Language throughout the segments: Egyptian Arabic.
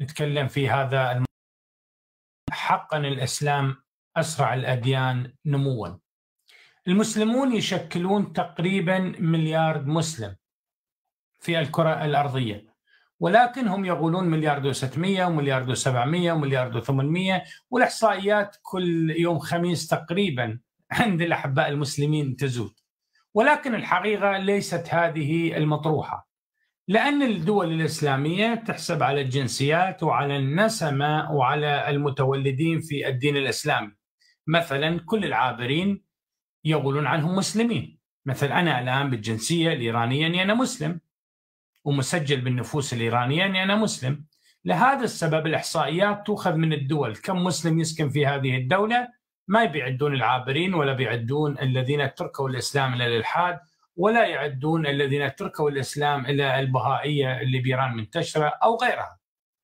نتكلم في هذا الم... حقا الاسلام اسرع الاديان نموا. المسلمون يشكلون تقريبا مليار مسلم في الكره الارضيه ولكن هم يقولون مليار و600 ومليار و700 ومليار و800 والاحصائيات كل يوم خميس تقريبا عند الاحباء المسلمين تزود ولكن الحقيقه ليست هذه المطروحه لان الدول الاسلاميه تحسب على الجنسيات وعلى النسمه وعلى المتولدين في الدين الاسلامي مثلا كل العابرين يقولون عنهم مسلمين مثل انا الان بالجنسيه الايرانيه اني انا مسلم ومسجل بالنفوس الايرانيه اني انا مسلم لهذا السبب الاحصائيات تؤخذ من الدول كم مسلم يسكن في هذه الدوله ما بيعدون العابرين ولا بيعدون الذين تركوا الاسلام الى الالحاد ولا يعدون الذين تركوا الاسلام الى البهائيه اللي بإيران منتشره او غيرها.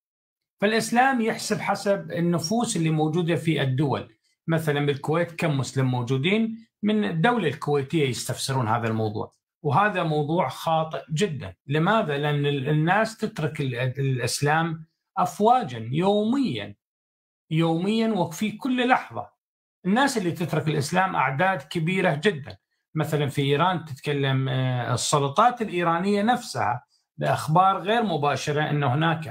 فالاسلام يحسب حسب النفوس اللي موجوده في الدول، مثلا بالكويت كم مسلم موجودين؟ من الدوله الكويتيه يستفسرون هذا الموضوع، وهذا موضوع خاطئ جدا، لماذا؟ لان الناس تترك الاسلام افواجا يوميا يوميا وفي كل لحظه الناس اللي تترك الاسلام اعداد كبيره جدا مثلا في ايران تتكلم آه، السلطات الايرانيه نفسها باخبار غير مباشره ان هناك 40%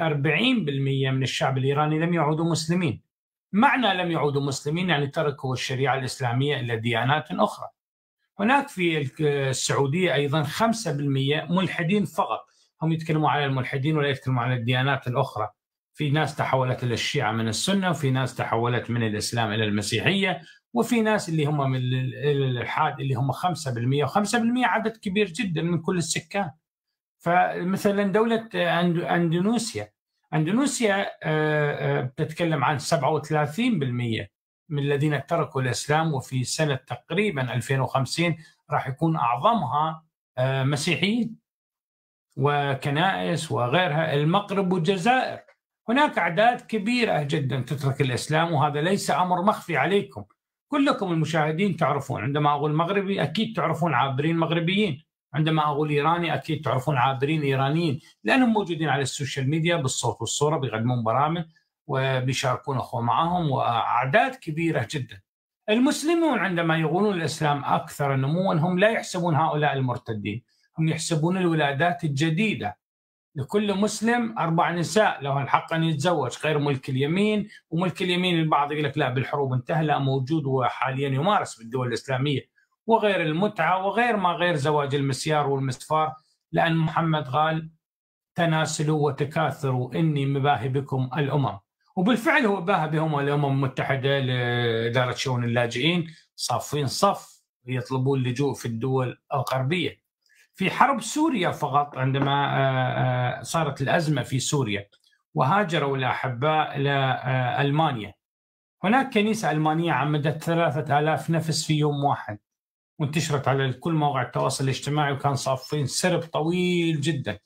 من الشعب الايراني لم يعودوا مسلمين. معنى لم يعودوا مسلمين يعني تركوا الشريعه الاسلاميه الى ديانات اخرى. هناك في السعوديه ايضا 5% ملحدين فقط، هم يتكلموا على الملحدين ولا يتكلموا على الديانات الاخرى. في ناس تحولت الى الشيعه من السنه وفي ناس تحولت من الاسلام الى المسيحيه وفي ناس اللي هم من الالحاد اللي هم 5% و5% عدد كبير جدا من كل السكان فمثلا دوله اندونيسيا اندونيسيا آه، آه، بتتكلم عن 37% من الذين تركوا الاسلام وفي سنه تقريبا 2050 راح يكون اعظمها آه، مسيحيين وكنائس وغيرها المغرب والجزائر هناك أعداد كبيرة جدا تترك الإسلام وهذا ليس أمر مخفي عليكم كلكم المشاهدين تعرفون عندما أقول مغربي أكيد تعرفون عابرين مغربيين عندما أقول إيراني أكيد تعرفون عابرين إيرانيين لأنهم موجودين على السوشيال ميديا بالصوت والصورة بيقدمون برامج وبيشاركون أخوة معهم وأعداد كبيرة جدا المسلمون عندما يقولون الإسلام أكثر نموا هم لا يحسبون هؤلاء المرتدين هم يحسبون الولادات الجديدة لكل مسلم أربع نساء له الحق أن يتزوج غير ملك اليمين وملك اليمين البعض يقول لك لا بالحروب انتهى لا موجود وحاليا يمارس بالدول الإسلامية وغير المتعة وغير ما غير زواج المسيار والمسفار لأن محمد قال تناسلوا وتكاثروا إني مباهي بكم الأمم وبالفعل هو باهى بهم الأمم المتحدة لإدارة شؤون اللاجئين صافين صف يطلبون اللجوء في الدول الغربية في حرب سوريا فقط عندما آه، آه، صارت الازمه في سوريا وهاجروا الاحباء الى آه، المانيا هناك كنيسه المانيه عمدت ثلاثة آلاف نفس في يوم واحد وانتشرت على كل مواقع التواصل الاجتماعي وكان صافين سرب طويل جدا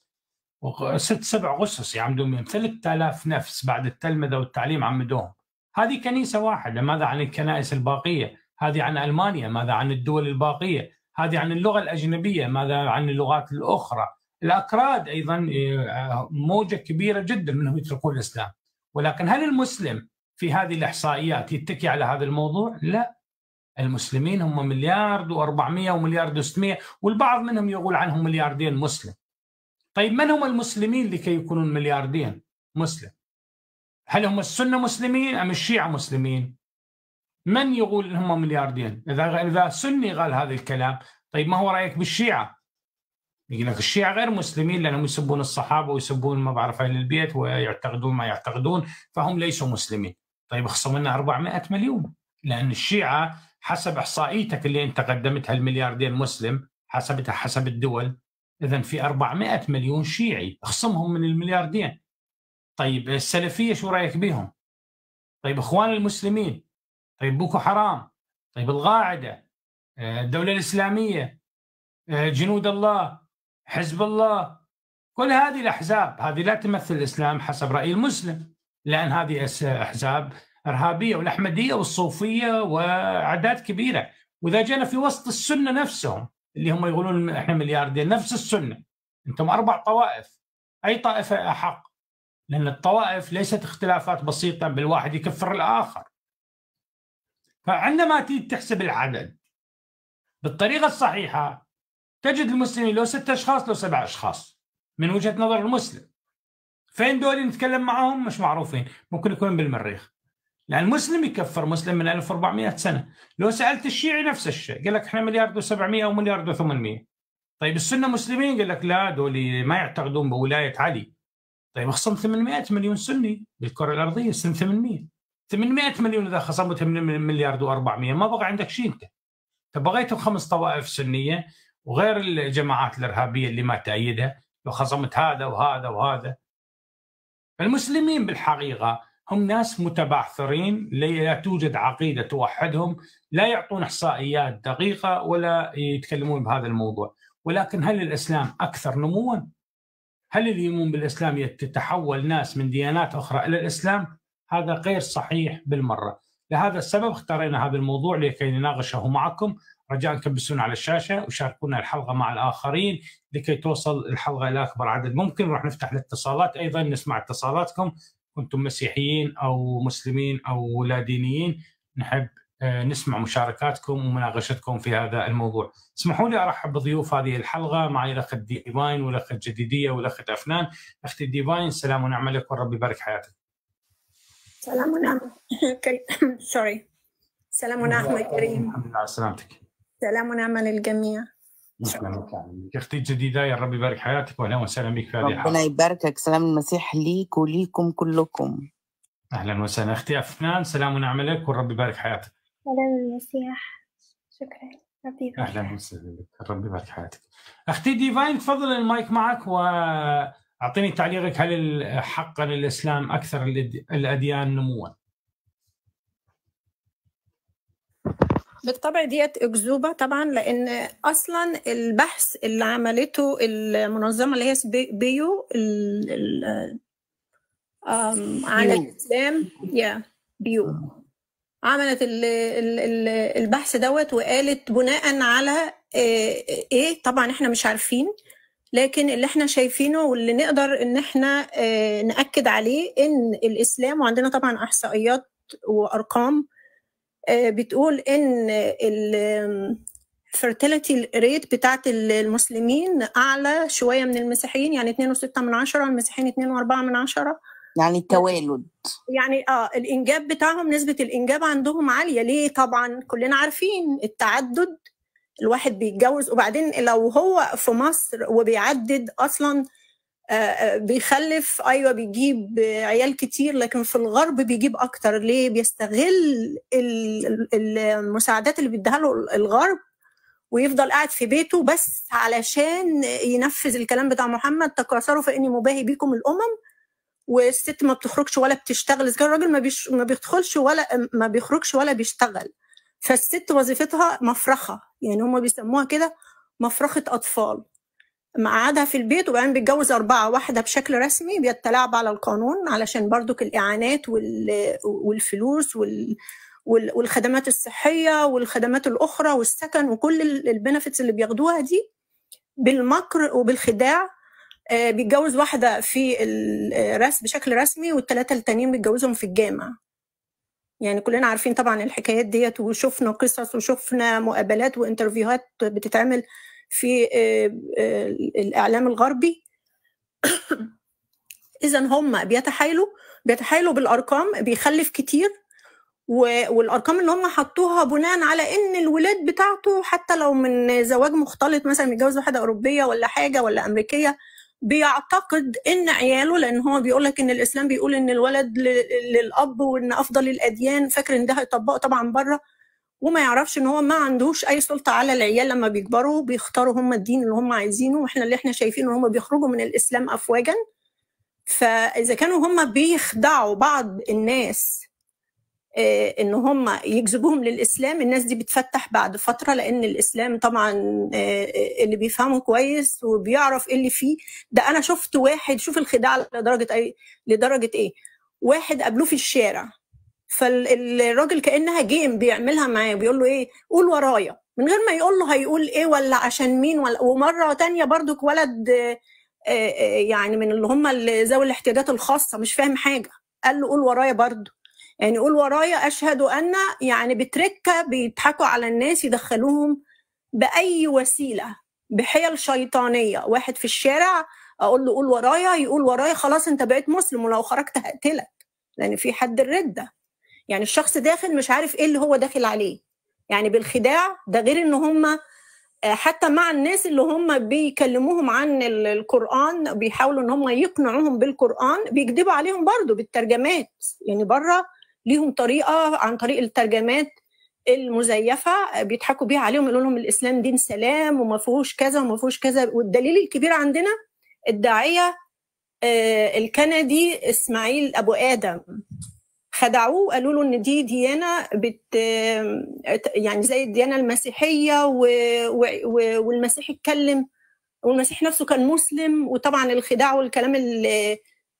ست سبع غسس يعمدون بهم 3000 نفس بعد التلمذه والتعليم عمدوهم هذه كنيسه واحده ماذا عن الكنائس الباقيه هذه عن المانيا ماذا عن الدول الباقيه هذه عن اللغه الاجنبيه ماذا عن اللغات الاخرى الاكراد ايضا آه، موجه كبيره جدا منهم يتركون الاسلام ولكن هل المسلم في هذه الاحصائيات يتكي على هذا الموضوع؟ لا المسلمين هم مليار و400 ومليار و600 والبعض منهم يقول عنهم ملياردين مسلم طيب من هم المسلمين لكي يكونون ملياردين مسلم هل هم السنه مسلمين ام الشيعه مسلمين من يقول انهم ملياردين؟ اذا اذا سني قال هذا الكلام، طيب ما هو رايك بالشيعه؟ يقول لك الشيعه غير مسلمين لانهم يسبون الصحابه ويسبون ما بعرف اهل البيت ويعتقدون ما يعتقدون فهم ليسوا مسلمين. طيب اخصم لنا 400 مليون لان الشيعه حسب احصائيتك اللي انت قدمتها الملياردين مسلم حسبتها حسب الدول اذا في 400 مليون شيعي اخصمهم من الملياردين. طيب السلفيه شو رايك بهم؟ طيب اخوان المسلمين طيب بوكو حرام طيب القاعدة آه، الدولة الإسلامية آه، جنود الله حزب الله كل هذه الأحزاب هذه لا تمثل الإسلام حسب رأي المسلم لأن هذه أحزاب إرهابية والأحمدية والصوفية وأعداد كبيرة وإذا جينا في وسط السنة نفسهم اللي هم يقولون احنا ملياردين نفس السنة انتم اربع طوائف اي طائفه احق لأن الطوائف ليست اختلافات بسيطة بالواحد يكفر الآخر فعندما تيجي تحسب العدد بالطريقة الصحيحة تجد المسلمين لو ستة أشخاص لو سبع أشخاص من وجهة نظر المسلم فين دول نتكلم معهم مش معروفين ممكن يكون بالمريخ لأن المسلم يكفر مسلم من 1400 سنة لو سألت الشيعي نفس الشيء قال لك احنا مليار و700 أو مليار و800 طيب السنة مسلمين قال لك لا دول ما يعتقدون بولاية علي طيب اخصم 800 مليون سني بالكرة الأرضية سن 800 800 مليون إذا خصمتها من مليار و400 ما بقى عندك شيء أنت فبغيتوا خمس طوائف سنية وغير الجماعات الإرهابية اللي ما تأيدها لو خصمت هذا وهذا وهذا المسلمين بالحقيقة هم ناس متبعثرين لا توجد عقيدة توحدهم لا يعطون إحصائيات دقيقة ولا يتكلمون بهذا الموضوع ولكن هل الإسلام أكثر نموا؟ هل اللي يؤمن بالإسلام تتحول ناس من ديانات أخرى إلى الإسلام؟ هذا غير صحيح بالمرة لهذا السبب اختارينا هذا الموضوع لكي نناقشه معكم رجاء كبسونا على الشاشة وشاركونا الحلقة مع الآخرين لكي توصل الحلقة إلى أكبر عدد ممكن وراح نفتح الاتصالات أيضا نسمع اتصالاتكم كنتم مسيحيين أو مسلمين أو لا دينيين نحب آه، نسمع مشاركاتكم ومناقشتكم في هذا الموضوع اسمحوا لي ارحب بضيوف هذه الحلقه معي الاخ ديفاين والاخ الجديديه والاخ افنان اختي ديفاين سلام ونعم لك والرب يبارك حياتك سلام ونعم سوري سلام ونعم الكريم الحمد لله على سلامتك سلام ونعم للجميع اختي الجديده يا رب يبارك حياتك واهلا وسهلا بك في هذه الحلقه ربنا يباركك سلام المسيح ليك وليكم كلكم اهلا وسهلا اختي افنان سلام ونعم لك والرب يبارك حياتك سلام المسيح شكرا ربي يبارك اهلا وسهلا بك ربي يبارك حياتك اختي ديفاين تفضل المايك معك واعطيني تعليقك هل حقا الاسلام اكثر الاديان نموا؟ بالطبع ديت اكذوبه طبعا لان اصلا البحث اللي عملته المنظمه اللي هي بيو عن الاسلام يا بيو عملت البحث دوت وقالت بناء على ايه طبعا احنا مش عارفين لكن اللي احنا شايفينه واللي نقدر ان احنا ناكد عليه ان الاسلام وعندنا طبعا احصائيات وارقام بتقول ان الفيرتيليتي ريت بتاعت المسلمين اعلى شويه من المسيحيين يعني 2.6 من عشرة المسيحيين 2.4 من عشرة يعني التوالد يعني اه الانجاب بتاعهم نسبه الانجاب عندهم عاليه ليه طبعا كلنا عارفين التعدد الواحد بيتجوز وبعدين لو هو في مصر وبيعدد اصلا بيخلف ايوه بيجيب عيال كتير لكن في الغرب بيجيب اكتر ليه بيستغل المساعدات اللي بيديها له الغرب ويفضل قاعد في بيته بس علشان ينفذ الكلام بتاع محمد تكاثروا فاني مباهي بكم الامم والست ما بتخرجش ولا بتشتغل اذا كان الراجل ما, بيش ما بيدخلش ولا ما بيخرجش ولا بيشتغل فالست وظيفتها مفرخه يعني هم بيسموها كده مفرخه اطفال مقعدها في البيت وبعدين بيتجوز أربعة واحدة بشكل رسمي بيتلاعب على القانون علشان برضك الإعانات والفلوس والخدمات الصحية والخدمات الأخرى والسكن وكل البنفتس اللي بياخدوها دي بالمكر وبالخداع بيتجوز واحدة في الرسم بشكل رسمي والثلاثة التانيين بيتجوزهم في الجامع يعني كلنا عارفين طبعا الحكايات ديت وشفنا قصص وشفنا مقابلات وانترفيوهات بتتعمل في الاعلام الغربي اذا هم بيتحايلوا بيتحايلوا بالارقام بيخلف كتير والارقام اللي هم حطوها بناء على ان الولاد بتاعته حتى لو من زواج مختلط مثلا متجوز واحده اوروبيه ولا حاجه ولا امريكيه بيعتقد ان عياله لان هو بيقول لك ان الاسلام بيقول ان الولد للاب وان افضل الاديان فاكر ان ده هيطبقه طبعا بره وما يعرفش ان هو ما عندوش اي سلطه على العيال لما بيكبروا بيختاروا هم الدين اللي هم عايزينه واحنا اللي احنا شايفينه هم بيخرجوا من الاسلام افواجا فاذا كانوا هم بيخدعوا بعض الناس ان هم يجذبوهم للاسلام الناس دي بتفتح بعد فتره لان الاسلام طبعا اللي بيفهمه كويس وبيعرف ايه اللي فيه ده انا شفت واحد شوف الخداع لدرجه ايه لدرجه ايه واحد قابلوه في الشارع فالراجل كانها جيم بيعملها معاه بيقول له ايه قول ورايا من غير ما يقول له هيقول ايه ولا عشان مين ولا ومره تانية برضو ولد آه، آه، يعني من اللي هم اللي ذوي الاحتياجات الخاصه مش فاهم حاجه قال له قول ورايا برضه يعني قول ورايا اشهد ان يعني بتركه بيضحكوا على الناس يدخلوهم باي وسيله بحيل شيطانيه واحد في الشارع اقول له قول ورايا يقول ورايا خلاص انت بقيت مسلم ولو خرجت هقتلك لان في حد الرده يعني الشخص داخل مش عارف ايه اللي هو داخل عليه يعني بالخداع ده غير ان هم حتى مع الناس اللي هم بيكلموهم عن ال- القرآن بيحاولوا ان هم يقنعوهم بالقرآن بيكذبوا عليهم برضو بالترجمات يعني بره ليهم طريقة عن طريق الترجمات المزيفة بيضحكوا بيها عليهم يقولوا لهم الإسلام دين سلام وما فيهوش كذا وما فيهوش كذا والدليل الكبير عندنا الداعية آه، الكندي إسماعيل أبو آدم خدعوه وقالوا له ان دي ديانه بت يعني زي الديانه المسيحيه و... و... و... والمسيح اتكلم والمسيح نفسه كان مسلم وطبعا الخداع والكلام ال-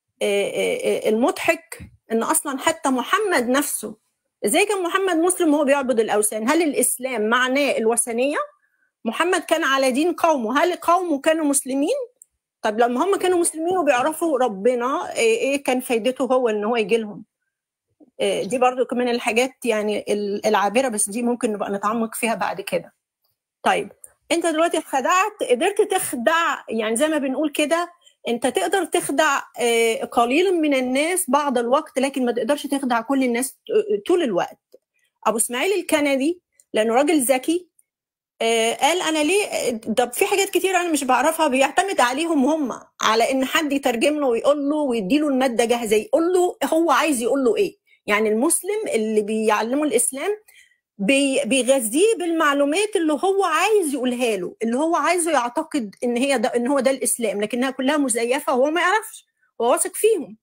المضحك ان اصلا حتى محمد نفسه ازاي كان محمد مسلم وهو بيعبد الاوثان هل الاسلام معناه الوثنيه محمد كان على دين قومه هل قومه كانوا مسلمين طب لما هم كانوا مسلمين وبيعرفوا ربنا ايه إيه كان فايدته هو ان هو يجي لهم إيه دي برضو من الحاجات يعني ال- العابره بس دي ممكن نبقى نتعمق فيها بعد كده طيب انت دلوقتي خدعت قدرت تخدع يعني زي ما بنقول كده انت تقدر تخدع آه، قليل من الناس بعض الوقت لكن ما تقدرش تخدع كل الناس ط- طول الوقت ابو اسماعيل الكندي لانه راجل ذكي آه، قال انا ليه ده في حاجات كتير انا مش بعرفها بيعتمد عليهم هم على ان حد يترجم له ويقول له ويديله الماده جاهزه يقول له هو عايز يقول له ايه يعني المسلم اللي بيعلمه الاسلام بي- بيغذيه بالمعلومات اللي هو عايز يقولها له اللي هو عايزه يعتقد ان هي ده ان هو ده الاسلام لكنها كلها مزيفه وهو ما يعرفش هو واثق فيهم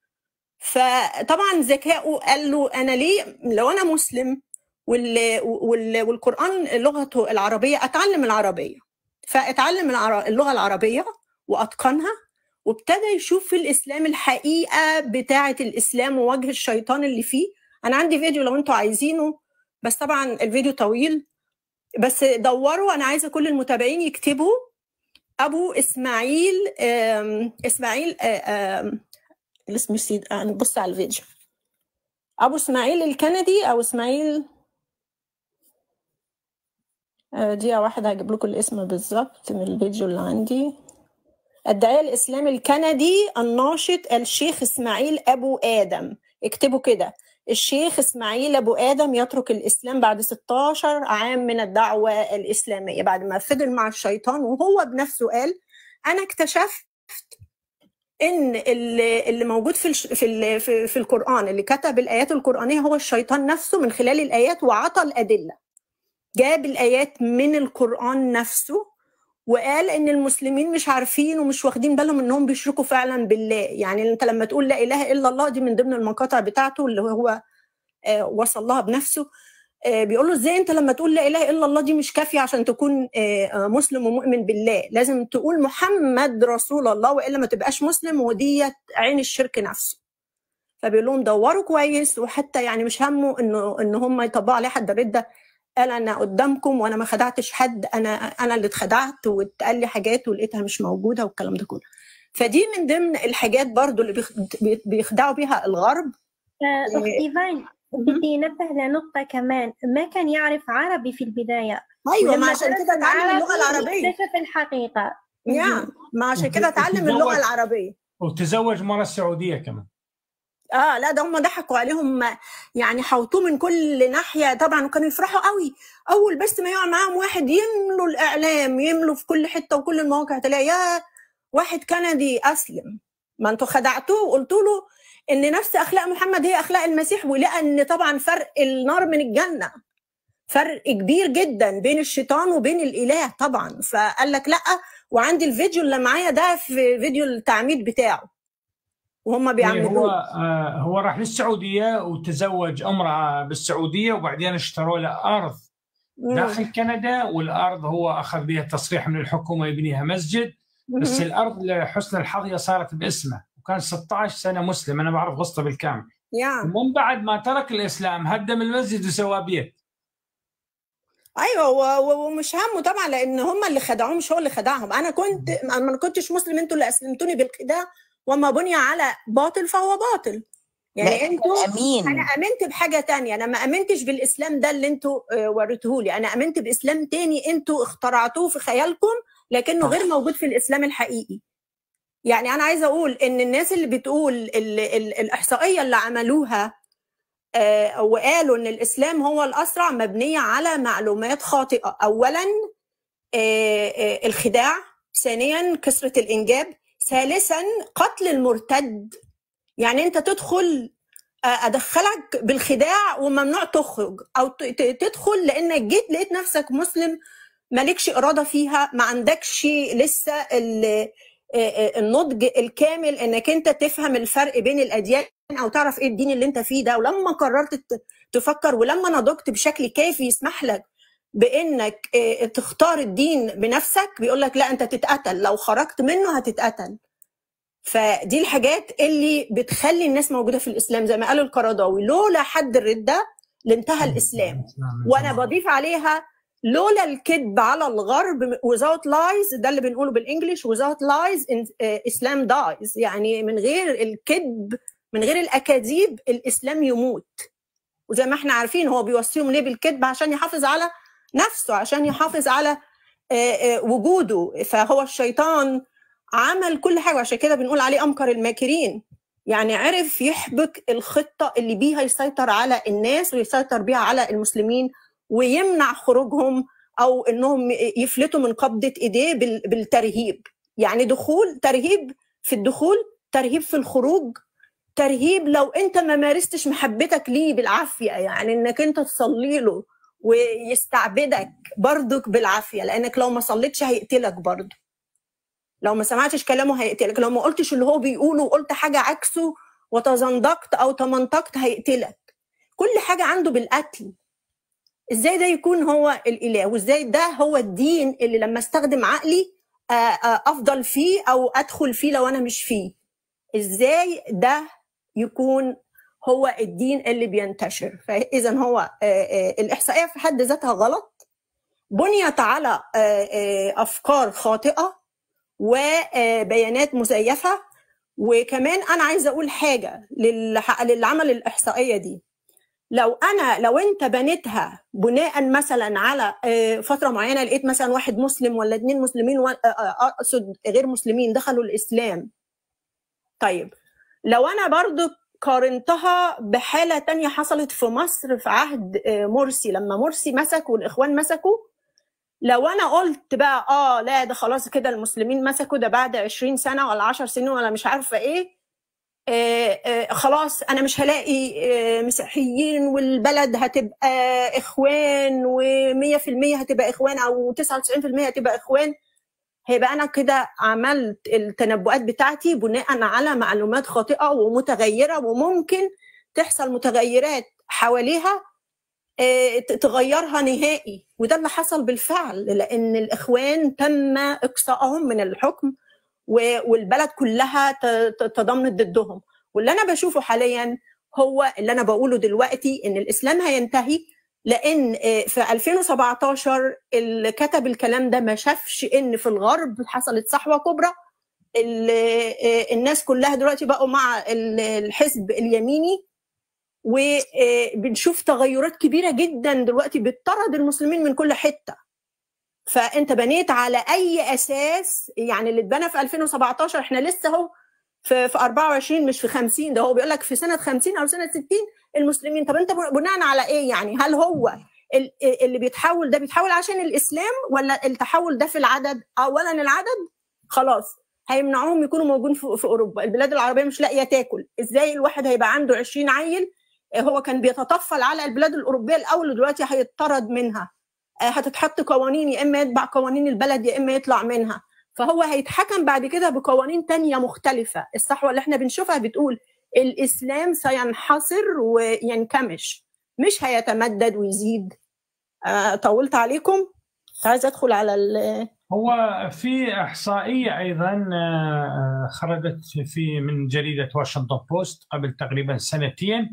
فطبعا ذكائه قال له انا ليه لو انا مسلم وال وال والقران لغته العربيه اتعلم العربيه فاتعلم العر- اللغه العربيه واتقنها وابتدى يشوف في الاسلام الحقيقه بتاعه الاسلام ووجه الشيطان اللي فيه انا عندي فيديو لو انتوا عايزينه بس طبعا الفيديو طويل بس دوروا انا عايزه كل المتابعين يكتبوا ابو اسماعيل آم، اسماعيل آه، آم، الاسم نسيت آه، نبص على الفيديو ابو اسماعيل الكندي او اسماعيل آه، دقيقة واحدة هجيب لكم الاسم بالظبط من الفيديو اللي عندي الداعية الإسلامي الكندي الناشط الشيخ إسماعيل أبو آدم اكتبوا كده الشيخ إسماعيل أبو آدم يترك الإسلام بعد 16 عام من الدعوة الإسلامية بعد ما فضل مع الشيطان وهو بنفسه قال أنا اكتشفت ان اللي اللي موجود في الش- في ال- في في القران اللي كتب الايات القرانيه هو الشيطان نفسه من خلال الايات وعطى الادله جاب الايات من القران نفسه وقال ان المسلمين مش عارفين ومش واخدين بالهم انهم بيشركوا فعلا بالله يعني انت لما تقول لا اله الا الله دي من ضمن المقاطع بتاعته اللي هو آه، وصل لها بنفسه آه، بيقول له ازاي انت لما تقول لا اله الا الله دي مش كافيه عشان تكون آه، آه، مسلم ومؤمن بالله لازم تقول محمد رسول الله والا ما تبقاش مسلم وديت عين الشرك نفسه فبيقول لهم دوروا كويس وحتى يعني مش همه انه ان هم يطبقوا عليه حد رده قال انا قدامكم وانا ما خدعتش حد انا انا اللي اتخدعت واتقال لي حاجات ولقيتها مش موجوده والكلام ده كله فدي من ضمن الحاجات برضو اللي بيخ- بيخدعوا بيها الغرب آه، أخت إيفان بدي نبه لنقطة كمان ما كان يعرف عربي في البداية ايوه ولما ما عشان درس كده اتعلم اللغه العربي العربيه اكتشف الحقيقة يا ما عشان كده اتعلم اللغه العربيه وتزوج مرة سعودية كمان اه لا ده هم ضحكوا عليهم يعني حوطوه من كل ناحيه طبعا وكانوا يفرحوا قوي اول بس ما يقع معاهم واحد يملوا الاعلام يملوا في كل حته وكل المواقع تلاقي يا واحد كندي اسلم ما انتوا خدعتوه وقلتوا له ان نفس اخلاق محمد هي اخلاق المسيح ولقى ان طبعا فرق النار من الجنه فرق كبير جدا بين الشيطان وبين الاله طبعا فقال لك لا وعندي الفيديو اللي معايا ده في فيديو التعميد بتاعه وهم هو بيعملوه آه، هو راح للسعودية وتزوج امرأة بالسعودية وبعدين اشتروا له أرض مم. داخل كندا والأرض هو أخذ بها تصريح من الحكومة يبنيها مسجد بس مم. الأرض لحسن الحظ هي صارت باسمه وكان 16 سنة مسلم أنا بعرف قصته بالكامل يا ومن بعد ما ترك الإسلام هدم المسجد وسوى بيت ايوه و- و- ومش همه طبعا لان هم اللي خدعوه مش هو اللي خدعهم انا كنت انا ما كنتش مسلم انتوا اللي اسلمتوني بالخداع وما بني على باطل فهو باطل يعني لا انتوا امين انا امنت بحاجه تانية انا ما امنتش بالاسلام ده اللي انتوا آه، وريتهولي انا امنت باسلام تاني انتوا اخترعتوه في خيالكم لكنه غير صح. موجود في الاسلام الحقيقي يعني انا عايزه اقول ان الناس اللي بتقول ال ال الاحصائيه اللي عملوها آه، وقالوا ان الاسلام هو الاسرع مبنيه على معلومات خاطئه اولا آه، آه، الخداع ثانيا كثره الانجاب ثالثا قتل المرتد يعني انت تدخل آه، ادخلك بالخداع وممنوع تخرج او ت- ت- تدخل لانك جيت لقيت نفسك مسلم مالكش اراده فيها ما عندكش لسه ال- آه، آه، النضج الكامل انك انت تفهم الفرق بين الاديان او تعرف ايه الدين اللي انت فيه ده ولما قررت ت- تفكر ولما نضجت بشكل كافي يسمح لك بانك آه، تختار الدين بنفسك بيقول لك لا انت تتقتل لو خرجت منه هتتقتل فدي الحاجات اللي بتخلي الناس موجوده في الاسلام زي ما قال القرضاوي لولا حد الرده لانتهى الاسلام وانا بضيف عليها لولا الكذب على الغرب without lies ده اللي بنقوله بالانجلش without lies in- آه، اسلام dies يعني من غير الكذب من غير الاكاذيب الاسلام يموت وزي ما احنا عارفين هو بيوصيهم ليه بالكذب عشان يحافظ على نفسه عشان يحافظ على آه، آه، وجوده فهو الشيطان عمل كل حاجه عشان كده بنقول عليه امكر الماكرين يعني عرف يحبك الخطه اللي بيها يسيطر على الناس ويسيطر بيها على المسلمين ويمنع خروجهم او انهم يفلتوا من قبضه ايديه بال- بالترهيب يعني دخول ترهيب في الدخول ترهيب في الخروج ترهيب لو انت ما مارستش محبتك ليه بالعافيه يعني انك انت تصلي له ويستعبدك برضك بالعافيه لانك لو ما صليتش هيقتلك برضه لو ما سمعتش كلامه هيقتلك لو ما قلتش اللي هو بيقوله وقلت حاجه عكسه وتزندقت او تمنطقت هيقتلك كل حاجه عنده بالقتل ازاي ده يكون هو الاله وازاي ده هو الدين اللي لما استخدم عقلي آه، آه، افضل فيه او ادخل فيه لو انا مش فيه ازاي ده يكون هو الدين اللي بينتشر فاذا هو آه، آه، الاحصائيه في حد ذاتها غلط بنيت على آه، آه، افكار خاطئه وبيانات مزيفه وكمان انا عايزه اقول حاجه للح- للي عمل الاحصائيه دي لو انا لو انت بنيتها بناء مثلا على آه، فتره معينه لقيت مثلا واحد مسلم ولا اتنين مسلمين و- آه، آه، اقصد غير مسلمين دخلوا الاسلام طيب لو انا برضو قارنتها بحالة تانية حصلت في مصر في عهد آه، مرسي لما مرسي مسك والإخوان مسكوا لو أنا قلت بقى آه لا ده خلاص كده المسلمين مسكوا ده بعد 20 سنة ولا 10 سنين ولا مش عارفة إيه آه، آه، خلاص أنا مش هلاقي آه، مسيحيين والبلد هتبقى إخوان و100% هتبقى إخوان أو 99% هتبقى إخوان هيبقى انا كده عملت التنبؤات بتاعتي بناء على معلومات خاطئه ومتغيره وممكن تحصل متغيرات حواليها آه، ت- تغيرها نهائي وده اللي حصل بالفعل لان الاخوان تم اقصائهم من الحكم و- والبلد كلها ت- ت- تضامنت ضدهم واللي انا بشوفه حاليا هو اللي انا بقوله دلوقتي ان الاسلام هينتهي لان آه، في 2017 اللي كتب الكلام ده ما شافش ان في الغرب حصلت صحوه كبرى ال- آه، الناس كلها دلوقتي بقوا مع ال- الحزب اليميني وبنشوف تغيرات كبيره جدا دلوقتي بتطرد المسلمين من كل حته فانت بنيت على اي اساس يعني اللي اتبنى في 2017 احنا لسه اهو في في 24 مش في 50 ده هو بيقول لك في سنه 50 او سنه 60 المسلمين طب انت بناء على ايه يعني هل هو ال- اللي بيتحول ده بيتحول عشان الاسلام ولا التحول ده في العدد اولا العدد خلاص هيمنعوهم يكونوا موجودين في, في اوروبا البلاد العربيه مش لاقيه تاكل ازاي الواحد هيبقى عنده 20 عيل آه، هو كان بيتطفل على البلاد الاوروبيه الاول ودلوقتي هيطرد منها آه، هتتحط قوانين يا اما يتبع قوانين البلد يا اما يطلع منها فهو هيتحكم بعد كده بقوانين تانية مختلفة الصحوة اللي احنا بنشوفها بتقول الإسلام سينحصر وينكمش مش هيتمدد ويزيد آه، طولت عليكم عايزة أدخل على ال- هو في احصائيه ايضا آه، خرجت في من جريده واشنطن بوست قبل تقريبا سنتين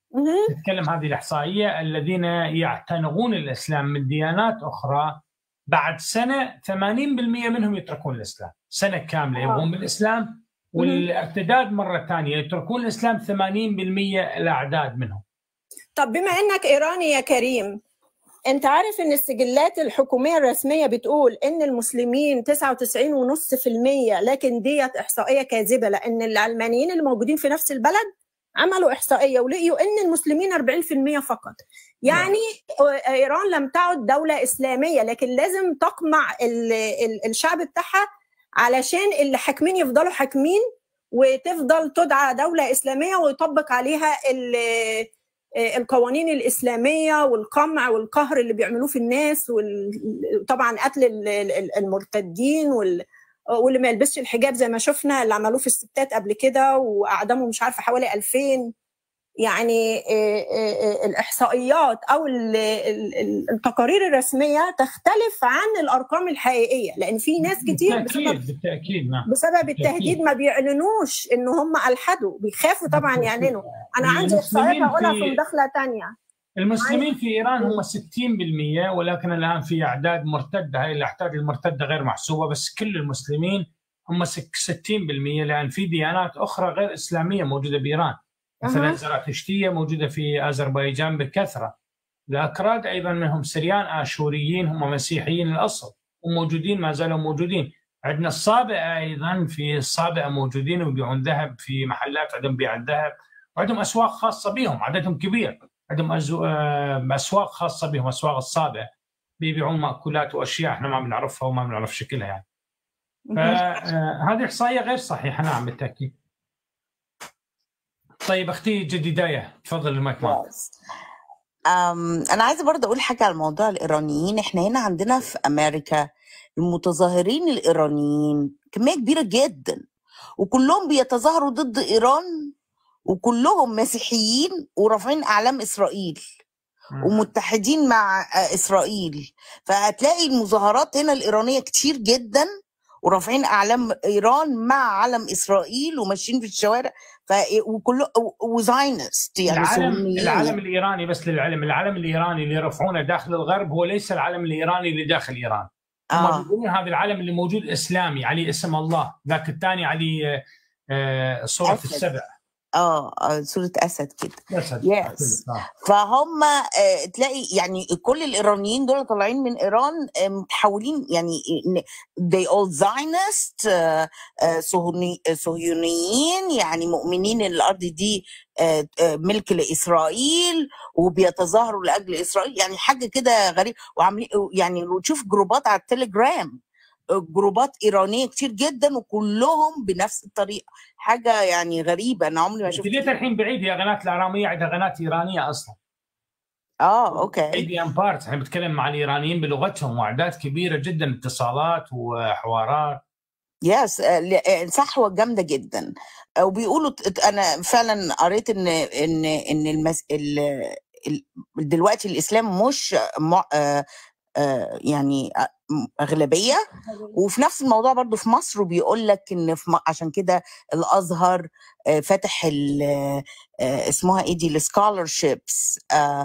مهم. تتكلم هذه الإحصائية الذين يعتنقون الإسلام من ديانات أخرى بعد سنة 80% منهم يتركون الإسلام سنة كاملة آه. يبغون بالإسلام والارتداد مرة ثانية يتركون الإسلام 80% الأعداد منهم طب بما انك ايراني يا كريم انت عارف ان السجلات الحكوميه الرسميه بتقول ان المسلمين 99.5% لكن ديت احصائيه كاذبه لان العلمانيين اللي موجودين في نفس البلد عملوا احصائيه ولقيوا ان المسلمين 40% فقط يعني ايران لم تعد دوله اسلاميه لكن لازم تقمع ال- ال- الشعب بتاعها علشان اللي حاكمين يفضلوا حاكمين وتفضل تدعى دوله اسلاميه ويطبق عليها ال- القوانين الإسلامية والقمع والقهر اللي بيعملوه في الناس وطبعا قتل ال- ال- المرتدين وال- واللي ما يلبسش الحجاب زي ما شفنا اللي عملوه في الستات قبل كده وأعدامهم مش عارفة حوالي 2000 يعني آه، آه، آه، الإحصائيات أو ال- ال- ال- التقارير الرسمية تختلف عن الأرقام الحقيقية لأن في ناس كتير بسبب بالتأكيد بالتأكيد نعم بسبب التهديد ما بيعلنوش ان هم الحدوا بيخافوا طبعا يعلنوا انا عندي احصائيات المسلمين هقولها في- في مداخله تانية المسلمين في ايران هم 60% ولكن الان في اعداد مرتده هاي الاعداد المرتده غير محسوبه بس كل المسلمين هم سك- 60% لان في ديانات اخرى غير اسلاميه موجوده بايران مثلا أها. الزراتشتيه موجوده في اذربيجان بكثره الاكراد ايضا منهم سريان اشوريين هم مسيحيين الاصل وموجودين ما زالوا موجودين عندنا الصابئه ايضا في الصابئه موجودين ويبيعون ذهب في محلات عندهم بيع الذهب وعندهم اسواق خاصه بهم عددهم كبير عندهم أزو- آه، اسواق خاصه بهم اسواق الصابئه بيبيعون مأكولات واشياء احنا ما بنعرفها وما بنعرف شكلها يعني فهذه احصائيه غير صحيحه نعم بالتاكيد طيب اختي جديدايه تفضل المايك معك Yes. أم أنا عايزة برضه أقول حاجة على موضوع الإيرانيين إحنا هنا عندنا في أمريكا المتظاهرين الإيرانيين كمية كبيرة جدا وكلهم بيتظاهروا ضد إيران وكلهم مسيحيين ورافعين أعلام إسرائيل ومتحدين مع آه، إسرائيل فهتلاقي المظاهرات هنا الإيرانية كتير جدا ورافعين أعلام إيران مع علم إسرائيل وماشيين في الشوارع ف وكله وزاينست يعني العلم صهيونيين العلم الايراني بس للعلم العلم الايراني اللي يرفعونه داخل الغرب هو ليس العلم الايراني اللي داخل ايران هم آه. بيقولون هذا العلم اللي موجود اسلامي عليه اسم الله ذاك الثاني عليه آه، آه، صوره أسد. السبع اه آه، صورة أسد كده اسد Yes. آه. فهم آه، تلاقي يعني كل الإيرانيين دول طالعين من إيران آه، متحولين يعني إن- they all Zionist آه، آه، صهيوني- آه، صهيونيين يعني مؤمنين إن الأرض دي آه، آه، ملك لإسرائيل وبيتظاهروا لأجل إسرائيل يعني حاجة كده غريب وعاملين يعني لو تشوف جروبات على التليجرام آه، جروبات إيرانية كتير جدا وكلهم بنفس الطريقة حاجة يعني غريبة أنا عمري ما انت شفت ليه الحين بعيد هي قناه الاراميه عندها قناه ايرانيه اصلا اه اوكي ايدي ام بارت احنا بنتكلم مع الايرانيين بلغتهم واعداد كبيره جدا اتصالات وحوارات يس صحوة جامدة جدا آه، وبيقولوا ت- ت- انا فعلا قريت ان ان ان المس... ال... ال... دلوقتي الاسلام مش م... آه، آه، يعني آه، م- اغلبيه وفي نفس الموضوع برضو في مصر وبيقول لك ان في م... عشان كده الازهر آه، فاتح ال... آه، اسمها ايه دي السكولرشيبس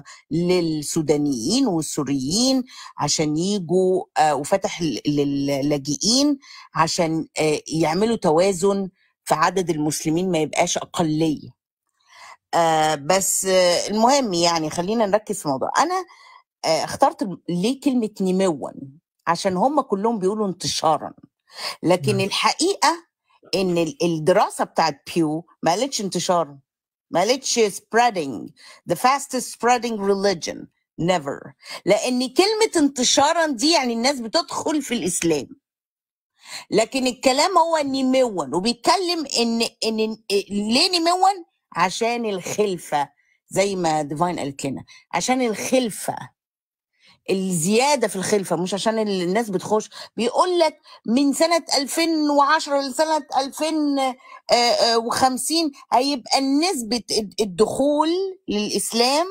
للسودانيين والسوريين عشان يجوا آه، وفتح ل- للاجئين عشان آه، يعملوا توازن في عدد المسلمين ما يبقاش اقليه آه، بس آه، المهم يعني خلينا نركز في الموضوع انا آه، اخترت ليه كلمه نموا عشان هم كلهم بيقولوا انتشارا لكن نعم. الحقيقه ان ال- الدراسه بتاعت بيو ما قالتش انتشارا ما قالتش spreading the fastest spreading religion never لان كلمه انتشارا دي يعني الناس بتدخل في الاسلام لكن الكلام هو نموا وبيتكلم ان ان ليه نموا عشان الخلفه زي ما ديفاين قالت لنا عشان الخلفه الزياده في الخلفه مش عشان الناس بتخش بيقول لك من سنه 2010 لسنه 2050 هيبقى نسبه الدخول للاسلام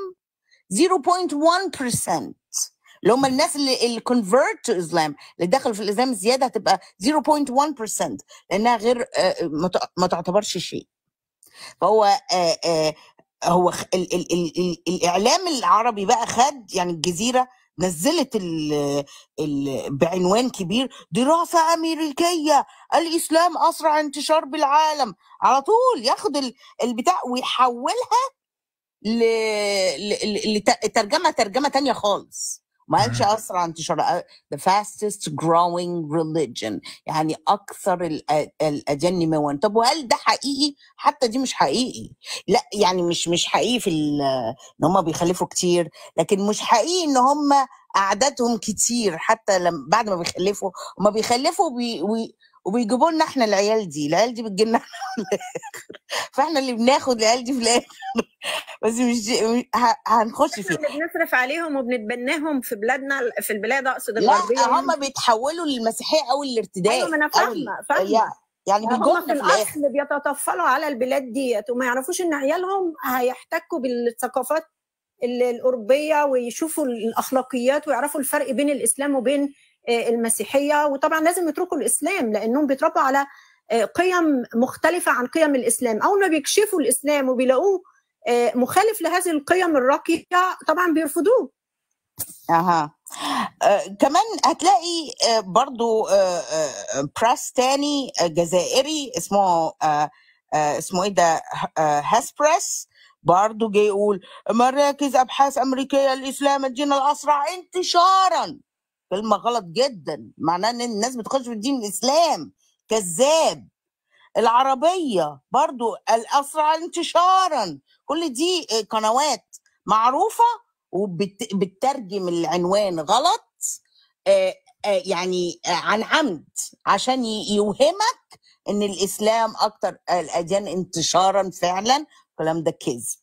0.1% اللي هم الناس اللي اللي convert to Islam اللي دخلوا في الاسلام الزياده هتبقى 0.1% لانها غير آه، ما تع- ما تعتبرش شيء فهو آه، آه، هو خ- ال ال ال ال الاعلام العربي بقى خد يعني الجزيره نزلت ال ال بعنوان كبير دراسه امريكيه الاسلام اسرع انتشار بالعالم على طول ياخد ال- البتاع ويحولها ل... ل... ل... لترجمه ترجمه تانية خالص ما قالش مم. اسرع انتشار آه، the fastest growing religion يعني اكثر الأ- الاديان نموا طب وهل ده حقيقي حتى دي مش حقيقي لا يعني مش مش حقيقي في ال- ان هم بيخلفوا كتير لكن مش حقيقي ان هم اعدادهم كتير حتى لما بعد ما بيخلفوا هم بيخلفوا وبي... وي... وبيجيبوا لنا احنا العيال دي العيال دي بتجي لنا في الاخر فاحنا اللي بناخد العيال دي في الاخر بس مش دي مش- ه- هنخش احنا فيها اللي بنصرف عليهم وبنتبناهم في بلادنا في البلاد اقصد لا الغربيه هم بيتحولوا للمسيحيه او الارتداد ايوه ما انا او فاهمه ال... فاهمه يا- يعني هم بيجوا في لنا في الاخر الاصل بيتطفلوا على البلاد ديت وما يعرفوش ان عيالهم هيحتكوا بالثقافات ال- الاوروبيه ويشوفوا الاخلاقيات ويعرفوا الفرق بين الاسلام وبين آه، المسيحيه وطبعا لازم يتركوا الاسلام لانهم بيتربوا على آه، قيم مختلفه عن قيم الاسلام اول ما بيكشفوا الاسلام وبيلاقوه آه، مخالف لهذه القيم الراقيه طبعا بيرفضوه اها آه كمان هتلاقي آه برضو آه آه براس تاني آه جزائري اسمه آه آه اسمه ايه ده آه هاسبريس برضو جاي يقول مراكز ابحاث امريكيه الاسلام الدين الاسرع انتشارا كلمه غلط جدا معناه ان الناس بتخش في الدين الاسلام كذاب العربيه برضو الاسرع انتشارا كل دي آه، قنوات معروفه وبتترجم العنوان غلط آه، آه، يعني آه، عن عمد عشان ي- يوهمك ان الاسلام اكتر الاديان انتشارا فعلا الكلام ده كذب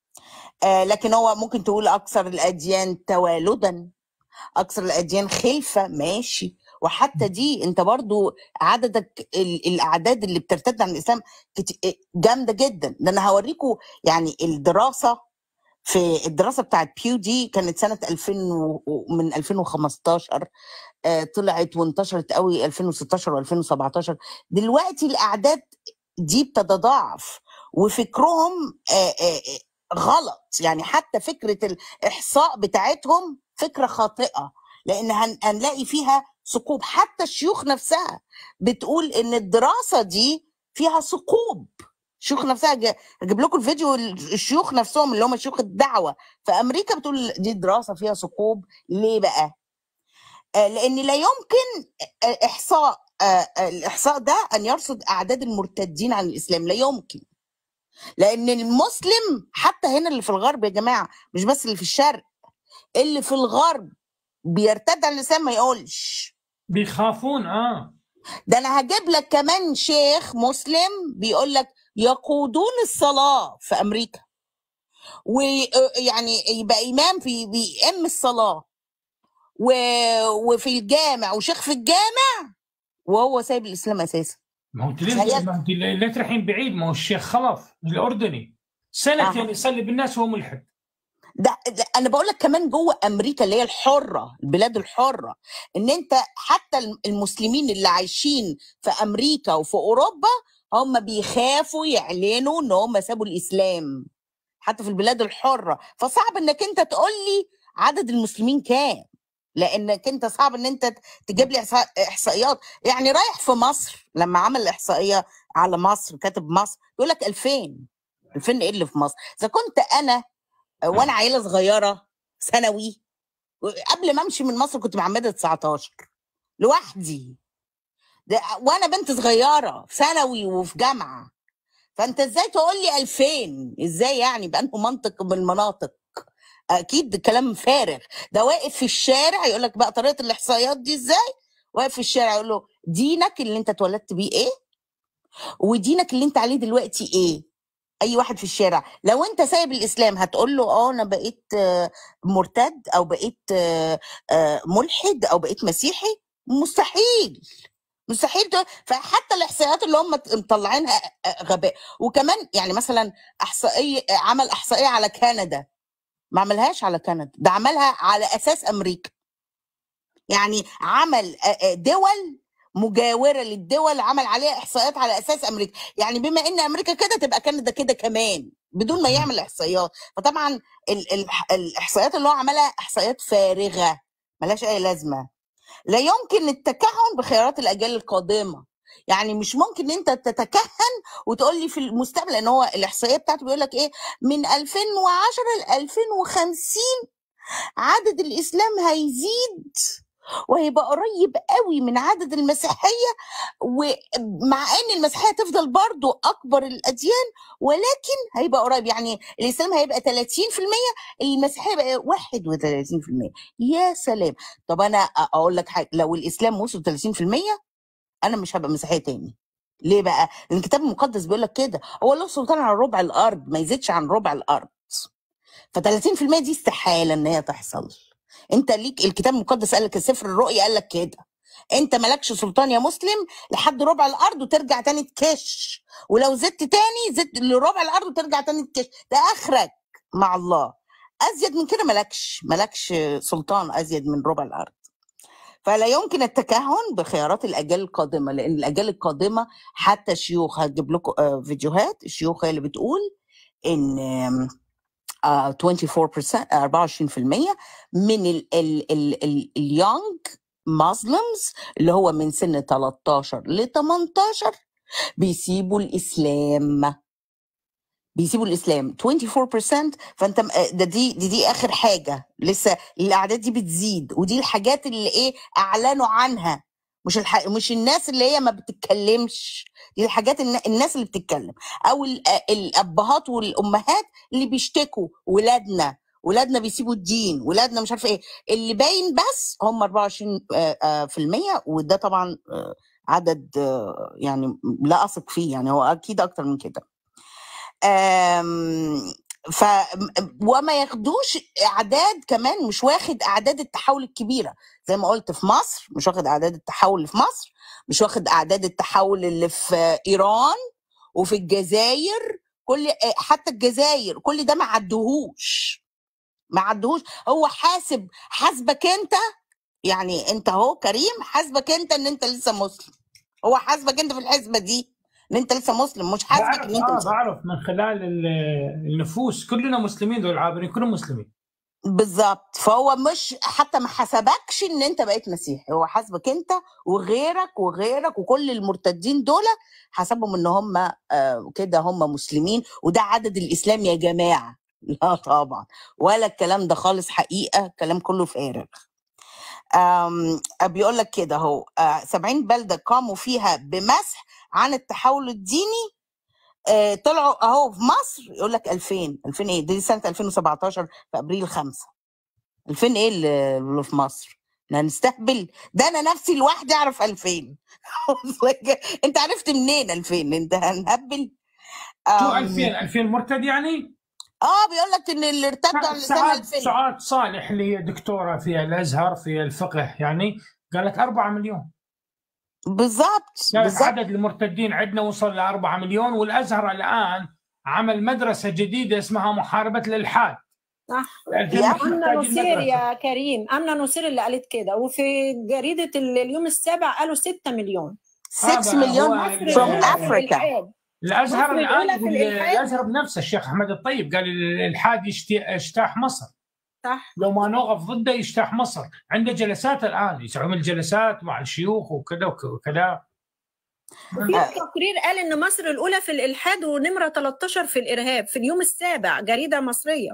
آه، لكن هو ممكن تقول اكثر الاديان توالدا اكثر الاديان خلفه ماشي وحتى دي انت برضو عددك ال- الاعداد اللي بترتد عن الاسلام كت- جامده جدا ده انا هوريكم يعني الدراسه في الدراسه بتاعت بيو دي كانت سنه 2000 و- و- من 2015 آه، طلعت وانتشرت قوي 2016 و2017 دلوقتي الاعداد دي بتتضاعف وفكرهم آه، آه، آه، غلط يعني حتى فكره الاحصاء بتاعتهم فكره خاطئه لان هن- هنلاقي فيها ثقوب حتى الشيوخ نفسها بتقول ان الدراسه دي فيها ثقوب الشيوخ نفسها ج- اجيب لكم الفيديو ال- الشيوخ نفسهم اللي هم شيوخ الدعوه في امريكا بتقول دي دراسه فيها ثقوب ليه بقى؟ آه، لان لا يمكن آه، احصاء آه، آه، الاحصاء ده ان يرصد اعداد المرتدين عن الاسلام لا يمكن لان المسلم حتى هنا اللي في الغرب يا جماعه مش بس اللي في الشرق اللي في الغرب بيرتد عن الاسلام ما يقولش بيخافون اه ده انا هجيب لك كمان شيخ مسلم بيقول لك يقودون الصلاه في امريكا ويعني يبقى امام في بيئم الصلاه و... وفي الجامع وشيخ في الجامع وهو سايب الاسلام اساسا ما هو انت ليه تخيل ما انت لا لا تروحين بعيد ما هو الشيخ خلف الاردني سنتين اه يصلي بالناس وهو ملحد ده, ده انا بقول لك كمان جوه امريكا اللي هي الحره البلاد الحره ان انت حتى الم- المسلمين اللي عايشين في امريكا وفي اوروبا هم بيخافوا يعلنوا ان هم سابوا الاسلام حتى في البلاد الحره فصعب انك انت تقول لي عدد المسلمين كام لانك انت صعب ان انت تجيب لي إحصاء- احصائيات يعني رايح في مصر لما عمل الاحصائيه على مصر كاتب مصر يقول لك 2000 2000 ايه اللي في مصر اذا كنت انا وانا عيله صغيره ثانوي قبل ما امشي من مصر كنت معمده 19 لوحدي ده وانا بنت صغيره في ثانوي وفي جامعه فانت ازاي تقول لي 2000 ازاي يعني بانه منطق من المناطق اكيد كلام فارغ ده واقف في الشارع يقول لك بقى طريقه الاحصائيات دي ازاي واقف في الشارع يقول له دينك اللي انت اتولدت بيه ايه ودينك اللي انت عليه دلوقتي ايه اي واحد في الشارع لو انت سايب الاسلام هتقول له اه انا بقيت آه، مرتد او بقيت آه، آه، ملحد او بقيت مسيحي مستحيل مستحيل ده فحتى الاحصائيات اللي هم مطلعينها آه، غباء وكمان يعني مثلا احصائيه عمل احصائيه على كندا ما عملهاش على كندا ده عملها على اساس امريكا يعني عمل آه، آه، دول مجاوره للدول عمل عليها احصائيات على اساس امريكا يعني بما ان امريكا كده تبقى كندا كده كمان بدون ما يعمل احصائيات فطبعا ال ال الاحصائيات اللي هو عملها احصائيات فارغه ملهاش اي لازمه لا يمكن التكهن بخيارات الاجيال القادمه يعني مش ممكن انت تتكهن وتقول لي في المستقبل لان هو الاحصائيه بتاعته بيقول لك ايه من 2010 ل 2050 عدد الاسلام هيزيد وهيبقى قريب قوي من عدد المسيحيه ومع ان المسيحيه تفضل برضو اكبر الاديان ولكن هيبقى قريب يعني الاسلام هيبقى 30% المسيحيه هيبقى 31% يا سلام طب انا اقول لك حاجه لو الاسلام وصل 30% انا مش هبقى مسيحيه تاني ليه بقى؟ لان الكتاب المقدس بيقول لك كده هو له سلطان على ربع الارض ما يزيدش عن ربع الارض ف 30% دي استحاله ان هي تحصل انت ليك الكتاب المقدس قال لك سفر الرؤيا قال لك كده انت مالكش سلطان يا مسلم لحد ربع الارض وترجع تاني تكش ولو زدت تاني زدت لربع الارض وترجع تاني تكش ده اخرك مع الله ازيد من كده مالكش مالكش سلطان ازيد من ربع الارض فلا يمكن التكهن بخيارات الاجيال القادمه لان الاجيال القادمه حتى شيوخ هجيب لكم آه، فيديوهات الشيوخ هي اللي بتقول ان آم، آه، 24% 24% من ال ال ال ال اليونج مسلمز اللي هو من سن 13 ل 18 بيسيبوا الاسلام بيسيبوا الاسلام 24% فانت م- آه، ده دي دي, دي اخر حاجه لسه الاعداد دي بتزيد ودي الحاجات اللي ايه اعلنوا عنها مش الح... مش الناس اللي هي ما بتتكلمش دي الحاجات النا... الناس اللي بتتكلم او ال... آه، الابهات والامهات اللي بيشتكوا ولادنا ولادنا بيسيبوا الدين ولادنا مش عارفه ايه اللي باين بس هم 24 آه، آه، في المية وده طبعا آه، عدد آه، يعني لا اثق فيه يعني هو اكيد اكتر من كده آم، ف وما ياخدوش اعداد كمان مش واخد اعداد التحول الكبيره زي ما قلت في مصر مش واخد اعداد التحول اللي في مصر مش واخد اعداد التحول اللي في ايران وفي الجزائر كل حتى الجزائر كل ده ما عدهوش ما عدهوش هو حاسب حاسبك انت يعني انت اهو كريم حاسبك انت ان انت لسه مسلم هو حاسبك انت في الحسبه دي ان انت لسه مسلم مش حاسبك بعرف ان انت اه مسلم بعرف من خلال ال- النفوس كلنا مسلمين دول عابرين كلهم مسلمين بالظبط فهو مش حتى ما حسبكش ان انت بقيت مسيحي هو حاسبك انت وغيرك وغيرك وكل المرتدين دول حسبهم ان هم آه، كده هم مسلمين وده عدد الاسلام يا جماعه لا طبعا ولا الكلام ده خالص حقيقه الكلام كله فارغ آم، بيقول لك كده اهو آه، 70 بلده قاموا فيها بمسح عن التحول الديني آه، طلعوا اهو في مصر يقول لك 2000 2000 ايه دي سنه 2017 في ابريل 5 2000 ايه اللي اللي في مصر احنا هنستهبل ده انا نفسي لوحدي اعرف 2000 انت عرفت منين 2000 انت هنهبل شو أم، 2000 2000 مرتد يعني؟ اه بيقول لك ان اللي ارتدوا عن الاسلام سعاد 2000 سعاد صالح اللي هي دكتوره في الازهر في الفقه يعني قالت 4 مليون بالظبط قالت بالظبط عدد المرتدين عندنا وصل ل 4 مليون والازهر الان عمل مدرسه جديده اسمها محاربه الالحاد صح 2000 يا محتاجين أمنة نصير مدرسة. يا كريم أمنة نصير اللي قالت كده وفي جريدة ال- اليوم السابع قالوا 6 مليون 6 هذا مليون هو مصر ال- from الأولى في Africa الإلحاد الازهر مصر الأولى الان في يقول الإلحاد الازهر بنفسه الشيخ احمد الطيب قال الالحاد يشتي- يجتاح مصر صح لو ما نوقف ضده يجتاح مصر عنده جلسات الان يعمل جلسات مع الشيوخ وكذا وك- وكذا وفي تقرير قال إن مصر الأولى في الإلحاد ونمرة 13 في الإرهاب في اليوم السابع جريدة مصرية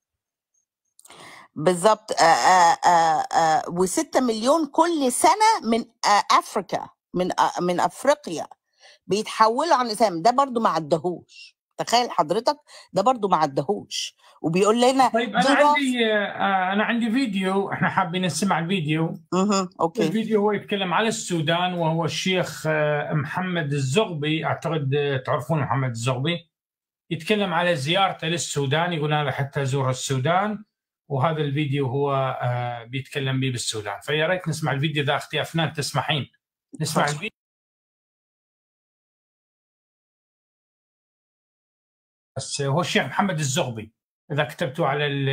بالظبط و6 مليون كل سنه من آه، افريكا من آه، من افريقيا بيتحولوا عن الاسلام ده برضو ما عدهوش تخيل حضرتك ده برضو ما عدهوش وبيقول لنا طيب انا دراسه عندي آه، انا عندي فيديو احنا حابين نسمع الفيديو مهم. اوكي الفيديو هو يتكلم على السودان وهو الشيخ آه، محمد الزغبي اعتقد آه، تعرفون محمد الزغبي يتكلم على زيارته للسودان يقول انا حتى ازور السودان وهذا الفيديو هو آه، بيتكلم به بالسودان فيا ريت نسمع الفيديو اذا اختي افنان تسمحين نسمع اتفضل. الفيديو بس هو الشيخ محمد الزغبي اذا كتبتوا على ال-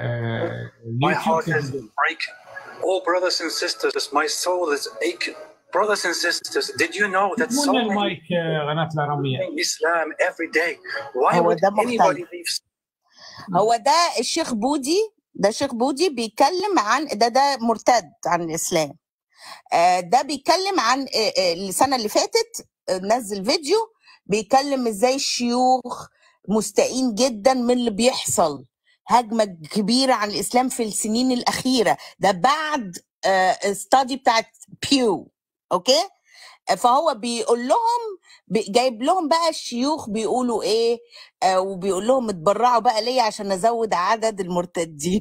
آه، My اليوتيوب heart has been breaking. Oh, brothers and sisters, my soul is aching Brothers and sisters, did you know that so مو many المايك آه، قناه الاراميه in Islam every day? Why هو would ده anybody مختلف leave هو ده الشيخ بودي ده شيخ بودي بيتكلم عن ده ده مرتد عن الإسلام آه، ده بيتكلم عن آه، آه، السنة اللي فاتت آه، نزل فيديو بيتكلم ازاي الشيوخ مستائين جدا من اللي بيحصل هجمة كبيرة عن الإسلام في السنين الأخيرة ده بعد استادي بتاعت بيو أوكي فهو بيقول لهم بي- جايب لهم بقى الشيوخ بيقولوا ايه آه وبيقول لهم اتبرعوا بقى ليا عشان ازود عدد المرتدين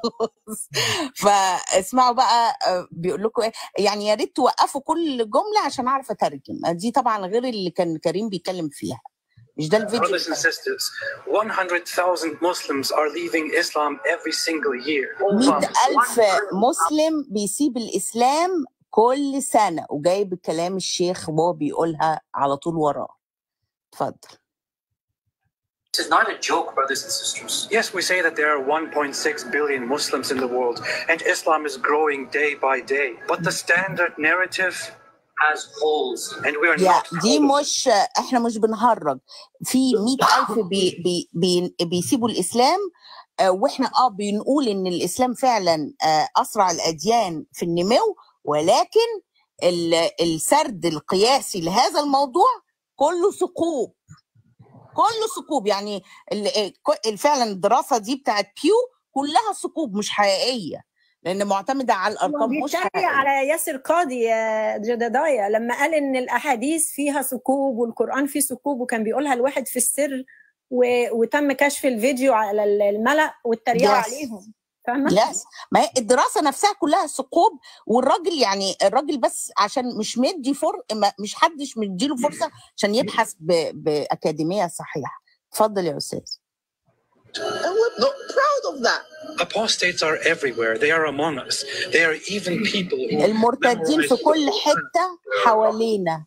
فاسمعوا بقى آه بيقول لكم ايه يعني يا ريت توقفوا كل جمله عشان اعرف اترجم دي طبعا غير اللي كان كريم بيتكلم فيها مش ده الفيديو Brothers and بتاعه sisters, 100,000 Muslims are leaving Islam every single year. مئة ألف مسلم بيسيب الإسلام كل سنة وجايب الكلام الشيخ وهو بيقولها على طول وراه اتفضل This is not a joke, brothers and sisters. Yes, we say that there are 1.6 billion Muslims in the world, and Islam is growing day by day. But the standard narrative, Has holes. and we are يا not دي proud of it. مش احنا مش بنهرج في مئة ألف بي بي بي بيسيبوا الإسلام آه، واحنا اه بنقول ان الإسلام فعلا آه، أسرع الأديان في النمو ولكن ال- السرد القياسي لهذا الموضوع كله ثقوب كله ثقوب يعني ال- ال- فعلا الدراسة دي بتاعت بيو كلها ثقوب مش حقيقية لأن معتمدة على هو الأرقام مش بيتريق حقيقية على ياسر قاضي يا جددايا لما قال ان الاحاديث فيها ثقوب والقران فيه ثقوب وكان بيقولها الواحد في السر و... وتم كشف الفيديو على الملأ والتريقه يس عليهم فاهمه؟ يس ما هي الدراسه نفسها كلها ثقوب والراجل يعني الراجل بس عشان مش مدي فر ما- مش حدش مديله فرصه عشان يبحث ب... باكاديميه صحيحه اتفضل يا استاذ And we're not proud of that. Apostates are everywhere. They are among us. They are even people who المرتدين في memorize كل حته حوالينا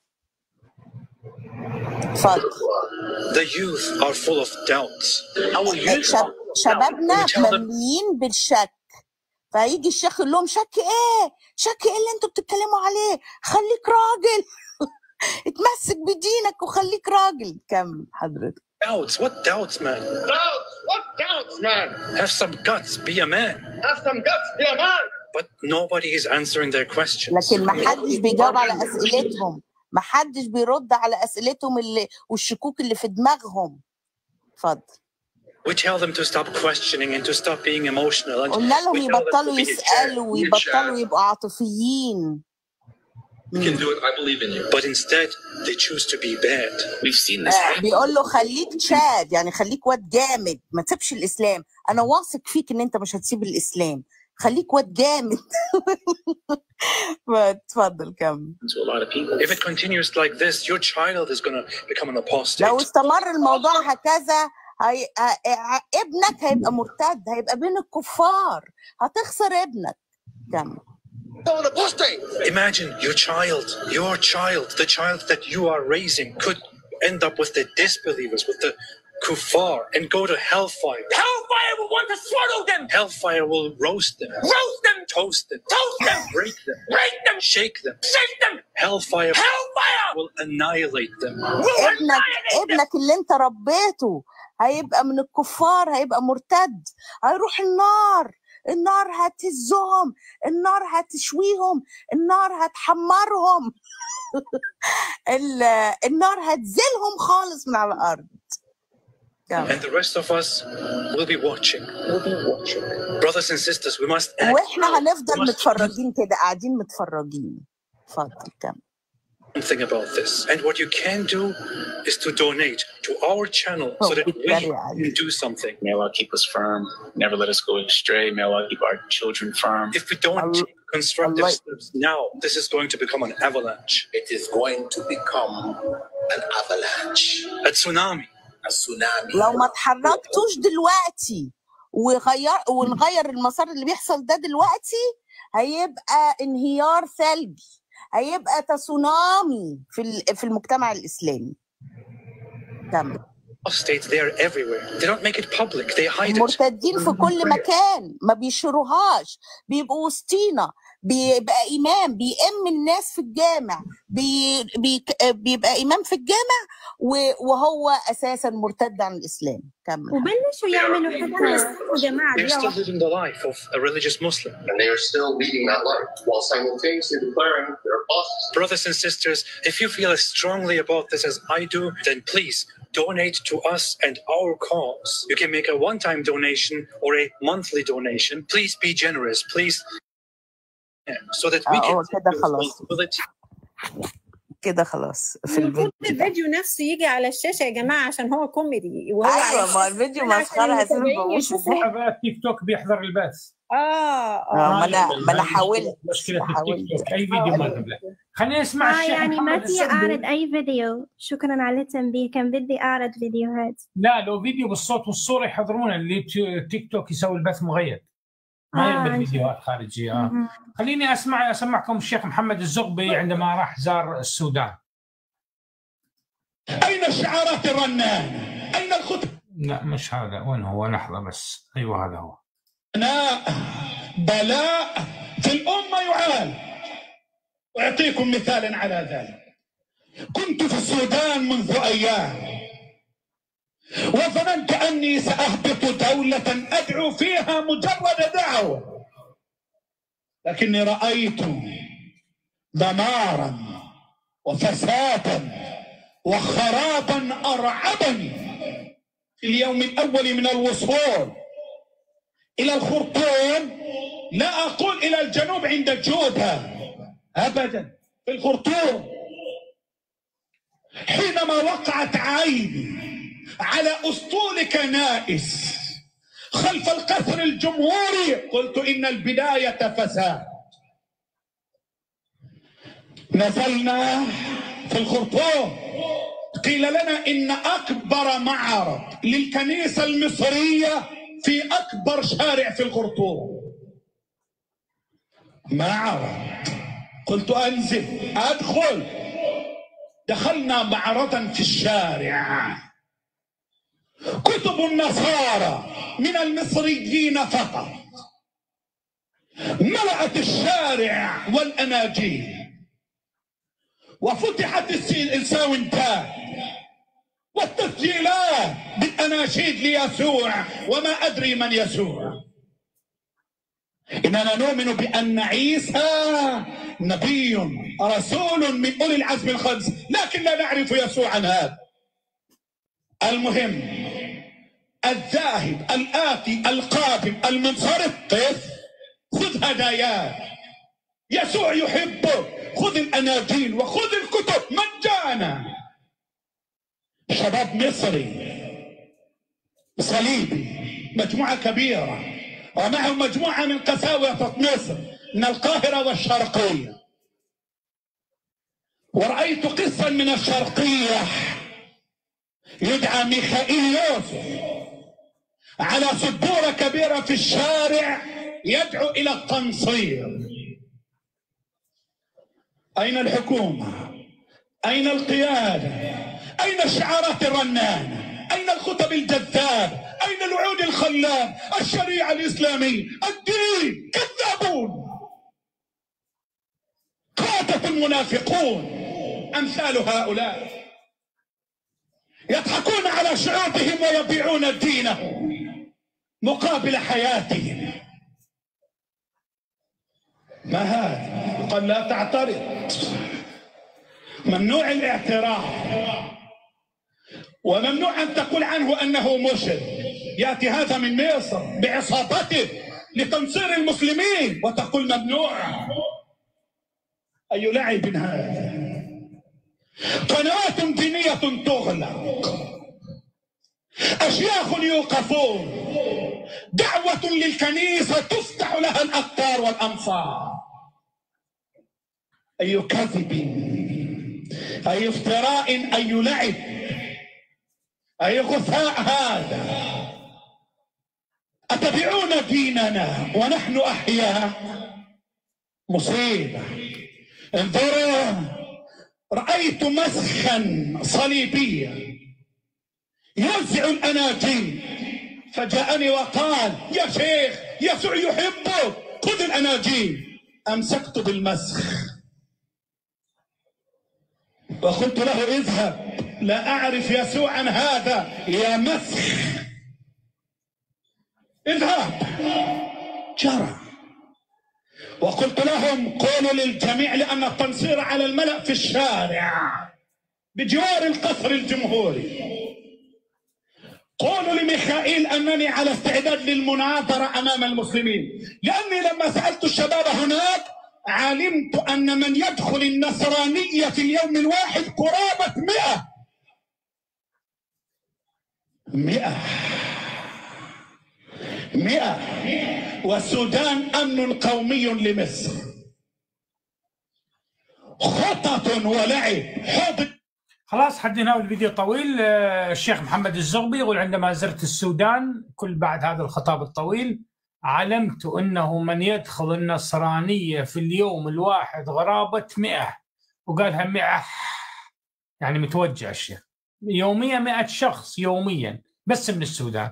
اتفضل the youth are full of doubts. Our youth شب... شبابنا we tell them ممليين بالشك فيجي الشيخ يقول لهم شك ايه شك ايه اللي انتوا بتتكلموا عليه خليك راجل اتمسك بدينك وخليك راجل كمل حضرتك doubts. What doubts, man? Doubts? What doubts, man? Have some guts. Be a man. Have some guts, be a man. But nobody is answering their questions. لكن ما حدش بيجاوب على اسئلتهم ما حدش بيرد على اسئلتهم اللي والشكوك اللي في دماغهم اتفضل We tell them to stop questioning and to stop being emotional, and قلنا لهم we tell them to يبطلوا be يسالوا ويبطلوا يبقوا عاطفيين You can do it. I believe in you. But instead, they choose to be bad. We've seen this آه، happen. بيقول له خليك تشاد يعني خليك واد جامد ما تسيبش الاسلام انا واثق فيك ان انت مش هتسيب الاسلام خليك واد جامد اتفضل كمل To a lot of people. If it continues like this, your child is going to become an لو apostate. استمر الموضوع هكذا هي... ه... ه... ابنك هيبقى مرتد هيبقى بين الكفار هتخسر ابنك كمل You're an apostate. Imagine your child, your child, the child that you are raising could end up with the disbelievers, with the kuffar, and go to hellfire. Hellfire will want to swallow them, Hellfire will roast them, roast them, toast them, toast them, break them, break them, shake them. shake them. Hellfire Hellfire will annihilate them. will ابنك annihilate them. ابنك اللي انت ربيته هيبقى من الكفار هيبقى مرتد هيروح النار النار هتهزهم النار هتشويهم النار هتحمرهم ال- النار هتزيلهم خالص من على الارض كمل. And the rest of us will be watching. Will be watching. Brothers and sisters, we must act. واحنا We هنفضل must do متفرجين كده قاعدين متفرجين اتفضل كمل something about this. And what you can do is to donate to our channel so that we بيتريق can عليه do something. May Allah keep us firm. Never let us go astray. May Allah keep our children firm. If we don't Allah- take constructive Allah- steps now, this is going to become an avalanche, It is going to become an avalanche, a tsunami. a tsunami. لو ما اتحركتوش دلوقتي وغير ونغير المسار اللي بيحصل ده دلوقتي هيبقى انهيار ثلجي هيبقى تسونامي في ال- في المجتمع الاسلامي كمل Apostates, they are everywhere. They don't make it public, they hide it. المرتدين في كل مكان ما بيشروهاش بيبقوا وسطينا بيبقى إمام بيأم الناس في الجامع بي بي بيبقى إمام في الجامع و- وهو أساسا مرتد عن الإسلام كمل وبلشوا يعملوا يا حتى جماعه They're دي still living the life of a religious Muslim. And they are still leading that life while simultaneously declaring their apostasy. Brothers and sisters, if you feel as strongly about this as I do, then please donate to us and our cause. You can make a one time donation or a monthly donation. Please be generous. Please. Yeah, So that we آه، can هو take كده the خلاص responsibility كده خلاص في المفروض الفيديو ده الفيديو نفسه يجي على الشاشه يا جماعه عشان هو كوميدي وهو ايوه على ما الشاشة الفيديو عشان مسخره هسيب المتابعين بموت يشوفوا ازاي بقى تيك توك بيحضر البث اه آه، اه ما انا ما انا هذه حاولت مشكله في حاولت التيك توك اي فيديو ما تبلع خلينا نسمع آه الشيخ يعني ما محمد في أعرض الزغبي أي فيديو شكرا على التنبيه كان بدي أعرض فيديوهات لا لو فيديو بالصوت والصوره يحضرونه اللي تي- تيك توك يسوي البث مغيد ما آه يقبل عن فيديوهات خارجيه آه. مهم. خليني اسمع اسمعكم الشيخ محمد الزغبي عندما راح زار السودان أين الشعارات الرنانة؟ أين الخطب؟ لا مش هذا وين هو لحظه بس ايوه هذا هو بلاء بلاء في الأمة يعال أعطيكم مثالا على ذلك كنت في السودان منذ أيام وظننت أني سأهبط دولة أدعو فيها مجرد دعوة لكني رأيت دمارا وفسادا وخرابا أرعبني في اليوم الأول من الوصول إلى الخرطوم لا أقول إلى الجنوب عند الجوبة أبدا في الخرطوم حينما وقعت عيني على أسطول كنائس خلف القصر الجمهوري قلت إن البداية فساد نزلنا في الخرطوم قيل لنا إن أكبر معرض للكنيسة المصرية في أكبر شارع في الخرطوم معرض قلت أنزل أدخل دخلنا معرضا في الشارع كتب النصارى من المصريين فقط ملأت الشارع والأناجيل وفتحت الس- الساونتات والتسجيلات بالأناشيد ليسوع وما أدري من يسوع إننا نؤمن بأن عيسى نبي رسول من أولي العزم الخمس لكن لا نعرف يسوعا هذا المهم الذاهب الآتي القادم المنصرف قف خذ هداياك يسوع يحبك خذ الأناجيل وخذ الكتب مجانا شباب مصري صليبي مجموعة كبيرة ومعهم مجموعة من قساوسة مصر من القاهرة والشرقية ورأيت قسا من الشرقية يدعى ميخائيل يوسف على سبورة كبيرة في الشارع يدعو إلى التنصير أين الحكومة؟ أين القيادة؟ أين الشعارات الرنانة؟ أين الخطب الجذابة؟ أين الوعود الخلاب؟ الشريعة الإسلامية؟ الدين؟ كذابون قادة المنافقون أمثال هؤلاء يضحكون على شعوبهم ويبيعون دينهم مقابل حياتهم ما هذا؟ قال لا تعترض ممنوع الاعتراض وممنوع ان تقول عنه انه مشرك ياتي هذا من مصر بعصابته لتنصير المسلمين وتقول ممنوع اي لعب هذا قنوات دينيه تغلق اشياخ يوقفون دعوه للكنيسه تفتح لها الاقطار والامصار اي كذب اي افتراء اي لعب اي غثاء هذا اتبعون ديننا ونحن احياء مصيبه انظروا رايت مسخا صليبيا يوزع الاناجيل فجاءني وقال يا شيخ يسوع يحبك خذ الاناجيل أمسكت بالمسخ وقلت له اذهب لا أعرف يسوعا هذا يا مسخ اذهب جرى وقلت لهم قولوا للجميع لأن التنصير على الملأ في الشارع بجوار القصر الجمهوري قولوا لميخائيل أنني على استعداد للمناظرة أمام المسلمين لأني لما سألت الشباب هناك علمت أن من يدخل النصرانية في اليوم الواحد قرابة مئة مئة مئة والسودان أمن قومي لمصر خطط ولعب حب خلاص حدينا الفيديو طويل آه، الشيخ محمد الزغبي يقول عندما زرت السودان كل بعد هذا الخطاب الطويل علمت أنه من يدخل النصرانية في اليوم الواحد غرابة مئة وقالها مئة يعني متوجع الشيخ يوميا مئة شخص يوميا بس من السودان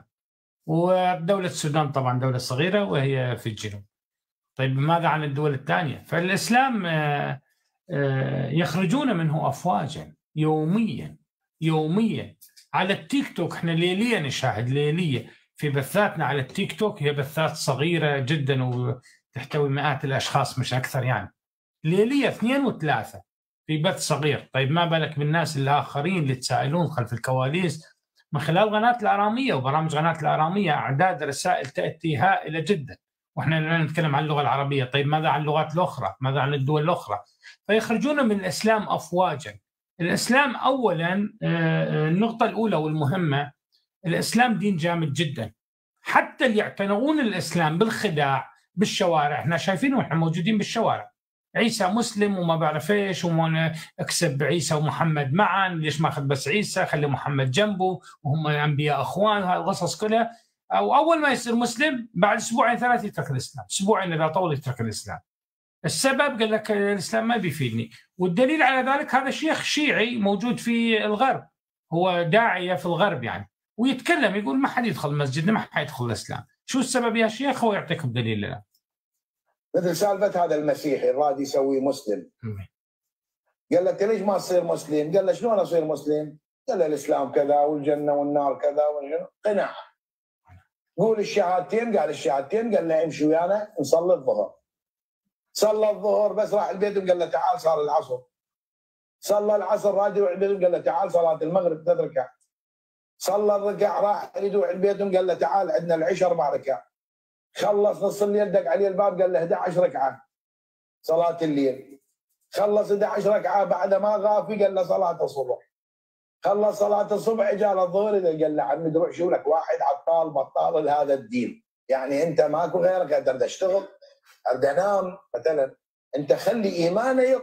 ودولة السودان طبعا دولة صغيرة وهي في الجنوب طيب ماذا عن الدول الثانية فالإسلام آه، آه، يخرجون منه أفواجا يوميا يوميا على التيك توك احنا ليليا نشاهد ليليا في بثاتنا على التيك توك هي بثات صغيرة جدا وتحتوي مئات الأشخاص مش أكثر يعني ليليا اثنين وثلاثة في بث صغير طيب ما بالك بالناس الآخرين اللي تسائلون خلف الكواليس من خلال قناة الآرامية وبرامج قناة الآرامية أعداد رسائل تأتي هائلة جدا واحنا الان نتكلم عن اللغه العربيه، طيب ماذا عن اللغات الاخرى؟ ماذا عن الدول الاخرى؟ فيخرجون من الاسلام افواجا. الاسلام اولا آه، النقطه الاولى والمهمه الاسلام دين جامد جدا. حتى اللي يعتنقون الاسلام بالخداع بالشوارع، احنا شايفينه احنا موجودين بالشوارع. عيسى مسلم وما بعرف ايش اكسب عيسى ومحمد معا ليش ما اخذ بس عيسى خلي محمد جنبه وهم انبياء اخوان وهذه القصص كلها او اول ما يصير مسلم بعد اسبوعين ثلاث يترك الاسلام، اسبوعين اذا طول يترك الاسلام. السبب قال لك الاسلام ما بيفيدني، والدليل على ذلك هذا شيخ شيعي موجود في الغرب هو داعيه في الغرب يعني ويتكلم يقول ما حد يدخل مسجدنا ما حد يدخل الاسلام، شو السبب يا شيخ؟ هو يعطيكم دليل لنا. مثل سالفه هذا المسيحي الراد يسوي مسلم قال له انت ليش ما تصير مسلم؟ قال له شلون اصير مسلم؟ قال له الاسلام كذا والجنه والنار كذا قناعه قول الشهادتين قال الشهادتين قال له امشي ويانا نصلي الظهر صلى الظهر بس راح البيت قال له تعال صار العصر صلى العصر راجع يروح البيت قال له تعال صلاه المغرب ثلاث ركعات صلى الركع راح يروح البيت قال له تعال عندنا العشاء اربع ركعات خلص نص الليل دق عليه الباب قال له 11 ركعه صلاه الليل خلص 11 ركعه بعد ما غافي قال له صلاه الصبح خلص صلاه الصبح جاء الظهر قال له عمي روح شو لك واحد عطال بطال لهذا الدين يعني انت ماكو غيرك اقدر اشتغل اقدر انام مثلا انت خلي ايمانك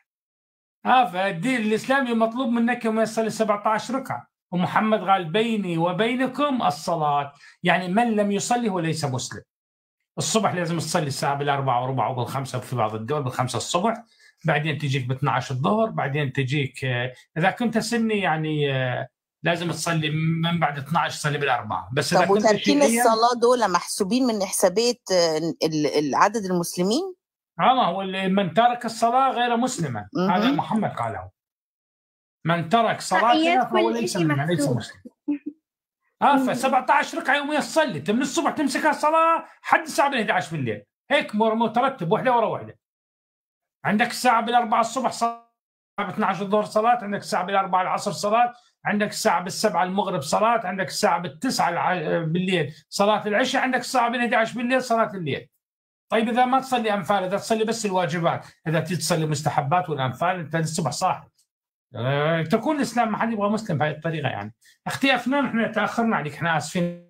اه فالدين الاسلامي مطلوب منك يوم يصلي 17 ركعه ومحمد قال بيني وبينكم الصلاه يعني من لم يصلي هو ليس مسلم الصبح لازم تصلي الساعه بالاربعه وربع وبالخمسه في بعض الدول بالخمسه الصبح بعدين تجيك ب 12 الظهر بعدين تجيك آه، اذا كنت سني يعني آه، لازم تصلي من بعد 12 تصلي بالاربعه بس اذا طب كنت وتركين شيعيا الصلاة دول محسوبين من حسابات آه، ال- ال- عدد المسلمين؟ اه ما هو اللي من ترك الصلاه غير مسلما هذا مهم. محمد قاله من ترك صلاتنا يدخل فهو ليس شيء منا ليس محسوب. مسلم اه ف 17 ركعه يوميا تصلي انت من الصبح تمسك الصلاه حد الساعه 11 بالليل هيك مر- مترتب واحده ورا واحده عندك الساعه بالاربعه الصبح صلاه ب 12 الظهر صلاه عندك الساعه بالاربعه العصر صلاه عندك الساعه بالسبعه المغرب صلاه عندك الساعه بالتسعه الع- بالليل صلاه العشاء عندك الساعه بال 11 بالليل صلاه الليل طيب اذا ما تصلي انفال اذا تصلي بس الواجبات اذا تيجي تصلي مستحبات والانفال انت الصبح صاحي أه، تكون الاسلام ما حد يبغى مسلم بهذه الطريقه يعني اختي افنان احنا تاخرنا عليك احنا اسفين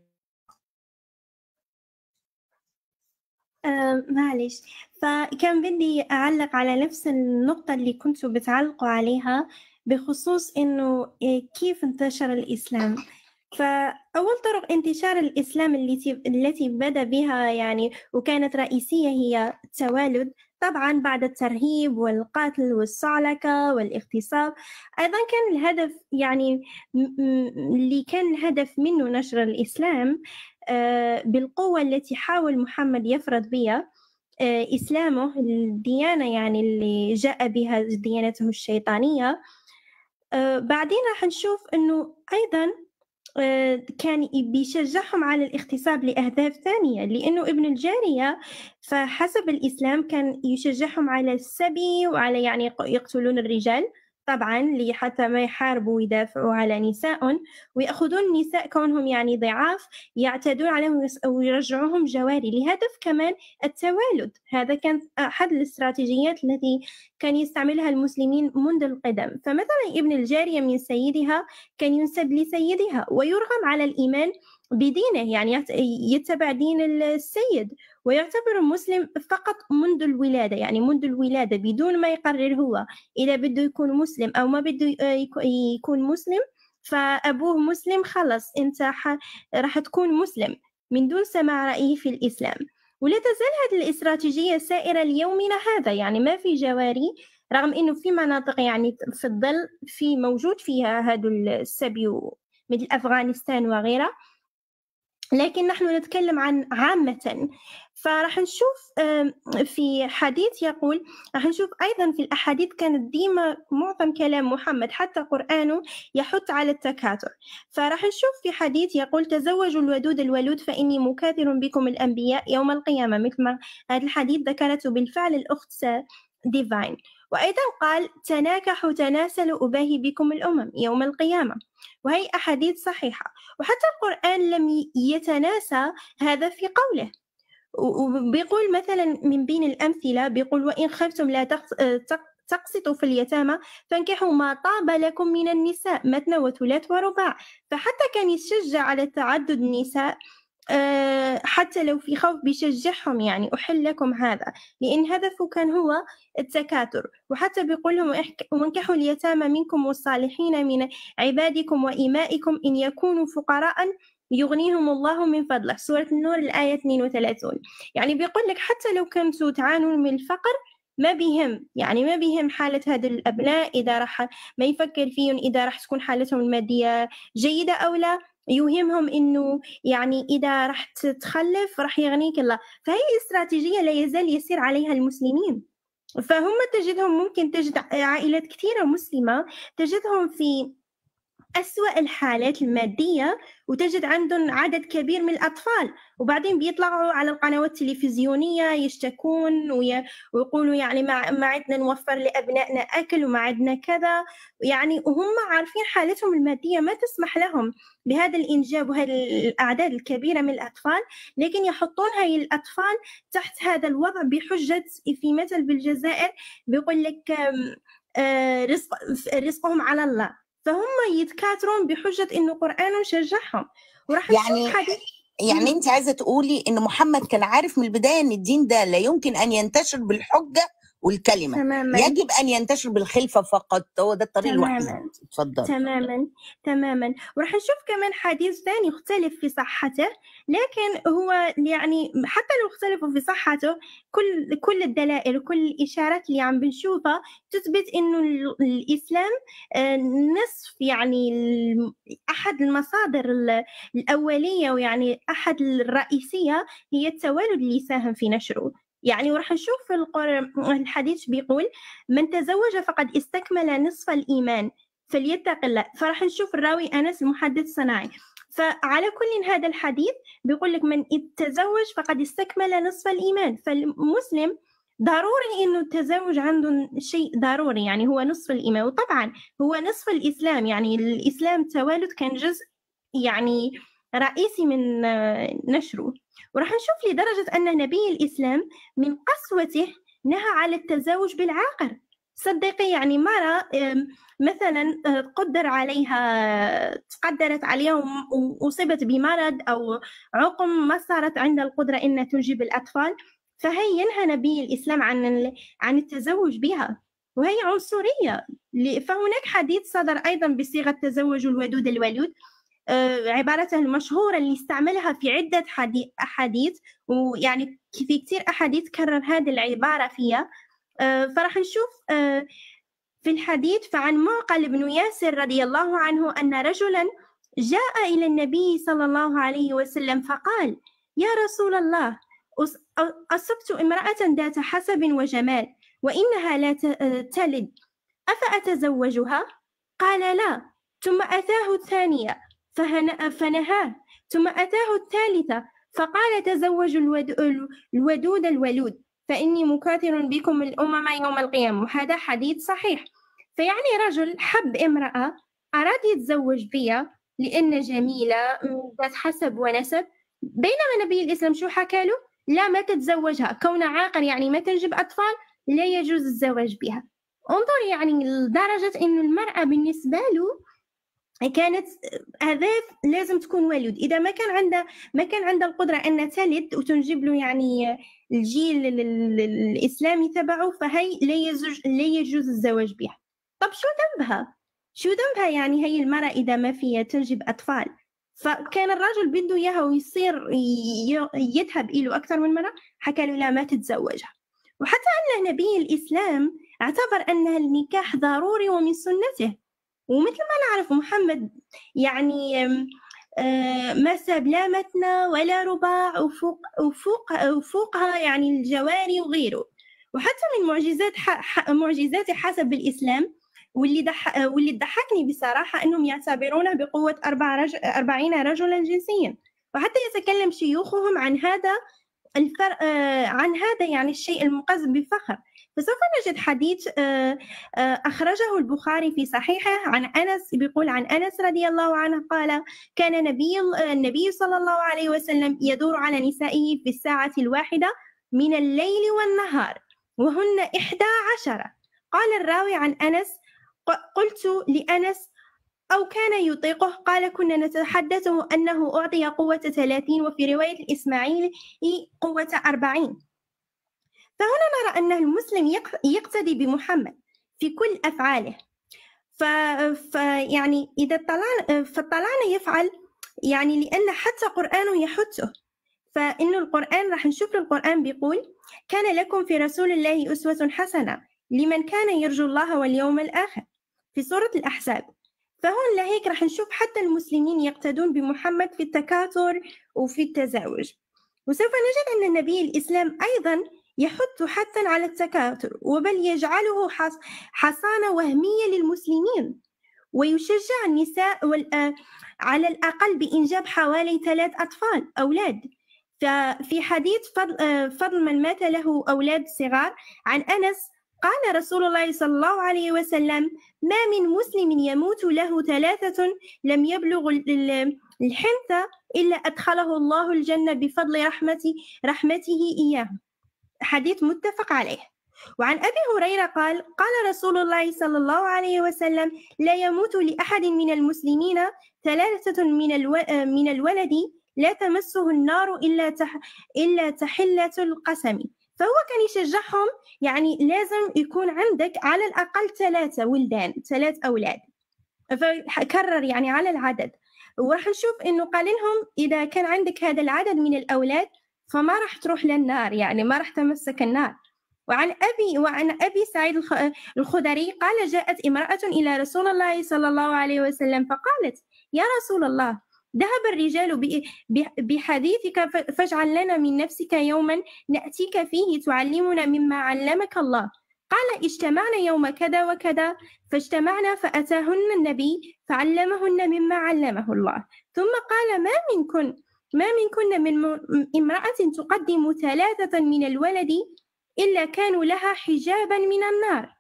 آه معلش فكان بدي أعلق على نفس النقطة اللي كنتوا بتعلقوا عليها بخصوص إنه إيه، كيف انتشر الإسلام فأول طرق انتشار الإسلام التي التي بدأ بها يعني وكانت رئيسية هي التوالد طبعا بعد الترهيب والقتل والصعلكة والاغتصاب أيضا كان الهدف يعني م- م- اللي كان الهدف منه نشر الإسلام آه، بالقوة التي حاول محمد يفرض بها آه، إسلامه الديانة يعني اللي جاء بها ديانته الشيطانية آه، بعدين راح نشوف إنه أيضا آه، كان بيشجعهم على الاغتصاب لأهداف ثانية لأنه ابن الجارية فحسب الإسلام كان يشجعهم على السبي وعلى يعني يقتلون الرجال طبعا حتى ما يحاربوا ويدافعوا على نساء ويأخذون النساء كونهم يعني ضعاف يعتدون عليهم ويرجعوهم جواري لهدف كمان التوالد هذا كان أحد الاستراتيجيات التي كان يستعملها المسلمين منذ القدم فمثلا ابن الجارية من سيدها كان ينسب لسيدها ويرغم على الإيمان بدينه يعني يتبع دين السيد ويعتبر المسلم فقط منذ الولادة يعني منذ الولادة بدون ما يقرر هو إذا بده يكون مسلم أو ما بده يكون مسلم فأبوه مسلم خلص أنت راح تكون مسلم من دون سماع رأيه في الإسلام ولا تزال هذه الاستراتيجية سائرة ليومنا هذا يعني ما في جواري رغم أنه في مناطق يعني في الظل في موجود فيها هذا السبي مثل أفغانستان وغيرها لكن نحن نتكلم عن عامة فراح نشوف في حديث يقول راح نشوف أيضا في الأحاديث كانت ديما معظم كلام محمد حتى قرآنه يحث على التكاثر فراح نشوف في حديث يقول تزوجوا الودود الولود فإني مكاثر بكم الأنبياء يوم القيامة مثل ما هذا الحديث ذكرته بالفعل الأخت ديفاين وأيضا قال تناكحوا تناسلوا أباهي بكم الأمم يوم القيامة وهي أحاديث صحيحة وحتى القرآن لم يتناسى هذا في قوله وبيقول مثلا من بين الأمثلة بيقول وإن خفتم لا تقسطوا في اليتامى فانكحوا ما طاب لكم من النساء مثنى وثلاث ورباع فحتى كان يشجع على تعدد النساء آه، حتى لو في خوف بيشجعهم يعني أحل لكم هذا لأن هدفه كان هو التكاثر وحتى بيقول لهم وانكحوا اليتامى منكم والصالحين من عبادكم وإمائكم إن يكونوا فقراء يغنيهم الله من فضله سورة النور الآية 32 يعني بيقول لك حتى لو كنتوا تعانون من الفقر ما بيهم يعني ما بيهم حالة هذا الأبناء إذا راح ما يفكر فيهم إذا راح تكون حالتهم المادية جيدة أو لا يوهمهم انه يعني اذا راح تتخلف راح يغنيك الله فهي استراتيجيه لا يزال يسير عليها المسلمين فهم تجدهم ممكن تجد عائلات كثيره مسلمه تجدهم في أسوأ الحالات المادية وتجد عندهم عدد كبير من الأطفال وبعدين بيطلعوا على القنوات التلفزيونية يشتكون ويقولوا يعني ما, ما عدنا نوفر لأبنائنا أكل وما عندنا كذا يعني وهم عارفين حالتهم المادية ما تسمح لهم بهذا الإنجاب وهذه الأعداد الكبيرة من الأطفال لكن يحطون هاي الأطفال تحت هذا الوضع بحجة في مثل بالجزائر بيقول لك آه، رزق رزقهم على الله فهم يتكاثرون بحجة إنه القرآن شجعهم وراح يعني حديث يعني انت عايزه تقولي ان محمد كان عارف من البدايه ان الدين ده لا يمكن ان ينتشر بالحجه والكلمه تماما يجب ان ينتشر بالخلفه فقط هو ده الطريق الوحيد تماما اتفضل تماما تماما وراح نشوف كمان حديث ثاني يختلف في صحته لكن هو يعني حتى لو اختلفوا في صحته كل كل الدلائل وكل الاشارات اللي عم بنشوفها تثبت انه ال- الاسلام آه، نصف يعني ال- احد المصادر ال- الاوليه ويعني احد الرئيسيه هي التوالد اللي يساهم في نشره يعني وراح نشوف في القر- الحديث بيقول من تزوج فقد استكمل نصف الإيمان فليتق الله فراح نشوف الراوي أنس المحدث الصناعي فعلى كل هذا الحديث بيقول لك من تزوج فقد استكمل نصف الإيمان فالمسلم ضروري انه التزوج عنده شيء ضروري يعني هو نصف الايمان وطبعا هو نصف الاسلام يعني الاسلام التوالد كان جزء يعني رئيسي من آه، نشره وراح نشوف لدرجة أن نبي الإسلام من قسوته نهى على التزوج بالعاقر صدقي يعني مرة آم، مثلا آه، قدر عليها تقدرت عليها وم- وأصيبت بمرض أو عقم ما صارت عندها القدرة إنها تنجب الأطفال فهي ينهى نبي الإسلام عن ال- عن التزوج بها وهي عنصرية ل- فهناك حديث صدر أيضا بصيغة تزوج الودود الولود آه، عبارته المشهورة اللي استعملها في عدة حدي- أحاديث ويعني في كثير أحاديث كرر هذه العبارة فيها آه، فراح نشوف آه، في الحديث فعن معقل بن ياسر رضي الله عنه أن رجلا جاء إلى النبي صلى الله عليه وسلم فقال يا رسول الله أص- أ- أصبت امرأة ذات حسب وجمال وإنها لا ت- تلد أفأتزوجها؟ قال لا ثم أتاه الثانية فهن- فنهاه ثم أتاه الثالثة فقال تزوجوا الود- الودود الولود فإني مكاثر بكم الأمم يوم القيامة وهذا حديث صحيح فيعني رجل حب امرأة أراد يتزوج بها لأن جميلة م، ذات حسب ونسب بينما نبي الإسلام شو حكى له لا ما تتزوجها كون عاقر يعني ما تنجب أطفال لا يجوز الزواج بها انظر يعني لدرجة إنه المرأة بالنسبة له كانت هذا لازم تكون ولد إذا ما كان عندها ما كان عندها القدرة أن تلد وتنجب له يعني الجيل ال- ال- الإسلامي تبعه فهي لا يزوج لا يجوز الزواج بها طب شو ذنبها؟ شو ذنبها يعني هي المرأة إذا ما فيها تنجب أطفال فكان الرجل بده إياها ويصير ي- يذهب إله أكثر من مرة حكى له لا ما تتزوجها وحتى أن نبي الإسلام اعتبر أن النكاح ضروري ومن سنته ومثل ما نعرف محمد يعني أم، آه، ما ساب لا متنى ولا رباع وفوق وفوق وفوقها يعني الجواري وغيره وحتى من معجزات ح- ح- معجزاته حسب الإسلام واللي دح واللي ضحكني بصراحة أنهم يعتبرونه بقوة أربع رج... أربعين رجلا جنسيا وحتى يتكلم شيوخهم عن هذا الفرق آه، عن هذا يعني الشيء المقز بفخر فسوف نجد حديث آه، آه، أخرجه البخاري في صحيحه عن أنس بيقول عن أنس رضي الله عنه قال كان نبي النبي صلى الله عليه وسلم يدور على نسائه في الساعة الواحدة من الليل والنهار وهن إحدى عشرة قال الراوي عن أنس ق- قلت لأنس أو كان يطيقه قال كنا نتحدث أنه أعطي قوة ثلاثين وفي رواية الإسماعيلي قوة أربعين فهنا نرى أن المسلم يق- يقتدي بمحمد في كل أفعاله ف... فيعني إذا طلعنا فطلعنا يفعل يعني لأن حتى قرآنه يحثه فإنه القرآن راح نشوف القرآن بيقول كان لكم في رسول الله أسوة حسنة لمن كان يرجو الله واليوم الآخر في سورة الأحزاب فهون لهيك راح نشوف حتى المسلمين يقتدون بمحمد في التكاثر وفي التزاوج وسوف نجد أن النبي الإسلام أيضا يحث حتى على التكاثر وبل يجعله حص- حصانة وهمية للمسلمين ويشجع النساء وال- آه، على الأقل بإنجاب حوالي ثلاث أطفال أولاد ففي حديث فضل, آه، فضل من مات له أولاد صغار عن أنس قال رسول الله صلى الله عليه وسلم ما من مسلم يموت له ثلاثة لم يبلغ ال- ال- الحنث إلا أدخله الله الجنة بفضل رحمته رحمته إياه حديث متفق عليه وعن أبي هريرة قال قال رسول الله صلى الله عليه وسلم لا يموت لأحد من المسلمين ثلاثة من, الو... من الولد لا تمسه النار إلا تح... إلا تحلة القسم فهو كان يشجعهم يعني لازم يكون عندك على الأقل ثلاثة ولدان ثلاث أولاد فكرر يعني على العدد وراح نشوف إنه قال لهم إذا كان عندك هذا العدد من الأولاد فما راح تروح للنار يعني ما راح تمسك النار وعن أبي وعن أبي سعيد الخ- الخدري قال جاءت امرأة إلى رسول الله صلى الله عليه وسلم فقالت يا رسول الله ذهب الرجال ب- ب- بحديثك ف- فاجعل لنا من نفسك يوما نأتيك فيه تعلمنا مما علمك الله قال اجتمعنا يوم كذا وكذا فاجتمعنا فأتاهن النبي فعلمهن مما علمه الله ثم قال ما منكن ما منكن من م- امرأة تقدم ثلاثة من الولد إلا كانوا لها حجابا من النار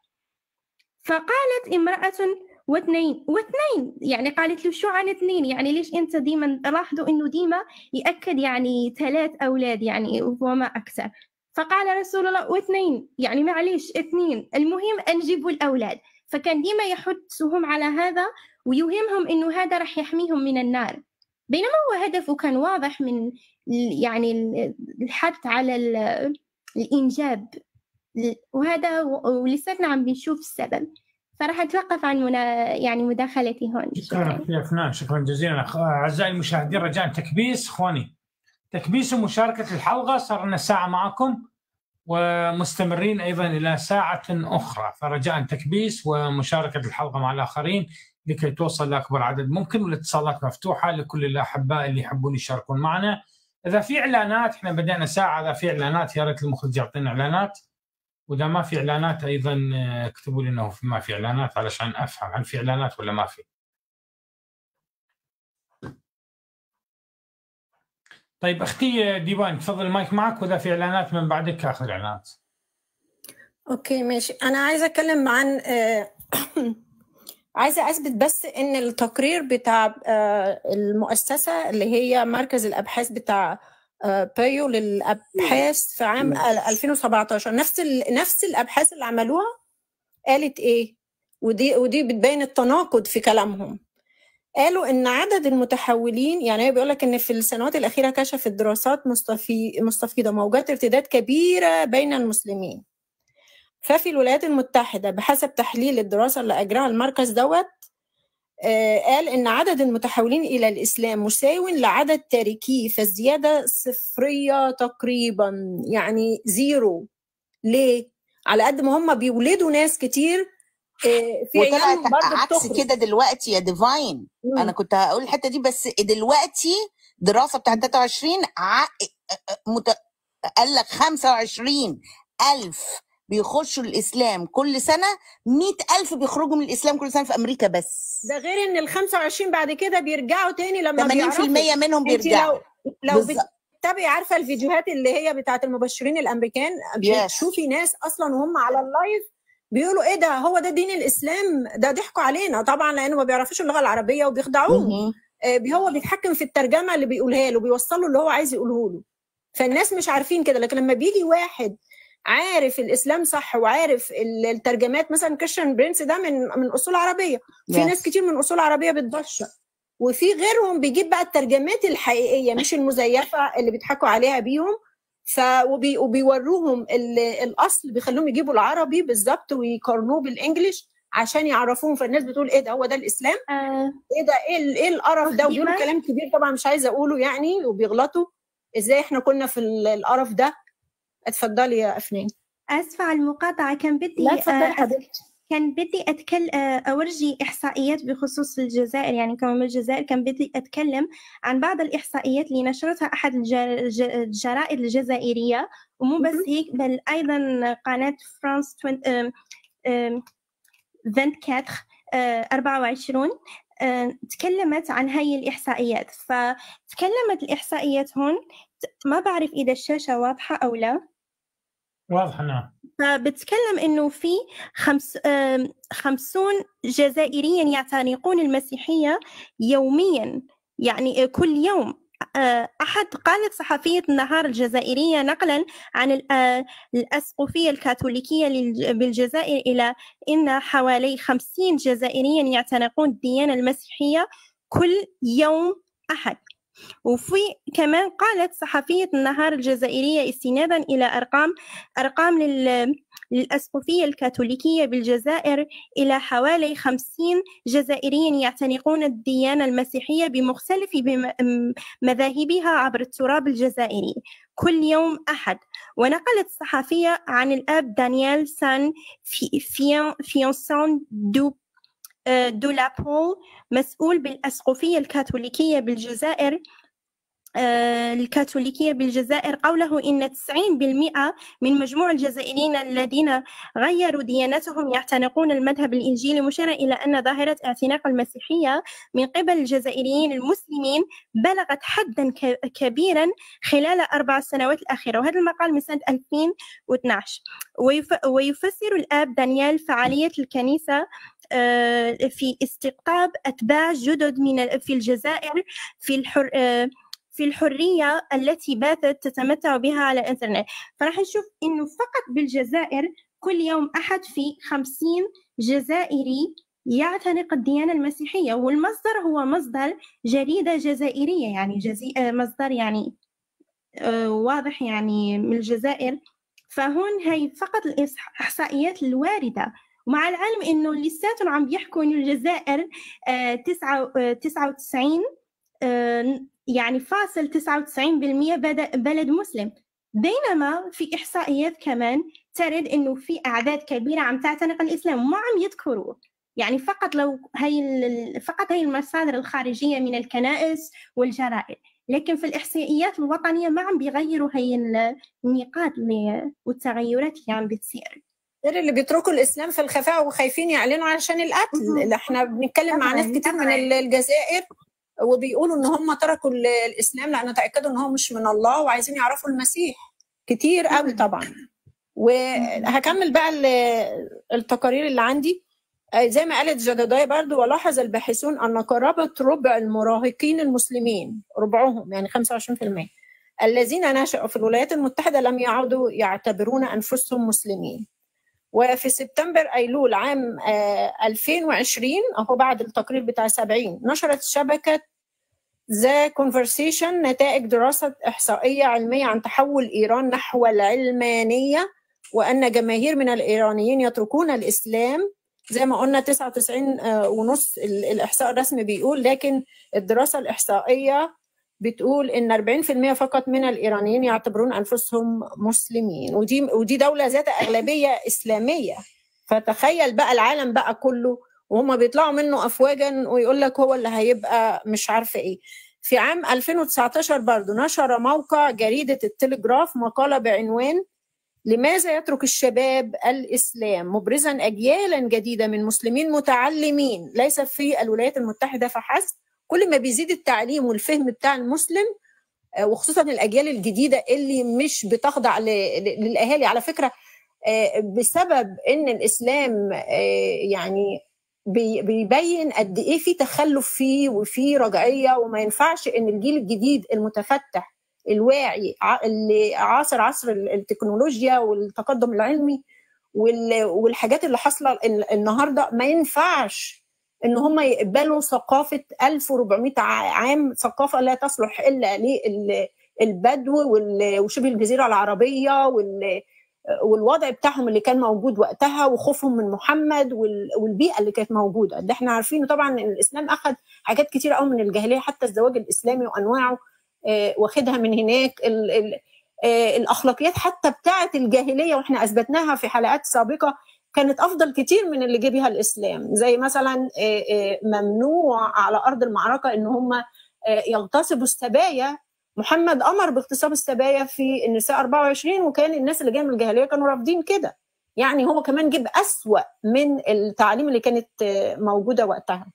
فقالت امرأة واثنين واثنين يعني قالت له شو عن اثنين يعني ليش انت ديما لاحظوا انه ديما يأكد يعني ثلاث اولاد يعني وما اكثر فقال رسول الله واثنين يعني معليش اثنين المهم انجبوا الاولاد فكان ديما يحثهم على هذا ويوهمهم انه هذا راح يحميهم من النار بينما هو هدفه كان واضح من ال- يعني ال- الحث على ال- الإنجاب ل- وهذا و- ولساتنا عم بنشوف السبب فراح أتوقف عن منا يعني مداخلتي هون شكرا يا فنان شكرا جزيلا أخ- اعزائي المشاهدين رجاء تكبيس اخواني تكبيس ومشاركه الحلقه صار لنا ساعه معكم ومستمرين ايضا الى ساعه اخرى فرجاء تكبيس ومشاركه الحلقه مع الاخرين لكي توصل لاكبر عدد ممكن والاتصالات مفتوحه لكل الاحباء اللي يحبون يشاركون معنا اذا في اعلانات احنا بدينا ساعه اذا في اعلانات يا ريت المخرج يعطينا اعلانات واذا ما في اعلانات ايضا آه، اكتبوا لي انه في- ما في اعلانات علشان افهم هل في اعلانات ولا ما في طيب اختي ديوان تفضل المايك معك واذا في اعلانات من بعدك اخذ الاعلانات اوكي ماشي انا عايزه اتكلم عن آه، عايزه اثبت بس ان التقرير بتاع آه، المؤسسه اللي هي مركز الابحاث بتاع آه، بايو للابحاث في عام 2017 نفس ال- نفس الابحاث اللي عملوها قالت ايه ودي ودي بتبين التناقض في كلامهم قالوا ان عدد المتحولين يعني هي بيقول لك ان في السنوات الاخيره كشفت دراسات مستفي مستفيضه موجات ارتداد كبيره بين المسلمين ففي الولايات المتحدة بحسب تحليل الدراسة اللي أجراها المركز دوت آه، قال إن عدد المتحولين إلى الإسلام مساو لعدد تاركيه فالزيادة صفرية تقريبا يعني زيرو ليه؟ على قد ما هم بيولدوا ناس كتير آه، في وطلعت عيالهم برضه عكس بتخرج كده دلوقتي يا ديفاين انا مم. كنت هقول الحته دي بس دلوقتي دراسه بتاعت 23 ع... مت... قال لك 25 الف بيخشوا الاسلام كل سنه 100 الف بيخرجوا من الاسلام كل سنه في امريكا بس ده غير إن ال 25 بعد كده بيرجعوا تاني لما 80% بيعرفوا منهم انت بيرجعوا لو لو بالظبط بتتابعي عارفه الفيديوهات اللي هي بتاعت المبشرين الامريكان يس بتشوفي ناس اصلا وهم على اللايف بيقولوا ايه ده هو ده دين الاسلام ده ضحكوا علينا طبعا لانه ما بيعرفوش اللغه العربيه وبيخدعوهم مهم. آه، بي- هو بيتحكم في الترجمه اللي بيقولها له بيوصله اللي هو عايز يقوله له فالناس مش عارفين كده لكن لما بيجي واحد عارف الاسلام صح وعارف ال- الترجمات مثلا كريستيان برينس ده من من اصول عربيه في ناس يس كتير من اصول عربيه بتبشر وفي غيرهم بيجيب بقى الترجمات الحقيقيه مش المزيفه اللي بيضحكوا عليها بيهم ف وبي وبيوروهم ال- الاصل بيخلوهم يجيبوا العربي بالظبط ويقارنوه بالانجليش عشان يعرفوهم فالناس بتقول ايه ده هو ده الاسلام آه، ايه ده ايه ال- ايه القرف ده وبيقولوا ديما كلام كبير طبعا مش عايزه اقوله يعني وبيغلطوا ازاي احنا كنا في ال- القرف ده اتفضلي يا افنان آسفة على المقاطعة كان بدي لا آه، اتفضلي أت- حبيبتي كان بدي أتكلم أورجي إحصائيات بخصوص الجزائر يعني كمان من الجزائر كان بدي أتكلم عن بعض الإحصائيات اللي نشرتها أحد الج- الج- الجرائد الجزائرية ومو بس مهم. هيك بل أيضا قناة فرانس 20 آم، آم، 24 آه، 24 آه، تكلمت عن هاي الإحصائيات فتكلمت الإحصائيات هون ما بعرف إذا الشاشة واضحة أو لا واضح نعم فبتكلم انه في خمس آم، خمسون جزائريا يعتنقون المسيحية يوميا يعني آه، كل يوم آه، أحد قالت صحفية النهار الجزائرية نقلا عن ال- آه، الأسقفية الكاثوليكية للج- بالجزائر إلى أن حوالي خمسين جزائريا يعتنقون الديانة المسيحية كل يوم أحد وفي كمان قالت صحفية النهار الجزائرية استنادا إلى أرقام أرقام لل للأسقفية الكاثوليكية بالجزائر إلى حوالي 50 جزائريا يعتنقون الديانة المسيحية بمختلف بم- م- مذاهبها عبر التراب الجزائري كل يوم أحد ونقلت الصحفية عن الأب دانيال سان في فيان فيونسون دو آه، دو لابول مسؤول بالأسقفية الكاثوليكية بالجزائر آه، الكاثوليكية بالجزائر قوله إن 90% من مجموع الجزائريين الذين غيروا ديانتهم يعتنقون المذهب الإنجيلي مشيرا إلى أن ظاهرة اعتناق المسيحية من قبل الجزائريين المسلمين بلغت حدا ك- كبيرا خلال أربع سنوات الأخيرة وهذا المقال من سنة 2012 ويف- ويفسر الآب دانيال فعالية الكنيسة آه، في استقطاب أتباع جدد من ال- في الجزائر في الحر آه، في الحرية التي باتت تتمتع بها على الإنترنت فراح نشوف إنه فقط بالجزائر كل يوم أحد في خمسين جزائري يعتنق الديانة المسيحية والمصدر هو مصدر جريدة جزائرية يعني جزي... آه، مصدر يعني آه، واضح يعني من الجزائر فهون هي فقط الإحصائيات الواردة ومع العلم إنه لساتهم عم بيحكوا إنه الجزائر آه، تسعة آه، تسعة وتسعين آه، يعني فاصل 99% بد- بلد مسلم بينما في إحصائيات كمان ترد إنه في أعداد كبيرة عم تعتنق الإسلام وما عم يذكروا يعني فقط لو هي ال- فقط هي المصادر الخارجية من الكنائس والجرائد لكن في الإحصائيات الوطنية ما عم بيغيروا هي النقاط اللي والتغيرات اللي عم بتصير غير اللي بيتركوا الاسلام في الخفاء وخايفين يعلنوا علشان القتل مهم. اللي احنا بنتكلم مع طبعاً، ناس كتير من طبعاً. ال- الجزائر وبيقولوا ان هم تركوا ال- الاسلام لان تاكدوا ان هو مش من الله وعايزين يعرفوا المسيح كتير قوي مهم. طبعا وهكمل بقى ال- التقارير اللي عندي آه، زي ما قالت جدداي برضو ولاحظ الباحثون ان قرابه ربع المراهقين المسلمين ربعهم يعني 25% الذين نشأوا في الولايات المتحدة لم يعودوا يعتبرون أنفسهم مسلمين وفي سبتمبر أيلول عام آه، 2020 أهو بعد التقرير بتاع 70 نشرت شبكة ذا كونفرسيشن نتائج دراسة إحصائية علمية عن تحول إيران نحو العلمانية وأن جماهير من الإيرانيين يتركون الإسلام زي ما قلنا 99 آه، ونص ال- الإحصاء الرسمي بيقول لكن الدراسة الإحصائية بتقول ان 40% فقط من الايرانيين يعتبرون انفسهم مسلمين ودي ودي دوله ذات اغلبيه اسلاميه فتخيل بقى العالم بقى كله وهم بيطلعوا منه افواجا ويقول لك هو اللي هيبقى مش عارفه ايه في عام 2019 برضو نشر موقع جريده التلجراف مقاله بعنوان لماذا يترك الشباب الاسلام مبرزا اجيالا جديده من مسلمين متعلمين ليس في الولايات المتحده فحسب كل ما بيزيد التعليم والفهم بتاع المسلم آه، وخصوصا الاجيال الجديده اللي مش بتخضع ل- ل- للاهالي على فكره آه، بسبب ان الاسلام آه، يعني بي- بيبين قد ايه في تخلف فيه وفي رجعيه وما ينفعش ان الجيل الجديد المتفتح الواعي ع- اللي عاصر عصر ال- التكنولوجيا والتقدم العلمي وال- والحاجات اللي حاصله ال- النهارده ما ينفعش ان هم يقبلوا ثقافه 1400 ع- عام ثقافه لا تصلح الا للبدو وال- وشبه الجزيره العربيه وال والوضع بتاعهم اللي كان موجود وقتها وخوفهم من محمد وال- والبيئه اللي كانت موجوده اللي احنا عارفينه طبعا ان الاسلام اخذ حاجات كتيره قوي من الجاهليه حتى الزواج الاسلامي وانواعه آه، واخدها من هناك ال ال آه، الاخلاقيات حتى بتاعه الجاهليه واحنا اثبتناها في حلقات سابقه كانت افضل كتير من اللي جه بيها الاسلام زي مثلا آه، آه، ممنوع على ارض المعركه ان هم آه، يغتصبوا السبايا محمد امر باغتصاب السبايا في النساء 24 وكان الناس اللي جايه من الجاهليه كانوا رافضين كده يعني هو كمان جيب اسوا من التعاليم اللي كانت آه، موجوده وقتها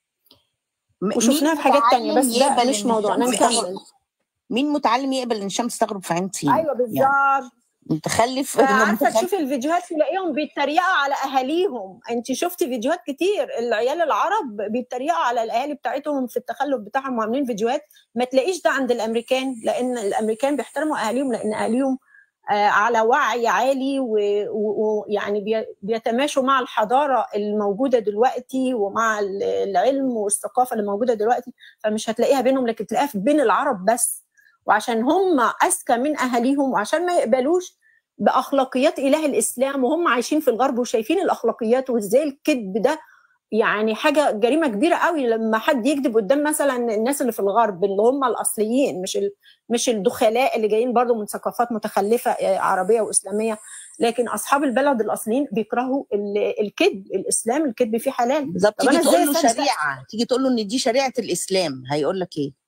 م- وشفناها مين في حاجات تانية متعلم بس ده يقبل مش إن موضوعنا الشمس نكمل تغرب؟ مين متعلم يقبل ان الشمس تغرب في عين طين ايوه بالظبط متخلف عارفه تشوفي الفيديوهات تلاقيهم بيتريقوا على اهاليهم انت شفتي فيديوهات كتير العيال العرب بيتريقوا على الاهالي بتاعتهم في التخلف بتاعهم وعاملين فيديوهات ما تلاقيش ده عند الامريكان لان الامريكان بيحترموا اهاليهم لان اهاليهم آه، على وعي عالي و- و- ويعني بي- بيتماشوا مع الحضاره الموجوده دلوقتي ومع ال- العلم والثقافه اللي موجوده دلوقتي فمش هتلاقيها بينهم لكن تلاقيها في- بين العرب بس وعشان هم اذكى من اهاليهم وعشان ما يقبلوش باخلاقيات اله الاسلام وهم عايشين في الغرب وشايفين الاخلاقيات وازاي الكذب ده يعني حاجه جريمه كبيره قوي لما حد يكذب قدام مثلا الناس اللي في الغرب اللي هم الاصليين مش ال... مش الدخلاء اللي جايين برضو من ثقافات متخلفه آه، عربيه واسلاميه لكن اصحاب البلد الاصليين بيكرهوا ال- الكذب الاسلام الكذب فيه حلال بالظبط طب تيجي أنا تقول إزاي له أصدق؟ شريعه تيجي تقول له ان دي شريعه الاسلام هيقول لك ايه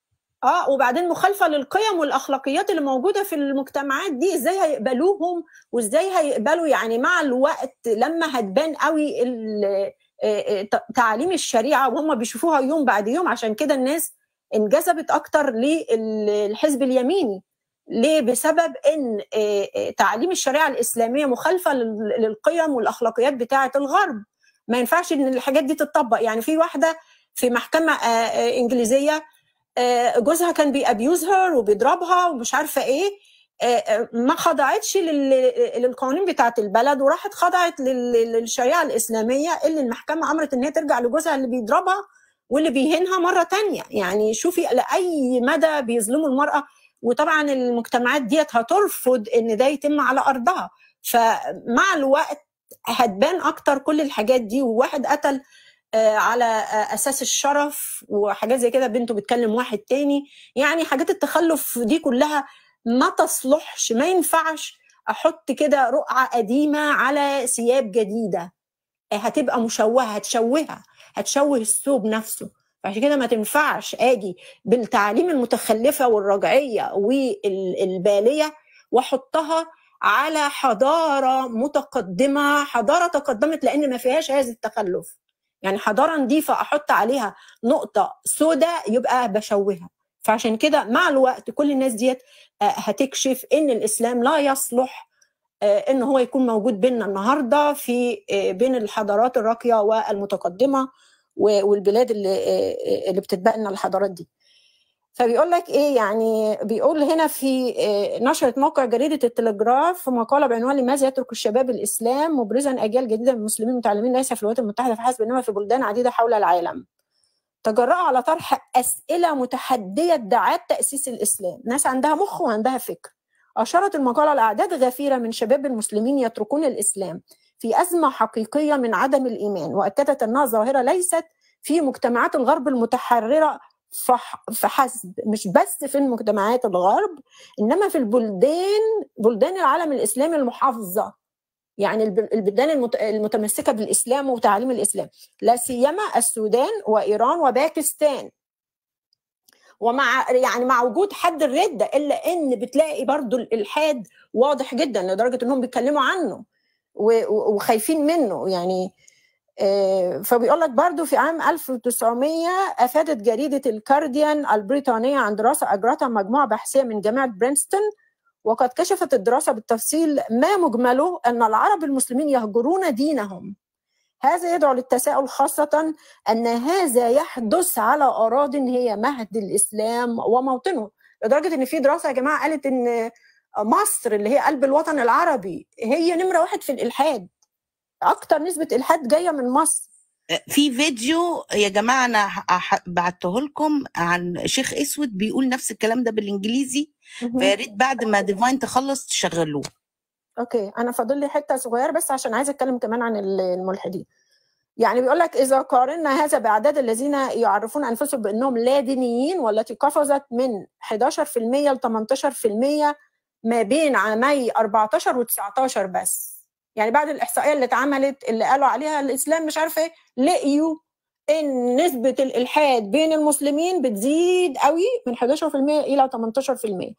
اه وبعدين مخالفه للقيم والاخلاقيات اللي موجوده في المجتمعات دي ازاي هيقبلوهم وازاي هيقبلوا يعني مع الوقت لما هتبان قوي ال- آه، آه، ت- تعاليم الشريعه وهم بيشوفوها يوم بعد يوم عشان كده الناس انجذبت اكتر للحزب اليميني ليه بسبب ان آه، آه، تعاليم الشريعه الاسلاميه مخالفه لل- للقيم والاخلاقيات بتاعه الغرب ما ينفعش ان الحاجات دي تتطبق يعني في واحده في محكمه آه، آه، انجليزيه آه، جوزها كان بيأبيوزها وبيضربها ومش عارفه ايه آه، آه، ما خضعتش لل- للقوانين بتاعه البلد وراحت خضعت لل- للشريعه الاسلاميه اللي المحكمه امرت ان هي ترجع لجوزها اللي بيضربها واللي بيهينها مره تانية يعني شوفي لاي مدى بيظلموا المراه وطبعا المجتمعات ديت هترفض ان ده يتم على ارضها فمع الوقت هتبان اكتر كل الحاجات دي وواحد قتل آه، على آه، اساس الشرف وحاجات زي كده بنته بتكلم واحد تاني يعني حاجات التخلف دي كلها ما تصلحش ما ينفعش احط كده رقعه قديمه على ثياب جديده آه، هتبقى مشوهه هتشوهها هتشوه الثوب نفسه فعشان كده ما تنفعش اجي بالتعاليم المتخلفه والرجعيه والباليه واحطها على حضاره متقدمه حضاره تقدمت لان ما فيهاش هذا التخلف يعني حضاره نظيفه احط عليها نقطه سوداء يبقى بشوهها فعشان كده مع الوقت كل الناس ديت آه، هتكشف ان الاسلام لا يصلح آه، ان هو يكون موجود بيننا النهارده في آه، بين الحضارات الراقيه والمتقدمه و- والبلاد اللي آه، اللي بتتبقى لنا الحضارات دي فبيقول لك ايه يعني بيقول هنا في آه، نشرة موقع جريدة التلجراف في مقالة بعنوان لماذا يترك الشباب الإسلام مبرزا أجيال جديدة من المسلمين المتعلمين ليس في الولايات المتحدة فحسب إنما في بلدان عديدة حول العالم تجرأوا على طرح أسئلة متحدية ادعاءات تأسيس الإسلام ناس عندها مخ وعندها فكر أشارت المقالة لأعداد غفيرة من شباب المسلمين يتركون الإسلام في أزمة حقيقية من عدم الإيمان وأكدت أنها ظاهرة ليست في مجتمعات الغرب المتحررة فح- فحسب مش بس في المجتمعات الغرب إنما في البلدان بلدان العالم الإسلامي المحافظة يعني الب- البلدان المت- المتمسكة بالإسلام وتعليم الإسلام لا سيما السودان وإيران وباكستان ومع يعني مع وجود حد الردة إلا إن بتلاقي برضو الإلحاد واضح جدا لدرجة إنهم بيتكلموا عنه و- و- وخايفين منه يعني آه، فبيقول لك برضو في عام 1900 أفادت جريدة الكارديان البريطانية عن دراسة أجرتها مجموعة بحثية من جامعة برينستون وقد كشفت الدراسة بالتفصيل ما مجمله أن العرب المسلمين يهجرون دينهم هذا يدعو للتساؤل خاصة أن هذا يحدث على أراض هي مهد الإسلام وموطنه لدرجة أن في دراسة يا جماعة قالت أن مصر اللي هي قلب الوطن العربي هي نمرة واحد في الإلحاد أكتر نسبة إلحاد جاية من مصر في فيديو يا جماعه انا ح- بعته لكم عن شيخ اسود بيقول نفس الكلام ده بالانجليزي فيا ريت بعد ما ديفاين تخلص تشغلوه اوكي انا فاضل لي حته صغيره بس عشان عايزه اتكلم كمان عن ال- الملحدين يعني بيقول لك اذا قارنا هذا باعداد الذين يعرفون انفسهم بانهم لا دينيين والتي قفزت من 11% ل 18% ما بين عامي 14 و19 بس يعني بعد الاحصائيه اللي اتعملت اللي قالوا عليها الاسلام مش عارفه ايه لقيوا ان نسبه الالحاد بين المسلمين بتزيد قوي من 11% الى 18%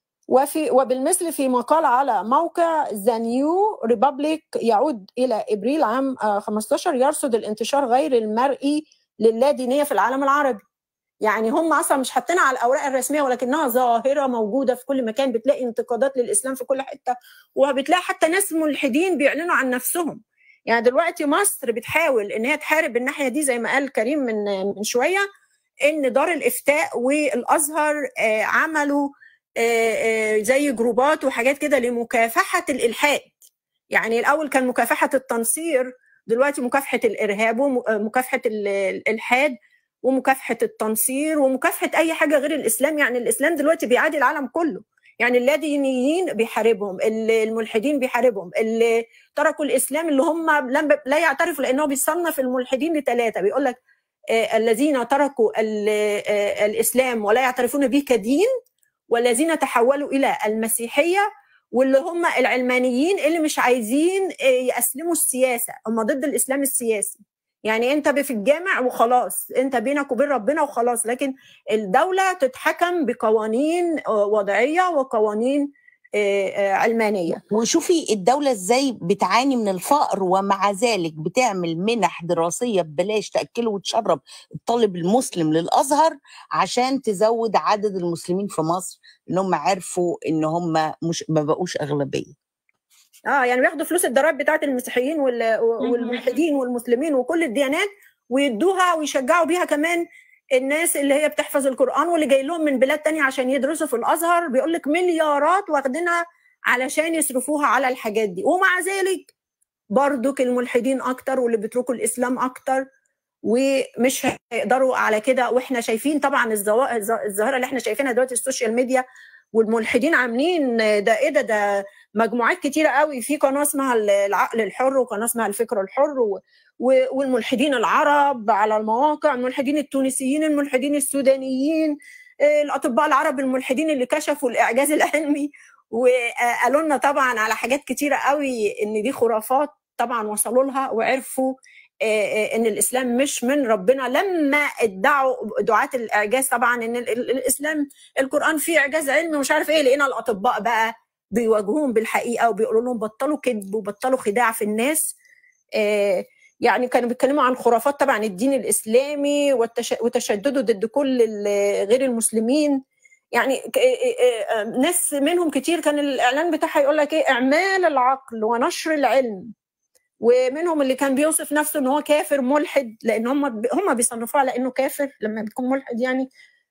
وفي وبالمثل في مقال على موقع ذا نيو ريبابليك يعود الى ابريل عام آه، 15 يرصد الانتشار غير المرئي للادينيه في العالم العربي يعني هم اصلا مش حاطينها على الاوراق الرسميه ولكنها ظاهره موجوده في كل مكان بتلاقي انتقادات للاسلام في كل حته وبتلاقي حتى ناس ملحدين بيعلنوا عن نفسهم يعني دلوقتي مصر بتحاول ان هي تحارب الناحيه دي زي ما قال كريم من من شويه ان دار الافتاء والازهر آه، عملوا آه، آه، زي جروبات وحاجات كده لمكافحه الالحاد يعني الاول كان مكافحه التنصير دلوقتي مكافحه الارهاب ومكافحه الالحاد ومكافحه التنصير ومكافحه اي حاجه غير الاسلام يعني الاسلام دلوقتي بيعادي العالم كله يعني اللادينيين بيحاربهم الملحدين بيحاربهم اللي تركوا الاسلام اللي هم لم لا يعترفوا لانه بيصنف الملحدين لثلاثه بيقول لك آه، الذين تركوا ال- آه، الاسلام ولا يعترفون به كدين والذين تحولوا الى المسيحيه واللي هم العلمانيين اللي مش عايزين آه، يأسلموا السياسه هم ضد الاسلام السياسي يعني انت في الجامع وخلاص انت بينك وبين ربنا وخلاص لكن الدوله تتحكم بقوانين آه، وضعيه وقوانين آه، آه، علمانيه وشوفي الدولة ازاي بتعاني من الفقر ومع ذلك بتعمل منح دراسية ببلاش تأكله وتشرب الطالب المسلم للأزهر عشان تزود عدد المسلمين في مصر ان هم عرفوا ان هم مش ما بقوش أغلبية اه يعني بياخدوا فلوس الضرائب بتاعت المسيحيين وال- والملحدين والمسلمين وكل الديانات ويدوها ويشجعوا بيها كمان الناس اللي هي بتحفظ القرآن واللي جاي لهم من بلاد تانية عشان يدرسوا في الأزهر بيقول لك مليارات واخدينها علشان يصرفوها على الحاجات دي ومع ذلك برضك الملحدين أكتر واللي بيتركوا الإسلام أكتر ومش هيقدروا على كده واحنا شايفين طبعا الظوا- الظ- الظاهره اللي احنا شايفينها دلوقتي السوشيال ميديا والملحدين عاملين ده ايه ده ده مجموعات كتيره قوي في قناه اسمها العقل الحر وقناه اسمها الفكر الحر و و- والملحدين العرب على المواقع الملحدين التونسيين الملحدين السودانيين آه، الاطباء العرب الملحدين اللي كشفوا الاعجاز العلمي وقالوا لنا طبعا على حاجات كتيره قوي ان دي خرافات طبعا وصلوا لها وعرفوا آه، آه، ان الاسلام مش من ربنا لما ادعوا دعاة الاعجاز طبعا ان ال- ال- الاسلام القران فيه اعجاز علمي ومش عارف ايه لقينا الاطباء بقى بيواجهوهم بالحقيقه وبيقولوا لهم بطلوا كذب وبطلوا خداع في الناس آه، يعني كانوا بيتكلموا عن خرافات طبعا الدين الاسلامي والتش- وتشدده ضد كل ال- غير المسلمين يعني ك- آه، آه، آه، ناس منهم كتير كان الاعلان بتاعها يقول لك ايه اعمال العقل ونشر العلم ومنهم اللي كان بيوصف نفسه ان هو كافر ملحد لان هم هم بيصنفوه على انه كافر لما بيكون ملحد يعني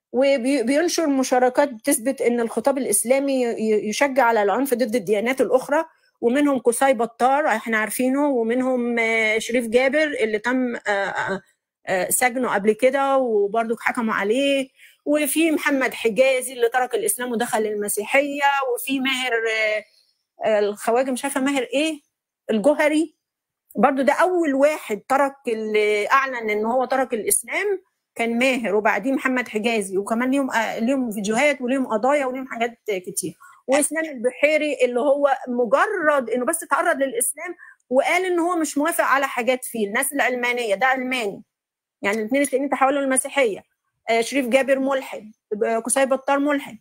وبينشر مشاركات بتثبت ان الخطاب الاسلامي ي- يشجع على العنف ضد الديانات الاخرى ومنهم قصي بطار احنا عارفينه ومنهم آه، شريف جابر اللي تم آه، آه، آه، سجنه قبل كده وبرضه حكموا عليه وفي محمد حجازي اللي ترك الاسلام ودخل المسيحيه وفي ماهر آه، آه، الخواجه مش عارفه ماهر ايه الجوهري برضو ده اول واحد ترك اللي اعلن ان هو ترك الاسلام كان ماهر وبعديه محمد حجازي وكمان ليهم آه، ليهم فيديوهات وليهم قضايا وليهم حاجات كتير واسلام البحيري اللي هو مجرد انه بس تعرض للاسلام وقال ان هو مش موافق على حاجات فيه الناس العلمانيه ده علماني يعني الاثنين التانيين تحولوا للمسيحيه آه، شريف جابر ملحد آه، قصي بطار ملحد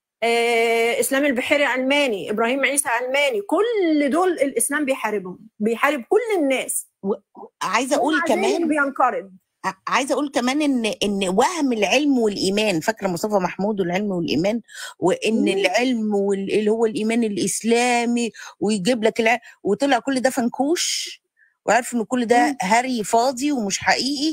آه، اسلام البحيري علماني ابراهيم عيسى علماني كل دول الاسلام بيحاربهم بيحارب كل الناس عايزه اقول ومع ذلك كمان بينقرض ع- عايزه اقول كمان ان ان وهم العلم والايمان فاكره مصطفى محمود والعلم والايمان وان مم. العلم وال- اللي هو الايمان الاسلامي ويجيب لك الع... وطلع كل ده فنكوش وعارف ان كل ده مم. هري فاضي ومش حقيقي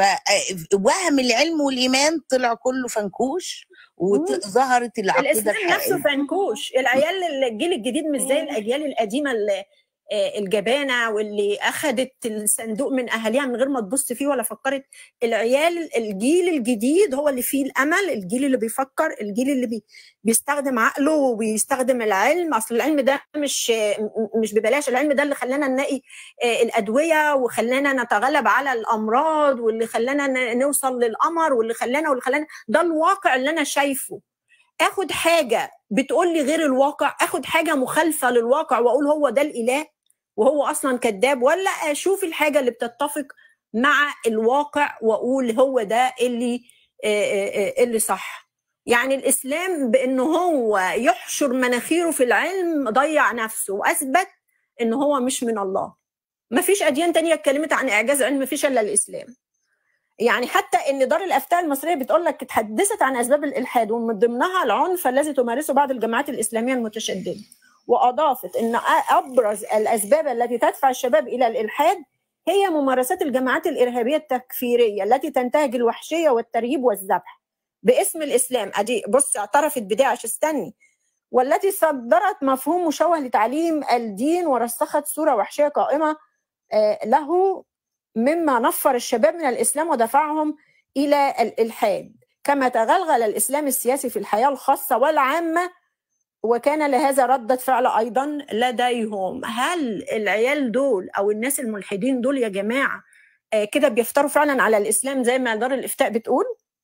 فوهم العلم والايمان طلع كله فنكوش مم. وظهرت العقيده الاسلام نفسه الحقيقيه فنكوش العيال الجيل الجديد مش زي الاجيال القديمه اللي آه، الجبانه واللي اخذت الصندوق من اهاليها من غير ما تبص فيه ولا فكرت العيال الجيل الجديد هو اللي فيه الامل الجيل اللي بيفكر الجيل اللي بي بيستخدم عقله وبيستخدم العلم اصل العلم ده مش م- مش ببلاش العلم ده اللي خلانا نلاقي آه، الادويه وخلانا نتغلب على الامراض واللي خلانا ن- نوصل للقمر واللي خلانا واللي خلانا ده الواقع اللي انا شايفه اخد حاجه بتقول لي غير الواقع اخد حاجه مخالفه للواقع واقول هو ده الاله وهو اصلا كذاب ولا اشوف الحاجه اللي بتتفق مع الواقع واقول هو ده اللي آه، آه، آه، اللي صح يعني الاسلام بانه هو يحشر مناخيره في العلم ضيع نفسه واثبت ان هو مش من الله ما فيش اديان تانية اتكلمت عن اعجاز علم ما فيش الا الاسلام يعني حتى ان دار الافتاء المصريه بتقول لك اتحدثت عن اسباب الالحاد ومن ضمنها العنف الذي تمارسه بعض الجماعات الاسلاميه المتشدده واضافت ان ابرز الاسباب التي تدفع الشباب الى الالحاد هي ممارسات الجماعات الارهابيه التكفيريه التي تنتهج الوحشيه والترهيب والذبح باسم الاسلام ادي بص اعترفت بداعش استني والتي صدرت مفهوم مشوه لتعليم الدين ورسخت صوره وحشيه قائمه آه، له مما نفر الشباب من الاسلام ودفعهم الى الالحاد كما تغلغل الاسلام السياسي في الحياه الخاصه والعامه وكان لهذا ردة فعل أيضا لديهم هل العيال دول أو الناس الملحدين دول يا جماعة آه، كده بيفتروا فعلا على الإسلام زي ما دار الإفتاء بتقول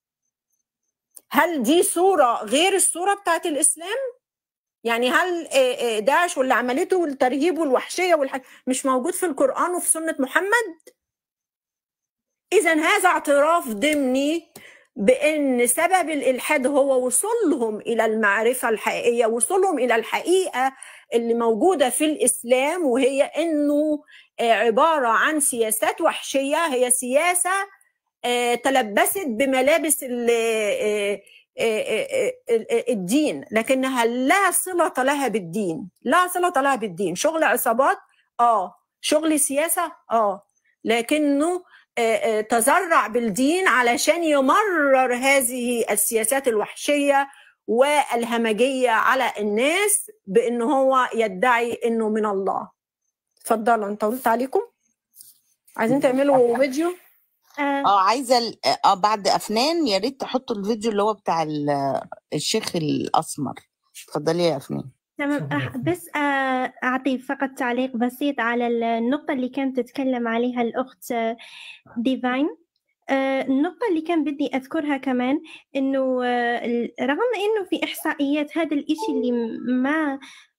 هل دي صورة غير الصورة بتاعت الإسلام يعني هل آه، آه، داعش واللي عملته والترهيب والوحشية والحاجة مش موجود في القرآن وفي سنة محمد إذا هذا اعتراف ضمني بأن سبب الإلحاد هو وصولهم إلى المعرفة الحقيقية وصولهم إلى الحقيقة اللي موجودة في الإسلام وهي أنه آه، عبارة عن سياسات وحشية هي سياسة آه، تلبست بملابس ال- آه، آه، آه، آه، الدين لكنها لا صلة لها بالدين لا صلة لها بالدين شغل عصابات آه شغل سياسة آه لكنه آه، آه، تزرع بالدين علشان يمرر هذه السياسات الوحشية والهمجية على الناس بأن هو يدعي أنه من الله اتفضلوا انت قلت عليكم عايزين تعملوا فيديو اه عايزه ال- اه بعد افنان يا ريت تحطوا الفيديو اللي هو بتاع ال- الشيخ الاسمر اتفضلي يا افنان تمام أح- بس آه، أعطي فقط تعليق بسيط على النقطة اللي كانت تتكلم عليها الأخت آه، ديفاين آه، النقطة اللي كان بدي أذكرها كمان إنه آه، ال- رغم إنه في إحصائيات هذا الإشي اللي م- ما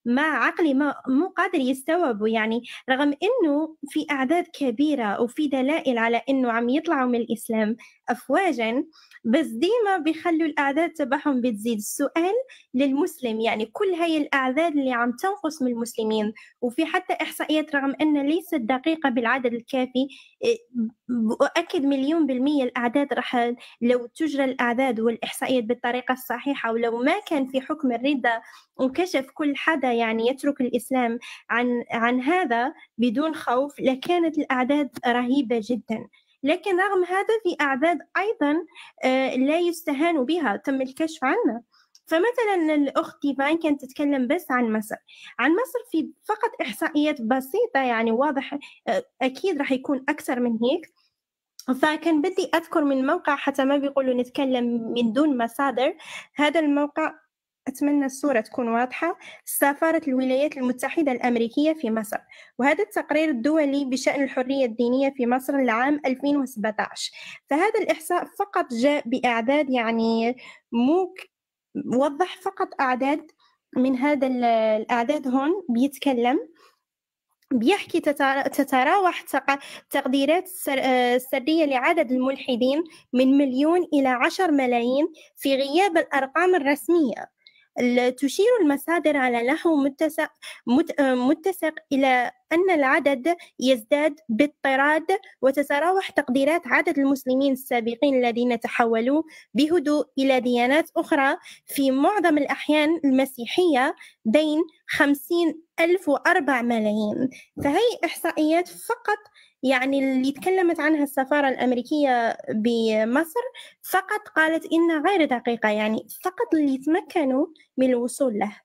مع عقلي ما مو قادر يستوعبه يعني رغم إنه في أعداد كبيرة وفي دلائل على إنه عم يطلعوا من الإسلام أفواجا بس ديما بيخلوا الأعداد تبعهم بتزيد السؤال للمسلم يعني كل هاي الأعداد اللي عم تنقص من المسلمين وفي حتى إحصائيات رغم أنها ليست دقيقة بالعدد الكافي إيه، بأكد مليون بالمية الأعداد رح لو تجرى الأعداد والإحصائيات بالطريقة الصحيحة ولو ما كان في حكم الردة وكشف كل حدا يعني يترك الإسلام عن عن هذا بدون خوف لكانت الأعداد رهيبة جدا لكن رغم هذا في أعداد أيضا آه، لا يستهان بها تم الكشف عنها فمثلا الأخت ديفاين كانت تتكلم بس عن مصر عن مصر في فقط إحصائيات بسيطة يعني واضح آه، أكيد راح يكون أكثر من هيك فكان بدي أذكر من موقع حتى ما بيقولوا نتكلم من دون مصادر هذا الموقع أتمنى الصورة تكون واضحة سفارة الولايات المتحدة الأمريكية في مصر وهذا التقرير الدولي بشأن الحرية الدينية في مصر لعام 2017 فهذا الإحصاء فقط جاء بأعداد يعني مو وضح فقط أعداد من هذا الأعداد هون بيتكلم بيحكي تتراوح تقديرات السرية لعدد الملحدين من مليون إلى عشر ملايين في غياب الأرقام الرسمية تشير المصادر على نحو متسق, متسق إلى أن العدد يزداد باضطراد وتتراوح تقديرات عدد المسلمين السابقين الذين تحولوا بهدوء إلى ديانات أخرى في معظم الأحيان المسيحية بين خمسين ألف وأربع ملايين فهي إحصائيات فقط يعني اللي تكلمت عنها السفارة الأمريكية بمصر فقط قالت إنها غير دقيقة يعني فقط اللي تمكنوا من الوصول له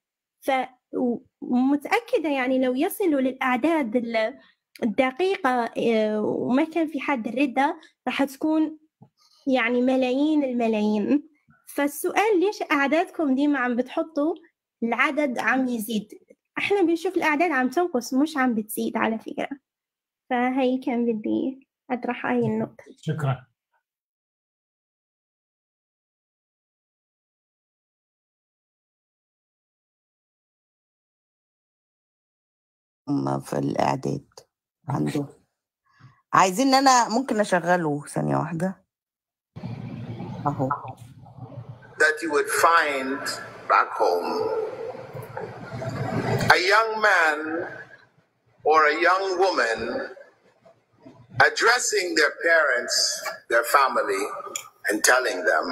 فمتأكدة يعني لو يصلوا للأعداد الدقيقة آه، وما كان في حد الردة راح تكون يعني ملايين الملايين فالسؤال ليش أعدادكم ديما عم بتحطوا العدد عم يزيد احنا بنشوف الأعداد عم تنقص مش عم بتزيد على فكرة فهي كان بدي أطرح هاي النقطة شكرا هم في الإعداد عنده عايزين إن أنا ممكن أشغله ثانية واحدة أهو that you would find back home. A young man or a young woman addressing their parents, their family, and telling them,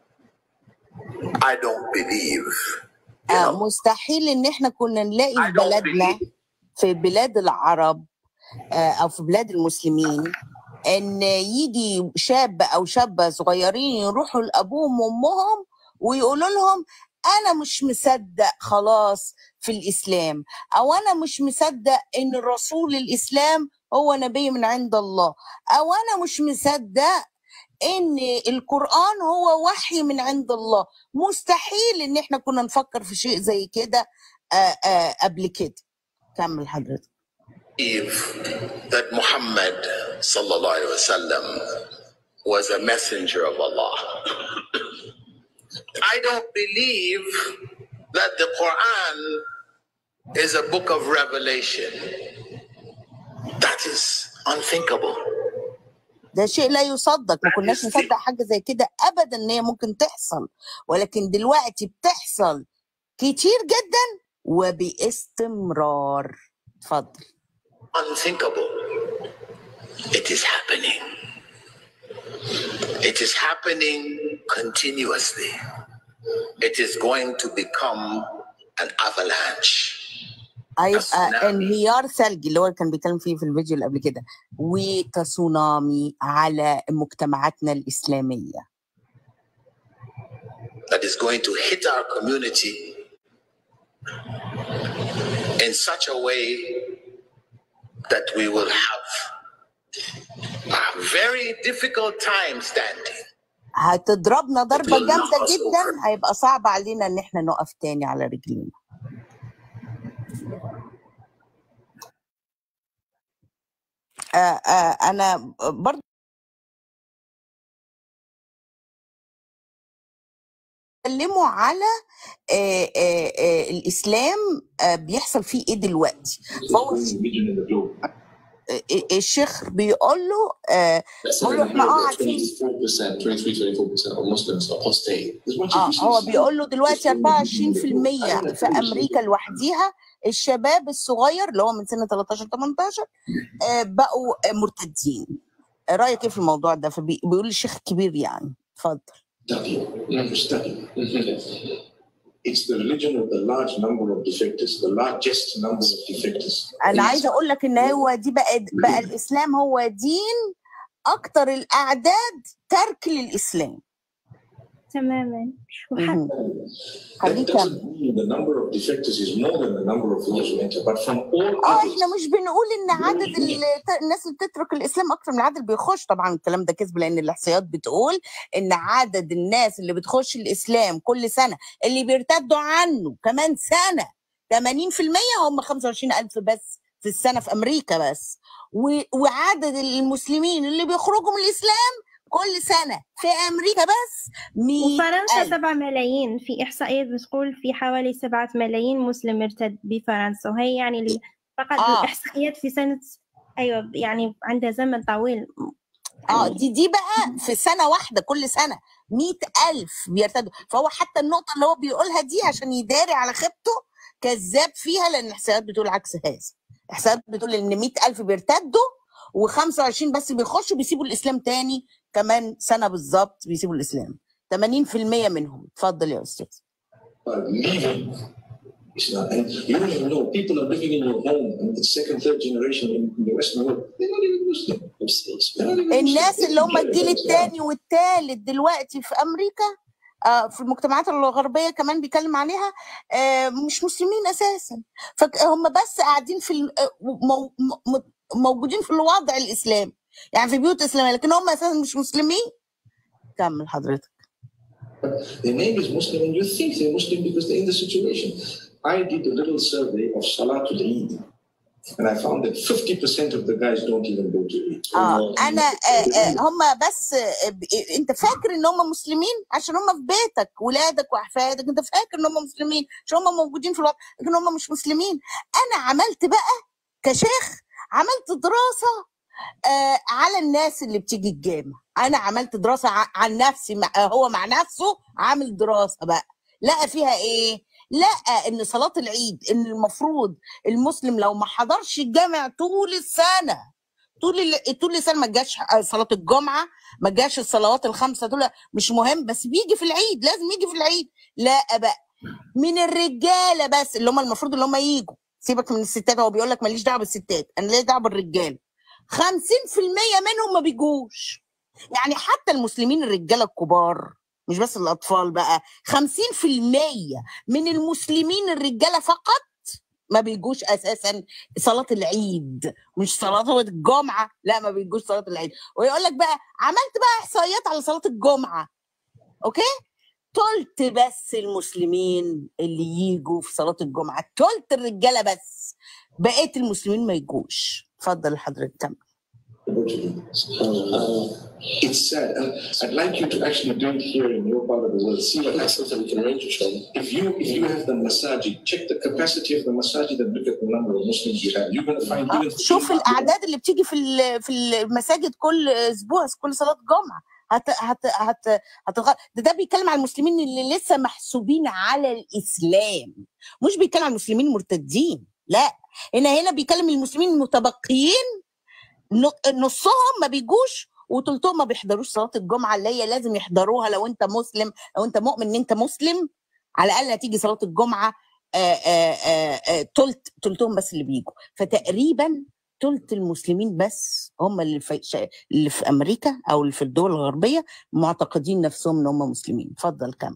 I don't believe. آه مستحيل ان احنا كنا نلاقي في بلدنا في بلاد العرب آه او في بلاد المسلمين ان يجي شاب او شابه صغيرين يروحوا لابوهم وامهم ويقولوا لهم انا مش مصدق خلاص في الاسلام او انا مش مصدق ان الرسول الاسلام هو نبي من عند الله او انا مش مصدق ان القران هو وحي من عند الله مستحيل ان احنا كنا نفكر في شيء زي كده آه، آه، قبل كده كمل حضرتك believe that Muhammad sallallahu alaihi wasallam was a messenger of Allah. I don't believe that the Quran is a book of revelation. That is unthinkable. ده شيء لا يصدق ما كناش نصدق حاجه زي كده ابدا ان هي ممكن تحصل ولكن دلوقتي بتحصل كتير جدا وباستمرار اتفضل Unthinkable. It is happening. It is happening continuously. It is going to become an avalanche. هيبقى انهيار ثلجي اللي هو كان بيتكلم فيه في الفيديو اللي قبل كده وتسونامي على مجتمعاتنا الاسلاميه that is going to hit our community in such a way that we will have a very difficult time standing. هتضربنا ضربه جامده جدا هيبقى صعب علينا ان احنا نقف تاني على رجلينا آه آه انا برضه بيتكلموا على آه، آه، آه، الاسلام آه، بيحصل فيه ايه دلوقتي فهو آه، آه، الشيخ بيقول له آه، بيقول له احنا اه عارفين 24%, 23, 24% of Muslims apostate. As much as اه we هو see بيقول له دلوقتي 24% I في امريكا لوحديها الشباب الصغير اللي هو من سن 13 18 آه، بقوا آه، مرتدين رايك ايه في الموضوع ده فبيقول الشيخ الكبير يعني اتفضل study, never study. it's the religion of the large number of defectors, the largest number of defectors. انا عايزه اقول لك ان هو دي بقى بقى الاسلام هو دين اكتر الاعداد ترك للاسلام تماما وح... مهم. That خليك doesn't كمل mean the number of defectors is more than the number of those who enter, but from all اه others, احنا مش بنقول ان عدد ال- الناس اللي بتترك الاسلام اكتر من العدد اللي بيخش طبعا الكلام ده كذب لان الاحصائيات بتقول ان عدد الناس اللي بتخش الاسلام كل سنه اللي بيرتدوا عنه كمان سنه 80% هم 25000 بس في السنه في امريكا بس و- وعدد المسلمين اللي بيخرجوا من الاسلام كل سنه في امريكا بس 100000 وفرنسا 7 ملايين في إحصائيات بتقول في حوالي 7 ملايين مسلم ارتد بفرنسا وهي يعني ال- فقط اه الإحصائيات في سنة أيوة يعني عندها زمن طويل اه دي دي بقى في سنة واحدة كل سنة مئة ألف بيرتدوا فهو حتى النقطة اللي هو بيقولها دي عشان يداري على خيبته كذاب فيها لأن الإحصائيات بتقول عكس هذا الإحصائيات بتقول إن مئة ألف بيرتدوا و25 بس بيخشوا بيسيبوا الإسلام تاني كمان سنة بالظبط بيسيبوا الإسلام 80% منهم اتفضل يا أستاذ are leaving Islam. And you don't even know, people are living in your home, and the second, third generation in, in the Western world, they're not even Muslim. They're not even الناس Muslim. اللي هم They care الجيل about Islam. الثاني والثالث دلوقتي في امريكا آه، في المجتمعات الغربيه كمان بيتكلم عليها آه، مش مسلمين اساسا فهم بس قاعدين في ال- آه، مو- مو- موجودين في الوضع الاسلامي يعني في بيوت اسلاميه لكن هم اساسا مش مسلمين كمل حضرتك Their name is Muslim, and you think they're Muslim because they're in the situation. I did a little survey of Salatul Eid, and I found that 50% of the guys don't even go to Eid. اه انا آه، آه، هم بس آه، ب- آه، انت فاكر ان هم مسلمين عشان هم في بيتك ولادك واحفادك انت فاكر ان هم مسلمين عشان هم موجودين في الوطن لكن هم مش مسلمين انا عملت بقى كشيخ عملت دراسه آه على الناس اللي بتيجي الجامع انا عملت دراسه ع- عن نفسي مع آه، هو مع نفسه عامل دراسه بقى لقى فيها ايه لقى ان صلاه العيد ان المفروض المسلم لو ما حضرش الجامع طول السنه طول ال- طول السنه ما جاش صلاه الجمعه ما جاش الصلوات الخمسه دول مش مهم بس بيجي في العيد لازم يجي في العيد لا بقى من الرجاله بس اللي هم المفروض اللي هم يجوا سيبك من الستات هو بيقول لك ماليش دعوه بالستات انا ليا دعوه بالرجاله 50% منهم ما بيجوش يعني حتى المسلمين الرجاله الكبار مش بس الاطفال بقى 50% من المسلمين الرجاله فقط ما بيجوش اساسا صلاه العيد مش صلاه الجمعه لا ما بيجوش صلاه العيد ويقول لك بقى عملت بقى احصائيات على صلاه الجمعه اوكي تلت بس المسلمين اللي يجوا في صلاه الجمعه تلت الرجاله بس بقيه المسلمين ما يجوش اتفضل حضرتك كمل Uh, it's sad. And I'd like you to actually do it here in your part of the world. See what That's happens. something we can arrange for Sean. If you if you have the masajid, check the capacity of the masajid and look at the number of Muslims you have. You're going to find آه، even شوف الاعداد اللي بتيجي في ال- في المساجد كل اسبوع كل صلاه جمعه هت هت هت هتغ... ده, ده بيتكلم على المسلمين اللي لسه محسوبين على الاسلام مش بيتكلم على المسلمين المرتدين لا هنا هنا بيكلم المسلمين المتبقيين ن- نصهم ما بيجوش وتلتهم ما بيحضروش صلاه الجمعه اللي هي لازم يحضروها لو انت مسلم لو انت مؤمن ان انت مسلم على الاقل هتيجي صلاه الجمعه آه، آه، آه، آه، تلت تلتهم بس اللي بيجوا فتقريبا تلت المسلمين بس هم اللي في شا- اللي في امريكا او اللي في الدول الغربيه معتقدين نفسهم ان هم مسلمين اتفضل كم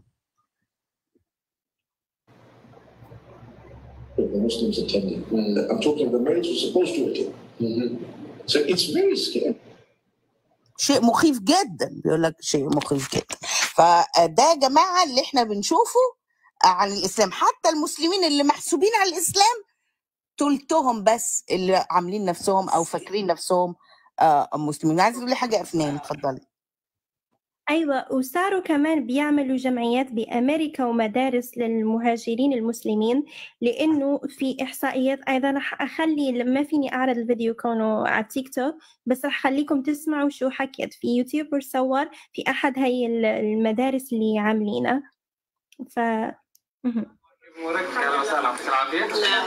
of the Muslims attending. I'm talking the males were supposed to attend. So it's very scary. شيء مخيف جدا بيقول لك شيء مخيف جدا فده يا جماعه اللي احنا بنشوفه عن الاسلام حتى المسلمين اللي محسوبين على الاسلام تلتهم بس اللي عاملين نفسهم او فاكرين نفسهم آه، مسلمين عايز تقول لي حاجه يا افنان اتفضلي أيوة وصاروا كمان بيعملوا جمعيات بأمريكا ومدارس للمهاجرين المسلمين لأنه في إحصائيات أيضا رح أخلي ما فيني أعرض الفيديو كونه على تيك توك بس رح أخليكم تسمعوا شو حكيت في يوتيوب صور في أحد هاي المدارس اللي عاملينها ف مهم. امورك يا اهلا وسهلا يعطيك العافيه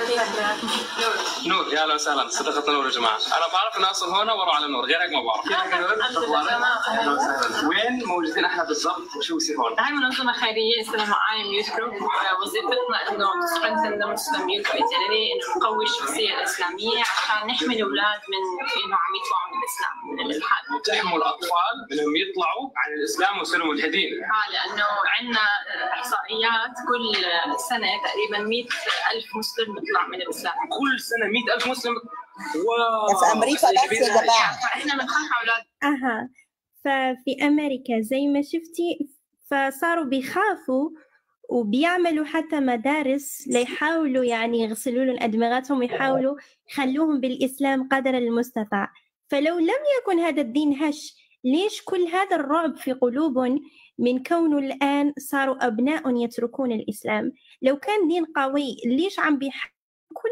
نور يا اهلا وسهلا صديقة نور يا جماعه انا بعرف الناس هون ورا على نور غيرك ما بعرف كيفك يا نور اخبارك اهلا وسهلا وين موجودين احنا بالضبط وشو بيصير هون هاي منظمة خيرية اسمها معايم يوث جروب وظيفتنا انه strengthen the Muslim youth identity انه نقوي الشخصية الإسلامية عشان نحمي الأولاد من انه عم يطلعوا من الإسلام من الإلحاد تحموا الاطفال انهم يطلعوا عن الاسلام ويصيروا ملحدين اه لأنه عندنا إحصائيات كل سنة تقريبا 100 ألف مسلم بيطلع من الإسلام كل سنه 100000 مسلم واو ده في أمريكا بس يا جماعة فإحنا بنخاف على أولاد أها ففي أمريكا زي ما شفتي فصاروا بيخافوا وبيعملوا حتى مدارس ليحاولوا يعني يغسلوا لهم أدمغتهم ويحاولوا يخلوهم بالإسلام قدر المستطاع فلو لم يكن هذا الدين هش ليش كل هذا الرعب في قلوبهم من كونه الآن صاروا أبناء يتركون الإسلام لو كان دين قوي ليش عم بيح كل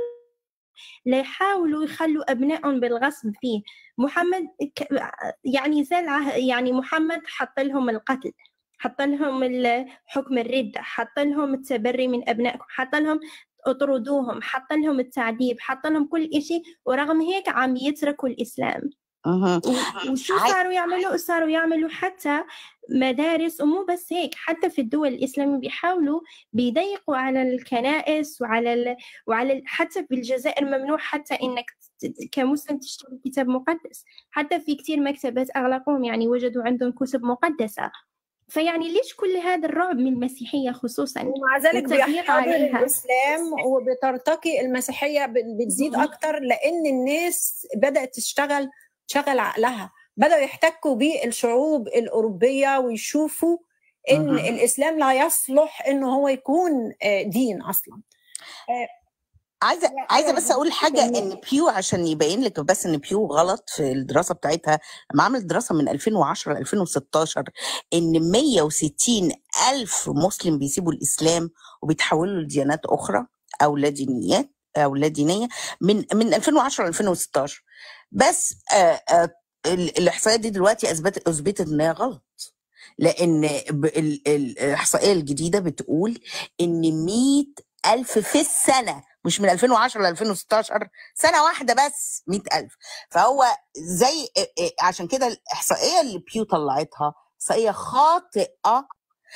ليحاولوا يخلوا أبنائهم بالغصب فيه محمد ك... يعني زي العه... يعني محمد حط لهم القتل حط لهم ال- حكم الردة حط لهم التبري من أبنائكم حط لهم اطردوهم حط لهم التعذيب حط لهم كل إشي ورغم هيك عم يتركوا الإسلام مهم. و- وشو عاي- صاروا يعملوا صاروا يعملوا حتى مدارس ومو بس هيك حتى في الدول الإسلامية بيحاولوا بيضيقوا على الكنائس وعلى ال... وعلى ال... حتى بالجزائر ممنوع حتى إنك ت- ت- كمسلم تشتري كتاب مقدس حتى في كتير مكتبات أغلقوهم يعني وجدوا عندهم كتب مقدسة فيعني ليش كل هذا الرعب من المسيحية خصوصا ومع ذلك والتضييق بيحتضر عليها الاسلام وبترتقي المسيحيه ب- بتزيد اكتر لان الناس بدات تشتغل تشغل عقلها بداوا يحتكوا بالشعوب الاوروبيه ويشوفوا ان مهم. الاسلام لا يصلح انه هو يكون آه، دين اصلا آه، عايزه عايزه بس اقول حاجه ان بيو عشان يبين لك بس ان بيو غلط في الدراسه بتاعتها لما عملت دراسه من 2010 ل 2016 ان 160 الف مسلم بيسيبوا الاسلام وبيتحولوا لديانات اخرى او لا دينيات او لا دينيه من من 2010 ل 2016 بس آه آه ال- الاحصائيات دي دلوقتي اثبتت اثبتت ان هي غلط لان ب- ال- ال- الاحصائيه الجديده بتقول ان 100 ألف في السنة مش من 2010 ل 2016 سنة واحدة بس 100 ألف فهو زي عشان كده الإحصائية اللي بيو طلعتها إحصائية خاطئة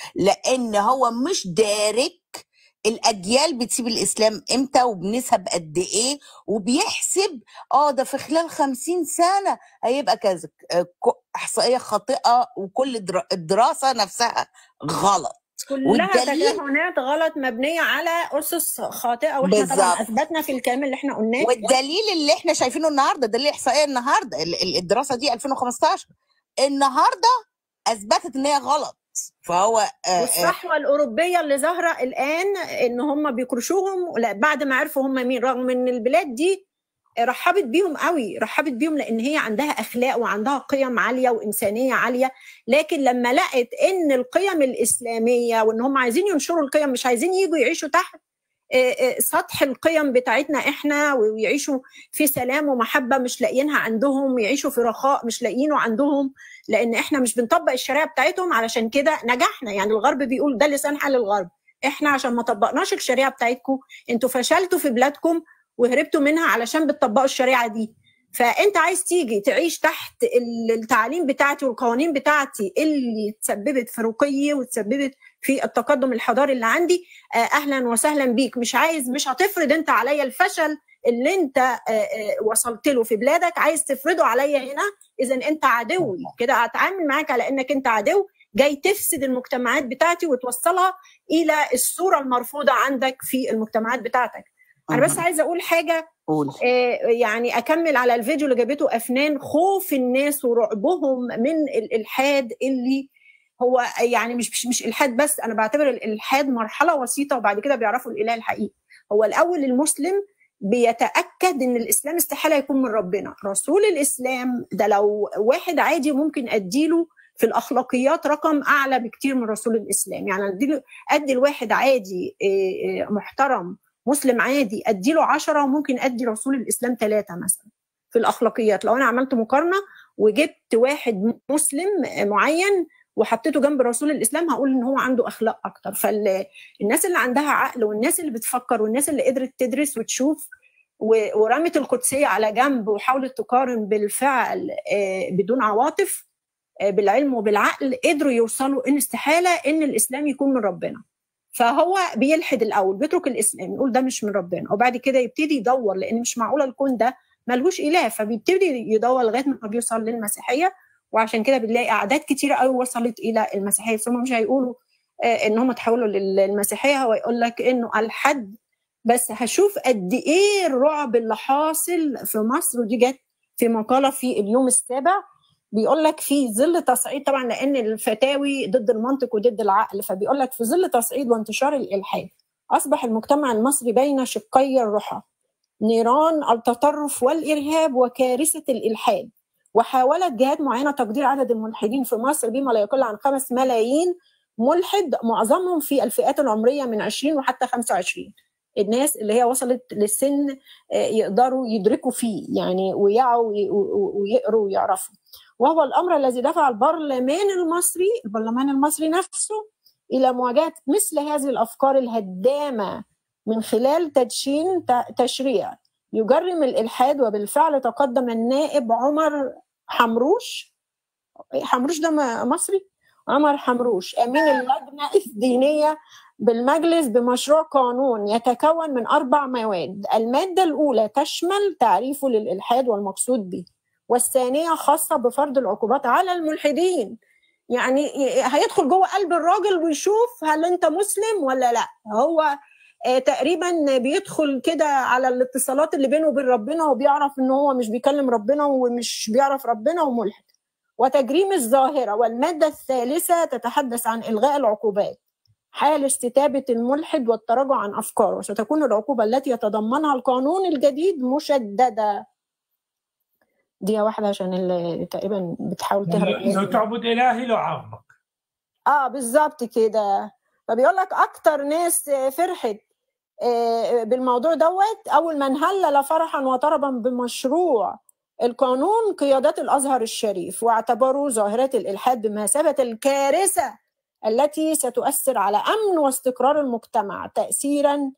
لأن هو مش دارك الأجيال بتسيب الإسلام إمتى وبنسب قد إيه وبيحسب آه ده في خلال 50 سنة هيبقى كذا آه، ك- إحصائية خاطئة وكل در- الدراسة نفسها غلط كلها والدليل تكهنات غلط مبنيه على اسس خاطئه واحنا طبعا بالظبط اثبتنا في الكلام اللي احنا قلناه والدليل اللي احنا شايفينه النهارده دليل احصائيه النهارده ال- ال- الدراسه دي 2015 النهارده اثبتت ان هي غلط فهو آه، آه، والصحوه الاوروبيه اللي ظاهره الان ان هم بيكرشوهم لا، بعد ما عرفوا هم مين رغم ان البلاد دي رحبت بيهم قوي رحبت بيهم لان هي عندها اخلاق وعندها قيم عاليه وانسانيه عاليه لكن لما لقت ان القيم الاسلاميه وان هم عايزين ينشروا القيم مش عايزين يجوا يعيشوا تحت آه، آه، سطح القيم بتاعتنا احنا ويعيشوا في سلام ومحبه مش لاقيينها عندهم ويعيشوا في رخاء مش لاقيينه عندهم لان احنا مش بنطبق الشريعه بتاعتهم علشان كده نجحنا يعني الغرب بيقول ده لسان حال الغرب احنا عشان ما طبقناش الشريعه بتاعتكم انتوا فشلتوا في بلادكم وهربتوا منها علشان بتطبقوا الشريعه دي فانت عايز تيجي تعيش تحت ال- التعاليم بتاعتي والقوانين بتاعتي اللي تسببت في رقي وتسببت في التقدم الحضاري اللي عندي آه، اهلا وسهلا بيك مش عايز مش هتفرض انت عليا الفشل اللي انت آه، آه، وصلت له في بلادك عايز تفرضه عليا هنا اذا انت عدوي كده هتعامل معاك على انك انت عدو جاي تفسد المجتمعات بتاعتي وتوصلها الى الصوره المرفوضه عندك في المجتمعات بتاعتك انا بس مهم. عايزه اقول حاجه قول آه، يعني اكمل على الفيديو اللي جابته افنان خوف الناس ورعبهم من الالحاد اللي هو يعني مش مش مش الحاد بس انا بعتبر الالحاد مرحله وسيطه وبعد كده بيعرفوا الاله الحقيقي هو الاول المسلم بيتاكد ان الاسلام استحاله يكون من ربنا رسول الاسلام ده لو واحد عادي ممكن اديله في الاخلاقيات رقم اعلى بكتير من رسول الاسلام يعني ادي ادي الواحد عادي إيه، إيه، محترم مسلم عادي ادي له 10 وممكن ادي رسول الاسلام ثلاثه مثلا في الاخلاقيات لو انا عملت مقارنه وجبت واحد مسلم معين وحطيته جنب رسول الاسلام هقول ان هو عنده اخلاق اكتر فالناس اللي عندها عقل والناس اللي بتفكر والناس اللي قدرت تدرس وتشوف و- ورمت القدسيه على جنب وحاولت تقارن بالفعل آه، بدون عواطف آه، بالعلم وبالعقل قدروا يوصلوا ان استحاله ان الاسلام يكون من ربنا فهو بيلحد الاول بيترك الاسلام يقول ده مش من ربنا وبعد كده يبتدي يدور لان مش معقوله الكون ده ملهوش اله فبيبتدي يدور لغايه ما بيوصل للمسيحيه وعشان كده بنلاقي اعداد كتيره قوي وصلت الى المسيحيه بس هم مش هيقولوا آه، ان هم تحولوا للمسيحيه هو يقول لك انه الحد بس هشوف قد ايه الرعب اللي حاصل في مصر ودي جت في مقاله في اليوم السابع بيقول لك في ظل تصعيد طبعا لان الفتاوي ضد المنطق وضد العقل فبيقول لك في ظل تصعيد وانتشار الالحاد اصبح المجتمع المصري بين شقي الرحى نيران التطرف والارهاب وكارثه الالحاد وحاولت جهات معينه تقدير عدد الملحدين في مصر بما لا يقل عن 5 ملايين ملحد معظمهم في الفئات العمريه من 20 وحتى 25 الناس اللي هي وصلت للسن آه، يقدروا يدركوا فيه يعني ويعوا وي- و- ويقروا ويعرفوا وهو الامر الذي دفع البرلمان المصري البرلمان المصري نفسه الى مواجهه مثل هذه الافكار الهدامه من خلال تدشين ت- تشريع يجرم الالحاد وبالفعل تقدم النائب عمر حمروش حمروش ده م- مصري عمر حمروش امين اللجنه الدينيه بالمجلس بمشروع قانون يتكون من اربع مواد الماده الاولى تشمل تعريفه للالحاد والمقصود به والثانيه خاصه بفرض العقوبات على الملحدين يعني ي- هيدخل جوه قلب الراجل ويشوف هل انت مسلم ولا لا هو آه، تقريبا بيدخل كده على الاتصالات اللي بينه وبين ربنا وبيعرف ان هو مش بيكلم ربنا ومش بيعرف ربنا وملحد وتجريم الظاهره والماده الثالثه تتحدث عن الغاء العقوبات حال استتابه الملحد والتراجع عن افكاره وستكون العقوبه التي يتضمنها القانون الجديد مشدده دي واحده عشان اللي تقريبا بتحاول تهرب لو تعبد الهي لو عاقبك اه بالظبط كده فبيقول لك اكتر ناس فرحت آه، بالموضوع دوت اول من هلل فرحا وطربا بمشروع القانون قيادات الازهر الشريف واعتبروا ظاهره الالحاد بمثابه الكارثه التي ستؤثر على امن واستقرار المجتمع تاثيرا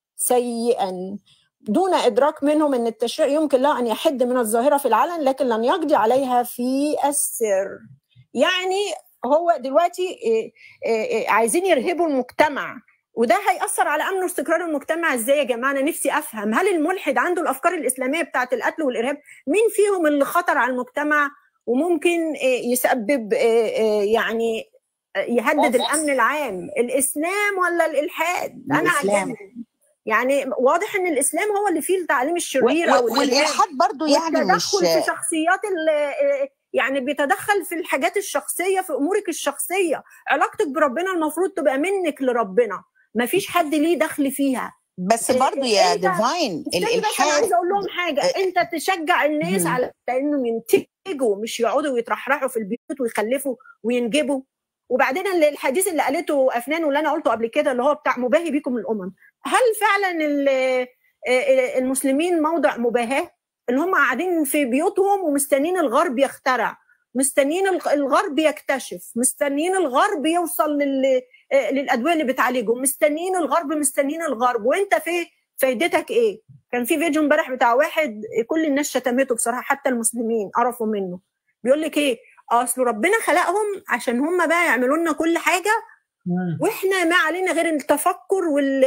سيئا دون ادراك منهم ان التشريع يمكن له ان يحد من الظاهره في العلن لكن لن يقضي عليها في السر يعني هو دلوقتي إيه، إيه، إيه، عايزين يرهبوا المجتمع وده هيأثر على أمن واستقرار المجتمع ازاي يا جماعة أنا نفسي أفهم هل الملحد عنده الأفكار الإسلامية بتاعت القتل والإرهاب مين فيهم اللي خطر على المجتمع وممكن إيه، يسبب إيه، إيه، يعني يهدد الأمن العام الإسلام ولا الإلحاد أنا الإسلام. عجبني يعني واضح ان الاسلام هو اللي فيه التعليم الشرير و- او و- الإرهاب. والإلحاد برضو يعني والتدخل مش- في شخصيات ال- يعني بيتدخل في الحاجات الشخصيه في امورك الشخصيه علاقتك بربنا المفروض تبقى منك لربنا ما فيش حد ليه دخل فيها بس برضو يا أنت- ديفاين استني بس انا الالحاد عايزه اقول لهم حاجه انت تشجع الناس مم. على انهم ينتجوا مش يقعدوا يترحرحوا في البيوت ويخلفوا وينجبوا وبعدين اللي- الحديث اللي قالته افنان واللي انا قلته قبل كده اللي هو بتاع مباهي بكم الامم هل فعلا ال- المسلمين موضع مباهاه اللي هم قاعدين في بيوتهم ومستنيين الغرب يخترع مستنيين الغ- الغرب يكتشف مستنيين الغرب يوصل لل... آه، للادويه اللي بتعالجهم مستنيين الغرب مستنيين الغرب وانت في فايدتك ايه كان في فيديو امبارح بتاع واحد كل الناس شتمته بصراحه حتى المسلمين قرفوا منه بيقول لك ايه اصل ربنا خلقهم عشان هم بقى يعملوا لنا كل حاجه واحنا ما علينا غير التفكر وال...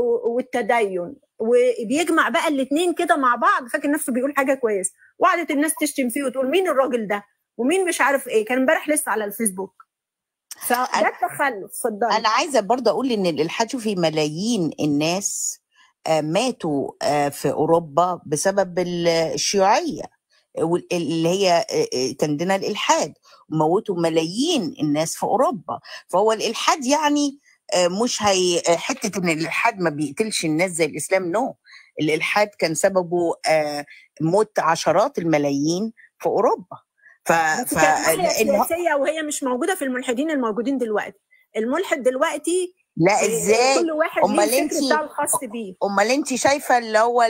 والتدين وبيجمع بقى الاثنين كده مع بعض فاكر نفسه بيقول حاجه كويسه وقعدت الناس تشتم فيه وتقول مين الراجل ده ومين مش عارف ايه كان امبارح لسه على الفيسبوك فده التخلف اتفضلي انا عايزه برضه اقول ان الالحاد في ملايين الناس آه، ماتوا آه، في اوروبا بسبب ال- الشيوعيه وال- اللي هي آه، آه، كان عندنا الالحاد وموتوا ملايين الناس في اوروبا فهو الالحاد يعني آه، مش هي آه، حته ان الالحاد ما بيقتلش الناس زي الاسلام نو الالحاد كان سببه آه، موت عشرات الملايين في اوروبا ف بس ف كانت ناحيه لان هو- سياسيه وهي مش موجوده في الملحدين الموجودين دلوقتي الملحد دلوقتي لا إيه، ازاي كل واحد ليه امال الفكر انت بتاعه الخاص بيه امال انت شايفه اللي هو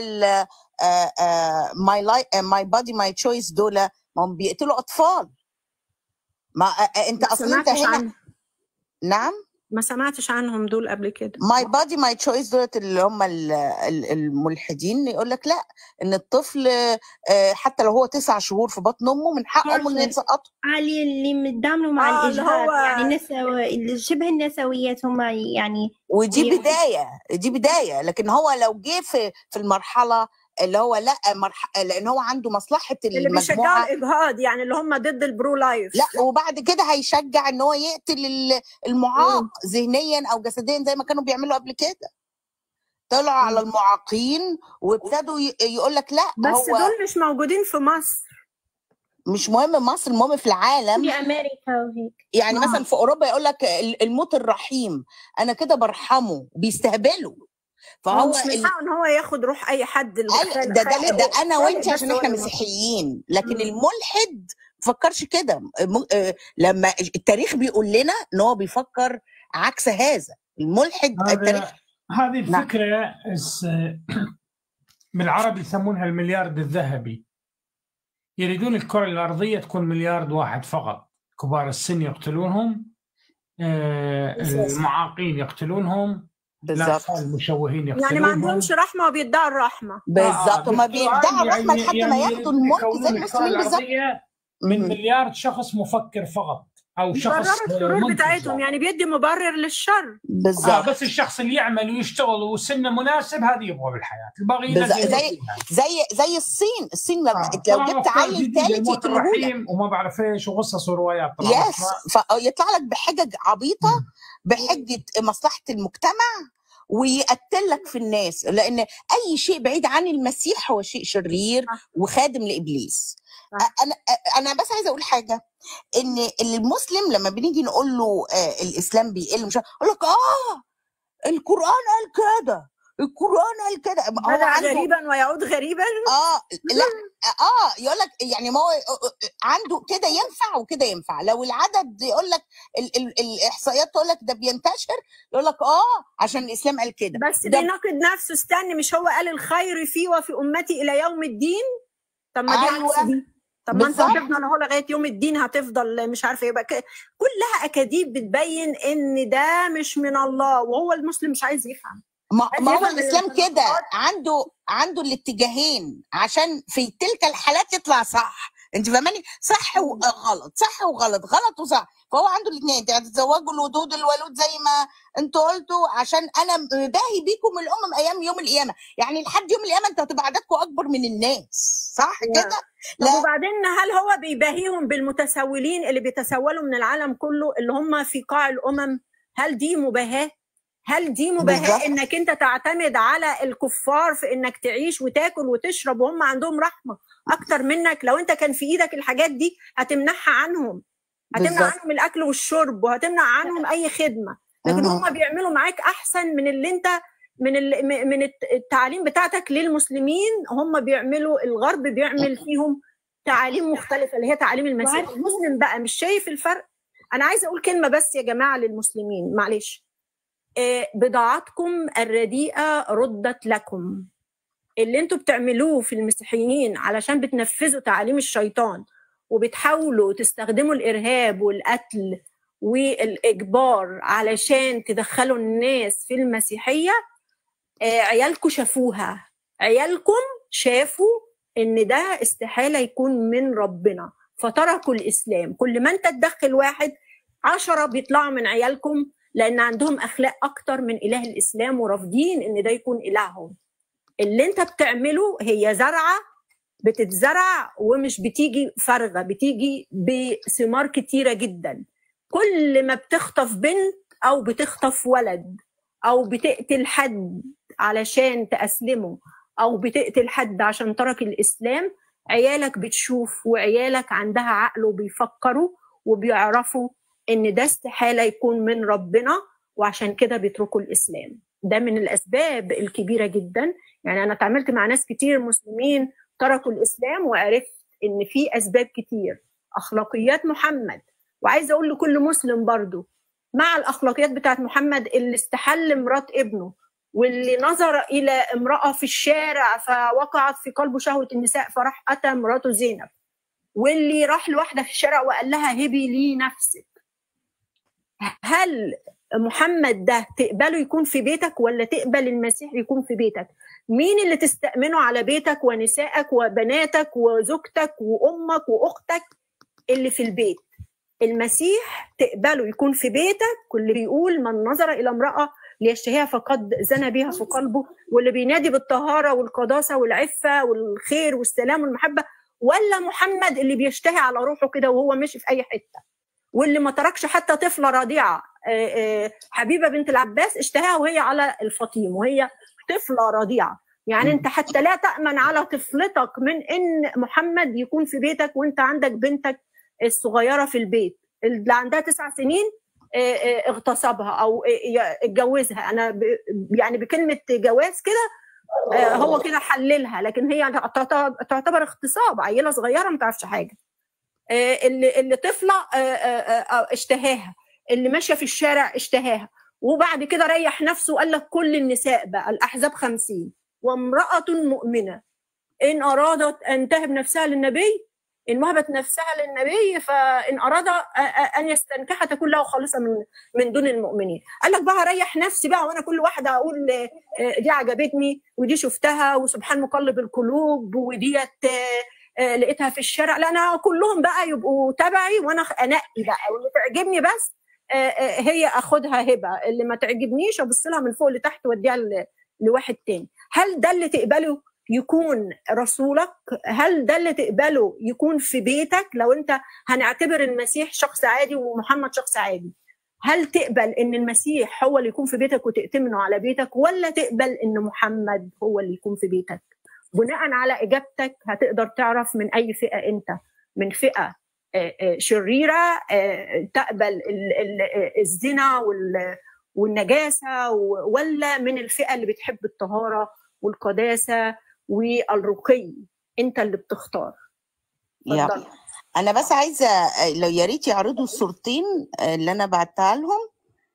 ماي لايف ماي بادي ماي تشويس دول ما هم بيقتلوا اطفال ما آه، آه، انت ما اصلا انت سمعتش هنا عنهم نعم ما سمعتش عنهم دول قبل كده ماي بادي ماي تشويس دولت اللي هم ال- ال- الملحدين يقول لك لا ان الطفل آه، حتى لو هو تسع شهور في بطن امه من حقه انه عارفة يتسقط علي اللي متداملوا مع اه اللي الإجهاض هو يعني النسو شبه النسويات هم يعني ودي يعني بدايه دي بدايه لكن هو لو جه في في المرحله اللي هو لا مرح... لان هو عنده مصلحه اللي بيشجعوا المجموعه الاجهاض يعني اللي هم ضد البرو لايف لا وبعد كده هيشجع ان هو يقتل ال- المعاق ذهنيا او جسديا زي ما كانوا بيعملوا قبل كده طلعوا على المعاقين وابتدوا يقول لك لا بس هو دول مش موجودين في مصر مش مهم مصر المهم في العالم في أمريكا وهيك يعني آه. مثلا في اوروبا يقول لك ال- الموت الرحيم انا كده برحمه بيستهبلوا هو فهو مش من ال... حقه ان هو ياخد روح اي حد اللي أي- خالق ده ده, خالقه ده انا خالق وانت بس عشان هو احنا اللي مسيحيين لكن مم. الملحد ما فكرش كده م- آه، لما التاريخ بيقول لنا ان هو بيفكر عكس هذا الملحد التاريخ هذا هذه نعم الفكرة اس- بالعربي يسمونها المليارد الذهبي يريدون الكرة الأرضية تكون مليارد واحد فقط كبار السن يقتلونهم آه، المعاقين يقتلونهم بالظبط الأطفال المشوهين يعني ما يقتلونهم عندهمش رحمه وبيدعوا الرحمه بالظبط هما بالقرآن بيدعوا الرحمه يعني لحد ما يعني ياخدوا الملك يكونون زي الكرة المسلمين بالظبط الأرضية من مم. مليار شخص مفكر فقط أو شخص بيبرروا الشرور منتج بتاعتهم يعني بيدي مبرر للشر آه بالظبط بس الشخص اللي يعمل ويشتغل وسنه مناسب هذه يبغى بالحياة الباقي بالظبط ينزل زي فيها زي زي الصين الصين لما آه لو طبعا جبت افكار عيل جديده ثالث الموت يقتلوه لك الرحيم وما بعرف ايش وقصص وروايات طبعا يس أسماء. فيطلع لك بحجج عبيطه بحجه مصلحه المجتمع ويقتل لك في الناس لان اي شيء بعيد عن المسيح هو شيء شرير وخادم لابليس صح. انا انا بس عايزه اقول حاجه ان المسلم لما بنيجي نقول له آه الاسلام بيقل مش يقول لك اه القران قال كده القران قال كده هو بدأ عنده غريبا ويعود غريبا اه لا اه يقول لك يعني ما هو عنده كده ينفع وكده ينفع لو العدد يقول لك ال ال الاحصائيات تقول لك ده بينتشر يقول لك اه عشان الاسلام قال كده بس ده بيناقض نفسه استني مش هو قال الخير في وفي امتي الى يوم الدين طب ما دي عكس ايوه دي طب ما انت بالظبط هتفضل اهو لغايه يوم الدين هتفضل مش عارفه يبقى ك... كلها اكاذيب بتبين ان ده مش من الله وهو المسلم مش عايز يفهم ما عايز ما هو يفهم ان الاسلام كده الخلافات عنده عنده الاتجاهين عشان في تلك الحالات يطلع صح انت فاهماني صح وغلط صح وغلط غلط وصح فهو عنده الاثنين تتزوجوا الودود الولود زي ما انتوا قلتوا عشان انا باهي بيكم الامم ايام يوم القيامه يعني لحد يوم القيامه انتوا هتبقى عددكم اكبر من الناس صح نعم. كده طب لا وبعدين هل هو بيباهيهم بالمتسولين اللي بيتسولوا من العالم كله اللي هم في قاع الامم هل دي مباهاه هل دي مباهاه بالظبط انك انت تعتمد على الكفار في انك تعيش وتاكل وتشرب وهم عندهم رحمه اكتر منك لو انت كان في ايدك الحاجات دي هتمنعها عنهم هتمنع بالظبط عنهم الاكل والشرب وهتمنع عنهم اي خدمه لكن مهم. هم بيعملوا معاك احسن من اللي انت من ال- م- من الت- التعاليم بتاعتك للمسلمين هم بيعملوا الغرب بيعمل فيهم تعاليم مختلفه اللي هي تعاليم المسيح وعارفة المسلم بقى مش شايف الفرق انا عايزه اقول كلمه بس يا جماعه للمسلمين معلش آه، بضاعتكم الرديئه ردت لكم اللي انتوا بتعملوه في المسيحيين علشان بتنفذوا تعاليم الشيطان وبتحاولوا تستخدموا الارهاب والقتل والاجبار علشان تدخلوا الناس في المسيحيه آه، عيالكم شافوها عيالكم شافوا ان ده استحاله يكون من ربنا فتركوا الاسلام كل ما انت تدخل واحد عشرة بيطلعوا من عيالكم لان عندهم اخلاق اكتر من اله الاسلام ورافضين ان ده يكون الههم اللي انت بتعمله هي زرعه بتتزرع ومش بتيجي فارغه بتيجي بثمار كتيره جدا كل ما بتخطف بنت او بتخطف ولد او بتقتل حد علشان تأسلمه او بتقتل حد عشان ترك الاسلام عيالك بتشوف وعيالك عندها عقل وبيفكروا وبيعرفوا ان ده استحاله يكون من ربنا وعشان كده بيتركوا الاسلام ده من الاسباب الكبيره جدا يعني انا اتعاملت مع ناس كتير مسلمين تركوا الاسلام وعرفت ان في اسباب كتير اخلاقيات محمد وعايزه اقول لكل مسلم برضو مع الاخلاقيات بتاعت محمد اللي استحل مرات ابنه واللي نظر الى امراه في الشارع فوقعت في قلبه شهوه النساء فراح اتى مراته زينب واللي راح لواحده في الشارع وقال لها هبي لي نفسك هل محمد ده تقبله يكون في بيتك ولا تقبل المسيح يكون في بيتك مين اللي تستأمنه على بيتك ونسائك وبناتك وزوجتك وأمك وأختك اللي في البيت المسيح تقبله يكون في بيتك واللي بيقول من نظر إلى امرأة ليشتهيها فقد زنى بها في قلبه واللي بينادي بالطهارة والقداسة والعفة والخير والسلام والمحبة ولا محمد اللي بيشتهي على روحه كده وهو ماشي في أي حتة واللي ما تركش حتى طفلة رضيعة آه، آه، حبيبة بنت العباس اشتهاها وهي على الفطيم وهي طفلة رضيعة يعني انت حتى لا تأمن على طفلتك من ان محمد يكون في بيتك وانت عندك بنتك الصغيرة في البيت اللي عندها تسع سنين آه، آه، اغتصبها او آه، ي- اتجوزها انا ب- يعني بكلمة جواز كده آه، هو كده حللها لكن هي تعتبر تعتبر اغتصاب عيلة صغيرة ما تعرفش حاجة آه، اللي اللي طفله آه، آه، آه، اشتهاها اللي ماشيه في الشارع اشتهاها وبعد كده ريح نفسه وقال لك كل النساء بقى الاحزاب خمسين وامراه مؤمنه ان ارادت ان تهب نفسها للنبي ان وهبت نفسها للنبي فان اراد آه، آه، ان يستنكحها تكون له خالصه من من دون المؤمنين قال لك بقى ريح نفسي بقى وانا كل واحده اقول آه، آه، دي عجبتني ودي شفتها وسبحان مقلب القلوب وديت آه، آه، لقيتها في الشارع لا انا كلهم بقى يبقوا تبعي وانا أخ- انقي بقى واللي تعجبني بس آه، آه، هي اخدها هبه اللي ما تعجبنيش ابص لها من فوق لتحت واديها ل- لواحد تاني هل ده اللي تقبله يكون رسولك هل ده اللي تقبله يكون في بيتك لو انت هنعتبر المسيح شخص عادي ومحمد شخص عادي هل تقبل ان المسيح هو اللي يكون في بيتك وتأتمنه على بيتك ولا تقبل ان محمد هو اللي يكون في بيتك بناء على اجابتك هتقدر تعرف من اي فئه انت من فئه آه، آه، شريره آه، تقبل ال- ال- آه، الزنا وال- والنجاسه و- ولا من الفئه اللي بتحب الطهاره والقداسه والرقي انت اللي بتختار يا اتفضل انا بس عايزه لو يا ريت يعرضوا الصورتين اللي انا بعتها لهم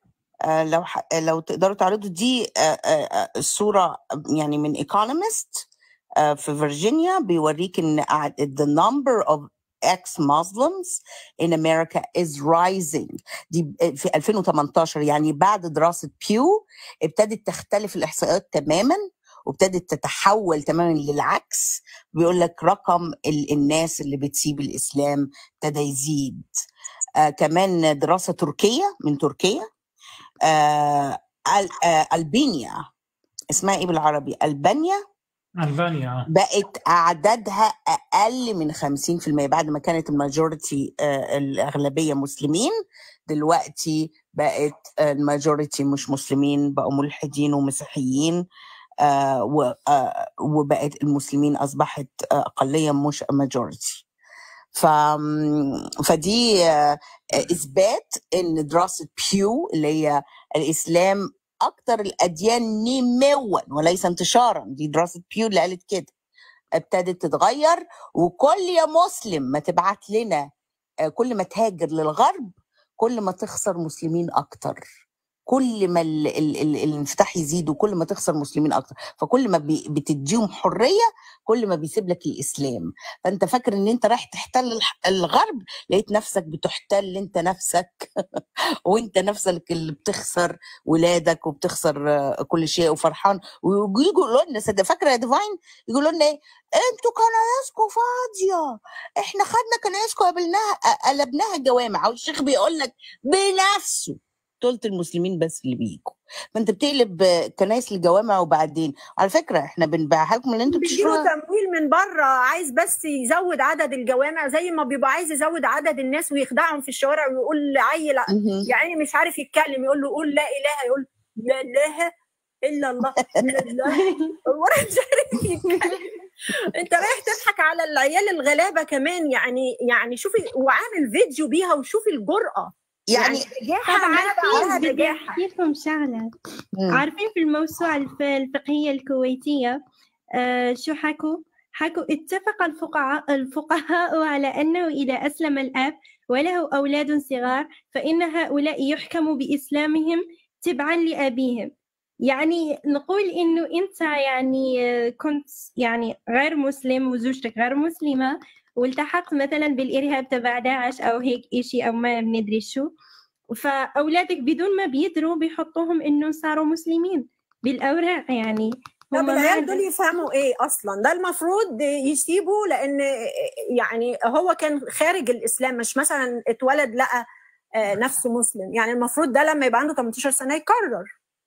آه، لو ح- لو تقدروا تعرضوا دي آه، آه، آه، الصوره يعني من ايكونومست في فيرجينيا بيوريك ان قاعد- the number of ex-Muslims in America is rising دي في 2018 يعني بعد دراسة بيو ابتدت تختلف الإحصائيات تماما وابتدت تتحول تماما للعكس بيقول لك رقم ال- الناس اللي بتسيب الإسلام ابتدى يزيد آه كمان دراسة تركية من تركيا آه ال- آه ألبانيا اسمها ايه بالعربي ألبانيا البانيا بقت اعدادها اقل من 50% بعد ما كانت الماجوريتي الاغلبيه مسلمين دلوقتي بقت الماجوريتي مش مسلمين بقوا ملحدين ومسيحيين آه، و- آه، وبقت المسلمين اصبحت آه، اقليه مش ماجوريتي ف فدي آه، اثبات ان دراسه بيو اللي هي الاسلام اكثر الاديان نموا وليس انتشارا دي دراسه بيو اللي قالت كده ابتدت تتغير وكل يا مسلم ما تبعت لنا آه، كل ما تهاجر للغرب كل ما تخسر مسلمين اكتر كل ما ال ال ال الانفتاح يزيد وكل ما تخسر مسلمين اكتر فكل ما بي- بتديهم حريه كل ما بيسيب لك الاسلام فانت فاكر ان انت رايح تحتل الح- الغرب لقيت نفسك بتحتل انت نفسك وانت نفسك اللي بتخسر ولادك وبتخسر آه، كل شيء وفرحان ويجوا يقولوا لنا صدق فاكره يا ديفاين يقولوا لنا ايه انتوا كنايسكم فاضيه احنا خدنا كنايسكم قبلناها قلبناها جوامع والشيخ بيقول لك بنفسه تلت المسلمين بس اللي بيجوا فانت بتقلب كنايس لجوامع وبعدين على فكره احنا بنبيعها لكم اللي انتوا بيجيله بتشتروها تمويل من بره عايز بس يزود عدد الجوامع زي ما بيبقى عايز يزود عدد الناس ويخدعهم في الشوارع ويقول عيل مهم. يعني مش عارف يتكلم يقول له قول لا اله يقول لا اله الا الله لا اله ولا مش عارف يتكلم انت رايح تضحك على العيال الغلابه كمان يعني يعني شوفي وعامل فيديو بيها وشوفي الجرأه يعني نجاحه طب ما بعدها عارفين بدي نجاحه أحكي لكم شغلة مم. عارفين في الموسوعة الف- الفقهية الكويتية آه شو حكوا حكوا اتفق الفقهاء, الفقهاء على أنه إذا أسلم الأب وله أولاد صغار فإن هؤلاء يحكم بإسلامهم تبعا لأبيهم يعني نقول إنه أنت يعني كنت يعني غير مسلم وزوجتك غير مسلمة والتحقت مثلا بالإرهاب تبع داعش أو هيك إشي أو ما بندري شو فأولادك بدون ما بيدروا بيحطوهم إنه صاروا مسلمين بالأوراق يعني طب هم ما العيال عندهم- دول يفهموا ايه اصلا ده المفروض يسيبوا لان يعني هو كان خارج الاسلام مش مثلا اتولد لقى آه، نفسه مسلم يعني المفروض ده لما يبقى عنده 18 سنه يقرر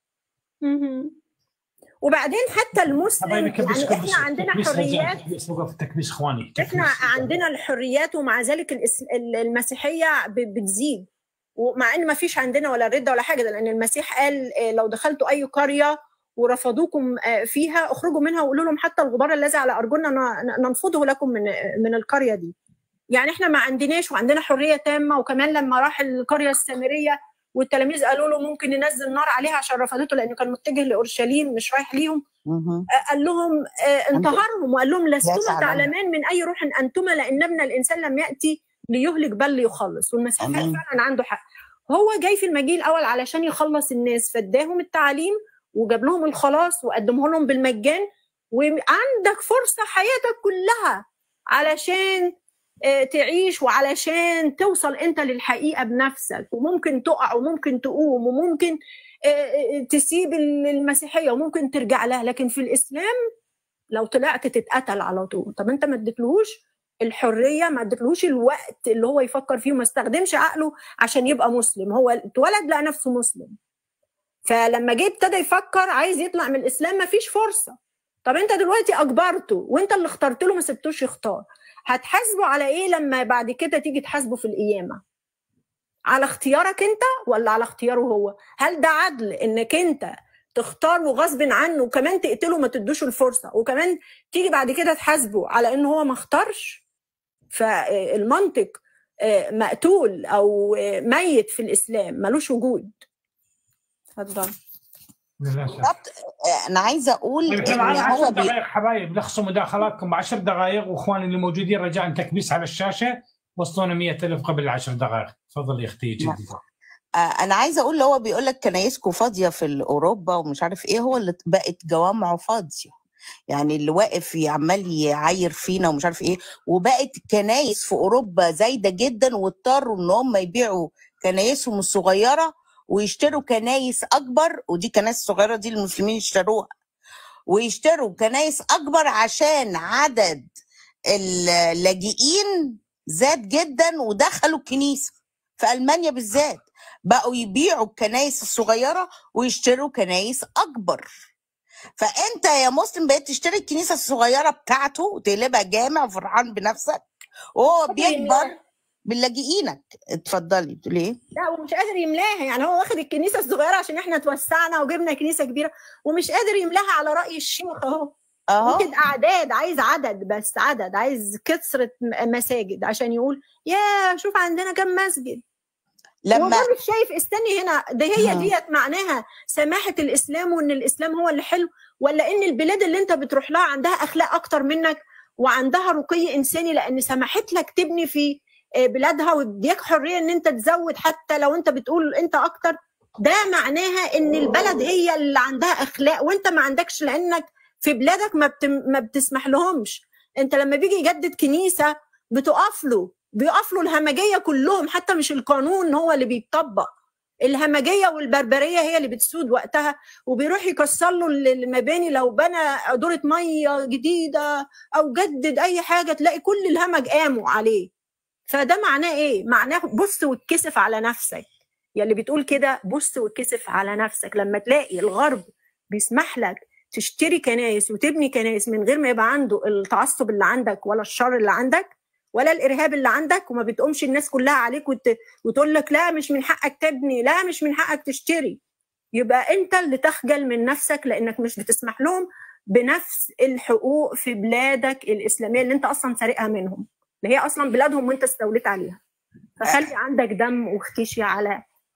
وبعدين حتى المسلم حبايبي يعني كبس احنا كبس عندنا تكبيس رجاء حريات تكبيس وقف تكبيس اخواني احنا تكبيس. عندنا الحريات ومع ذلك الإس- ال- المسيحيه ب- بتزيد ومع ان ما فيش عندنا ولا رده ولا حاجه ده لان المسيح قال آه، لو دخلتوا اي قريه ورفضوكم آه، فيها اخرجوا منها وقولوا لهم حتى الغبار الذي على ارجلنا ن- ننفضه لكم من من القريه دي يعني احنا ما عندناش وعندنا حريه تامه وكمان لما راح القريه السامريه والتلاميذ قالوا له ممكن ننزل نار عليها عشان رفضته لانه كان متجه لاورشليم مش رايح ليهم مهم. آه، قال لهم آه، انتهرهم وقال لهم لا لستما تعلمون. تعلمان من اي روح انتما لان ابن الانسان لم ياتي ليهلك بل ليخلص والمسيح آمين. فعلا عنده حق هو جاي في المجيء الاول علشان يخلص الناس فاداهم التعليم وجاب لهم الخلاص وقدمه لهم بالمجان وعندك فرصه حياتك كلها علشان آه، تعيش وعلشان توصل انت للحقيقه بنفسك وممكن تقع وممكن تقوم وممكن آه، آه، تسيب المسيحيه وممكن ترجع لها لكن في الاسلام لو طلعت تتقتل على طول طب انت ما اديتلهوش الحريه ما اديتلهوش الوقت اللي هو يفكر فيه وما استخدمش عقله عشان يبقى مسلم هو اتولد لقى نفسه مسلم فلما جه ابتدى يفكر عايز يطلع من الاسلام ما فيش فرصه طب انت دلوقتي اجبرته وانت اللي اخترت له ما سبتوش يختار هتحاسبه على ايه لما بعد كده تيجي تحاسبه في القيامه على اختيارك انت ولا على اختياره هو هل ده عدل انك انت تختاره غصب عنه وكمان تقتله ما تدوش الفرصه وكمان تيجي بعد كده تحاسبه على ان هو ما اختارش فالمنطق آه، مقتول او آه، ميت في الاسلام ملوش وجود اتفضل للاسف آه، انا عايزه اقول طيب احنا ان معنا هو 10 بي... دقائق حبايب لخصوا مداخلاتكم ب 10 دقائق واخواني اللي موجودين رجاء تكبيس على الشاشه وصلونا 100000 قبل العشر دقائق تفضل يا اختي جدي آه، انا عايزه اقول اللي هو بيقول لك كنايسكم فاضيه في اوروبا ومش عارف ايه هو اللي بقت جوامعه فاضيه يعني اللي واقف عمال يعاير فينا ومش عارف ايه وبقت كنايس في اوروبا زايده جدا واضطروا ان هم يبيعوا كنايسهم الصغيره ويشتروا كنايس اكبر ودي كنايس صغيره دي المسلمين اشتروها ويشتروا كنايس اكبر عشان عدد اللاجئين زاد جدا ودخلوا الكنيسه في المانيا بالذات بقوا يبيعوا الكنايس الصغيره ويشتروا كنايس اكبر فانت يا مسلم بقيت تشتري الكنيسه الصغيره بتاعته وتقلبها جامع وفرحان بنفسك وهو بيكبر باللاجئينك اتفضلي بتقولي ايه؟ لا ومش قادر يملاها يعني هو واخد الكنيسه الصغيره عشان احنا توسعنا وجبنا كنيسه كبيره ومش قادر يملاها على راي الشيخ اهو اهو واخد اعداد عايز عدد بس عدد عايز كثره م- مساجد عشان يقول يا شوف عندنا كم مسجد لما والله مش شايف استني هنا ده هي مم. ديت معناها سماحه الاسلام وان الاسلام هو اللي حلو ولا ان البلاد اللي انت بتروح لها عندها اخلاق اكتر منك وعندها رقي انساني لان سمحت لك تبني في آه، بلادها وبيديك حريه ان انت تزود حتى لو انت بتقول انت اكتر ده معناها ان البلد هي اللي عندها اخلاق وانت ما عندكش لانك في بلادك ما, بتم ما بتسمح لهمش انت لما بيجي يجدد كنيسه بتقف له بيقف له الهمجيه كلهم حتى مش القانون هو اللي بيتطبق الهمجيه والبربريه هي اللي بتسود وقتها وبيروح يكسر له المباني لو بنى دوره ميه جديده او جدد اي حاجه تلاقي كل الهمج قاموا عليه فده معناه ايه؟ معناه بص واتكسف على نفسك يا اللي بتقول كده بص واتكسف على نفسك لما تلاقي الغرب بيسمح لك تشتري كنايس وتبني كنايس من غير ما يبقى عنده التعصب اللي عندك ولا الشر اللي عندك ولا الارهاب اللي عندك وما بتقومش الناس كلها عليك وت... وتقول لك لا مش من حقك تبني لا مش من حقك تشتري يبقى انت اللي تخجل من نفسك لانك مش بتسمح لهم بنفس الحقوق في بلادك الاسلاميه اللي انت اصلا سارقها منهم اللي هي اصلا بلادهم وانت استوليت عليها فخلي عندك دم واختشي على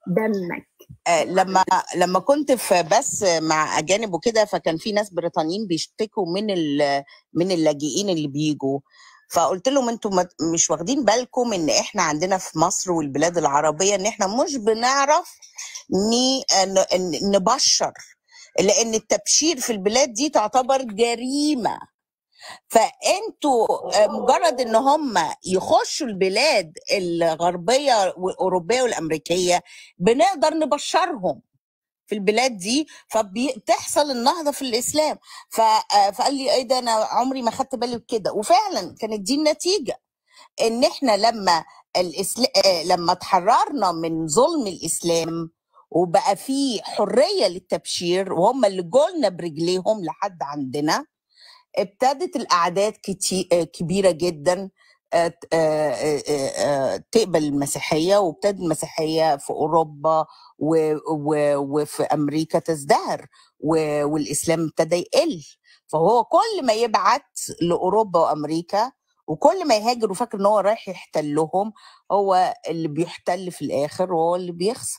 دمك آه، لما لما كنت في بس مع اجانب وكده فكان في ناس بريطانيين بيشتكوا من ال- من اللاجئين اللي بيجوا فقلت لهم انتوا ما- مش واخدين بالكم ان احنا عندنا في مصر والبلاد العربيه ان احنا مش بنعرف ني- ن- ن- نبشر لان التبشير في البلاد دي تعتبر جريمه فانتوا آه، مجرد ان هم يخشوا البلاد الغربيه والاوروبيه والامريكيه بنقدر نبشرهم في البلاد دي فبتحصل النهضه في الاسلام ف- آه، فقال لي ايه ده انا عمري ما خدت بالي بكده وفعلا كانت دي النتيجه ان احنا لما الإسل... آه، لما تحررنا من ظلم الاسلام وبقى في حريه للتبشير وهم اللي جولنا برجليهم لحد عندنا ابتدت الاعداد كتي... آه، كبيره جدا آه، ت- آه، آه، آه، آه، تقبل المسيحيه وابتدت المسيحيه في اوروبا و... و... وفي امريكا تزدهر و... والاسلام ابتدى يقل فهو كل ما يبعت لاوروبا وامريكا وكل ما يهاجر وفاكر ان هو رايح يحتلهم هو اللي بيحتل في الاخر وهو اللي بيخسر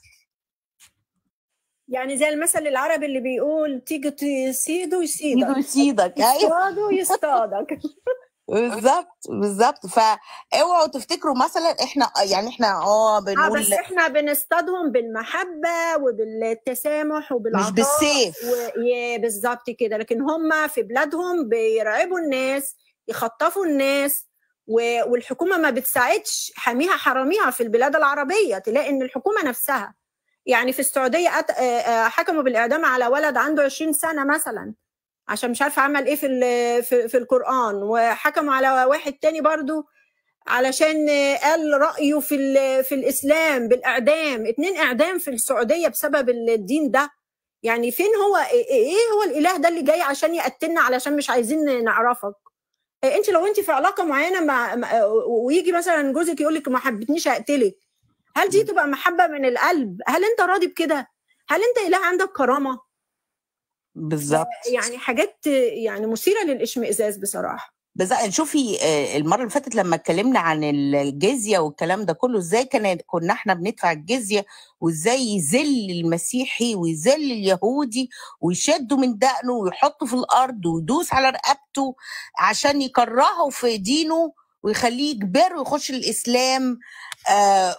يعني زي المثل العربي اللي بيقول تيجي تصيده يصيدك يجوا يصيدك ايوه تصطاده يصطادك بالظبط بالظبط فاوعوا تفتكروا مثلا احنا يعني احنا اه اه بنقول بس احنا بنصطادهم بالمحبة وبالتسامح وبالعطاء مش بالسيف و... يا بالظبط كده لكن هم في بلادهم بيرعبوا الناس يخطفوا الناس و... والحكومة ما بتساعدش حاميها حراميها في البلاد العربية تلاقي ان الحكومة نفسها يعني في السعودية أت... آه، آه، حكموا بالإعدام على ولد عنده 20 سنة مثلا عشان مش عارفة عمل ايه في ال... في... في القرآن وحكموا على واحد تاني برضو علشان قال رأيه في ال- في الإسلام بالإعدام اتنين إعدام في السعودية بسبب الدين ده يعني فين هو إيه هو الإله ده اللي جاي عشان يقتلنا علشان مش عايزين نعرفك إيه انت لو انت في علاقة معينة مع مع- ويجي مثلا جوزك يقول لك ما حبتنيش هقتلك هل دي تبقى محبة من القلب هل انت راضي بكده هل انت إله عندك كرامة بالظبط يعني حاجات يعني مثيرة للإشمئزاز بصراحة بس شوفي آه، المره اللي فاتت لما اتكلمنا عن الجزيه والكلام ده كله ازاي كان كنا احنا بندفع الجزيه وازاي يذل المسيحي ويذل اليهودي ويشده من دقنه ويحطه في الارض ويدوس على رقبته عشان يكرهه في دينه ويخليه يجبره يخش الاسلام آه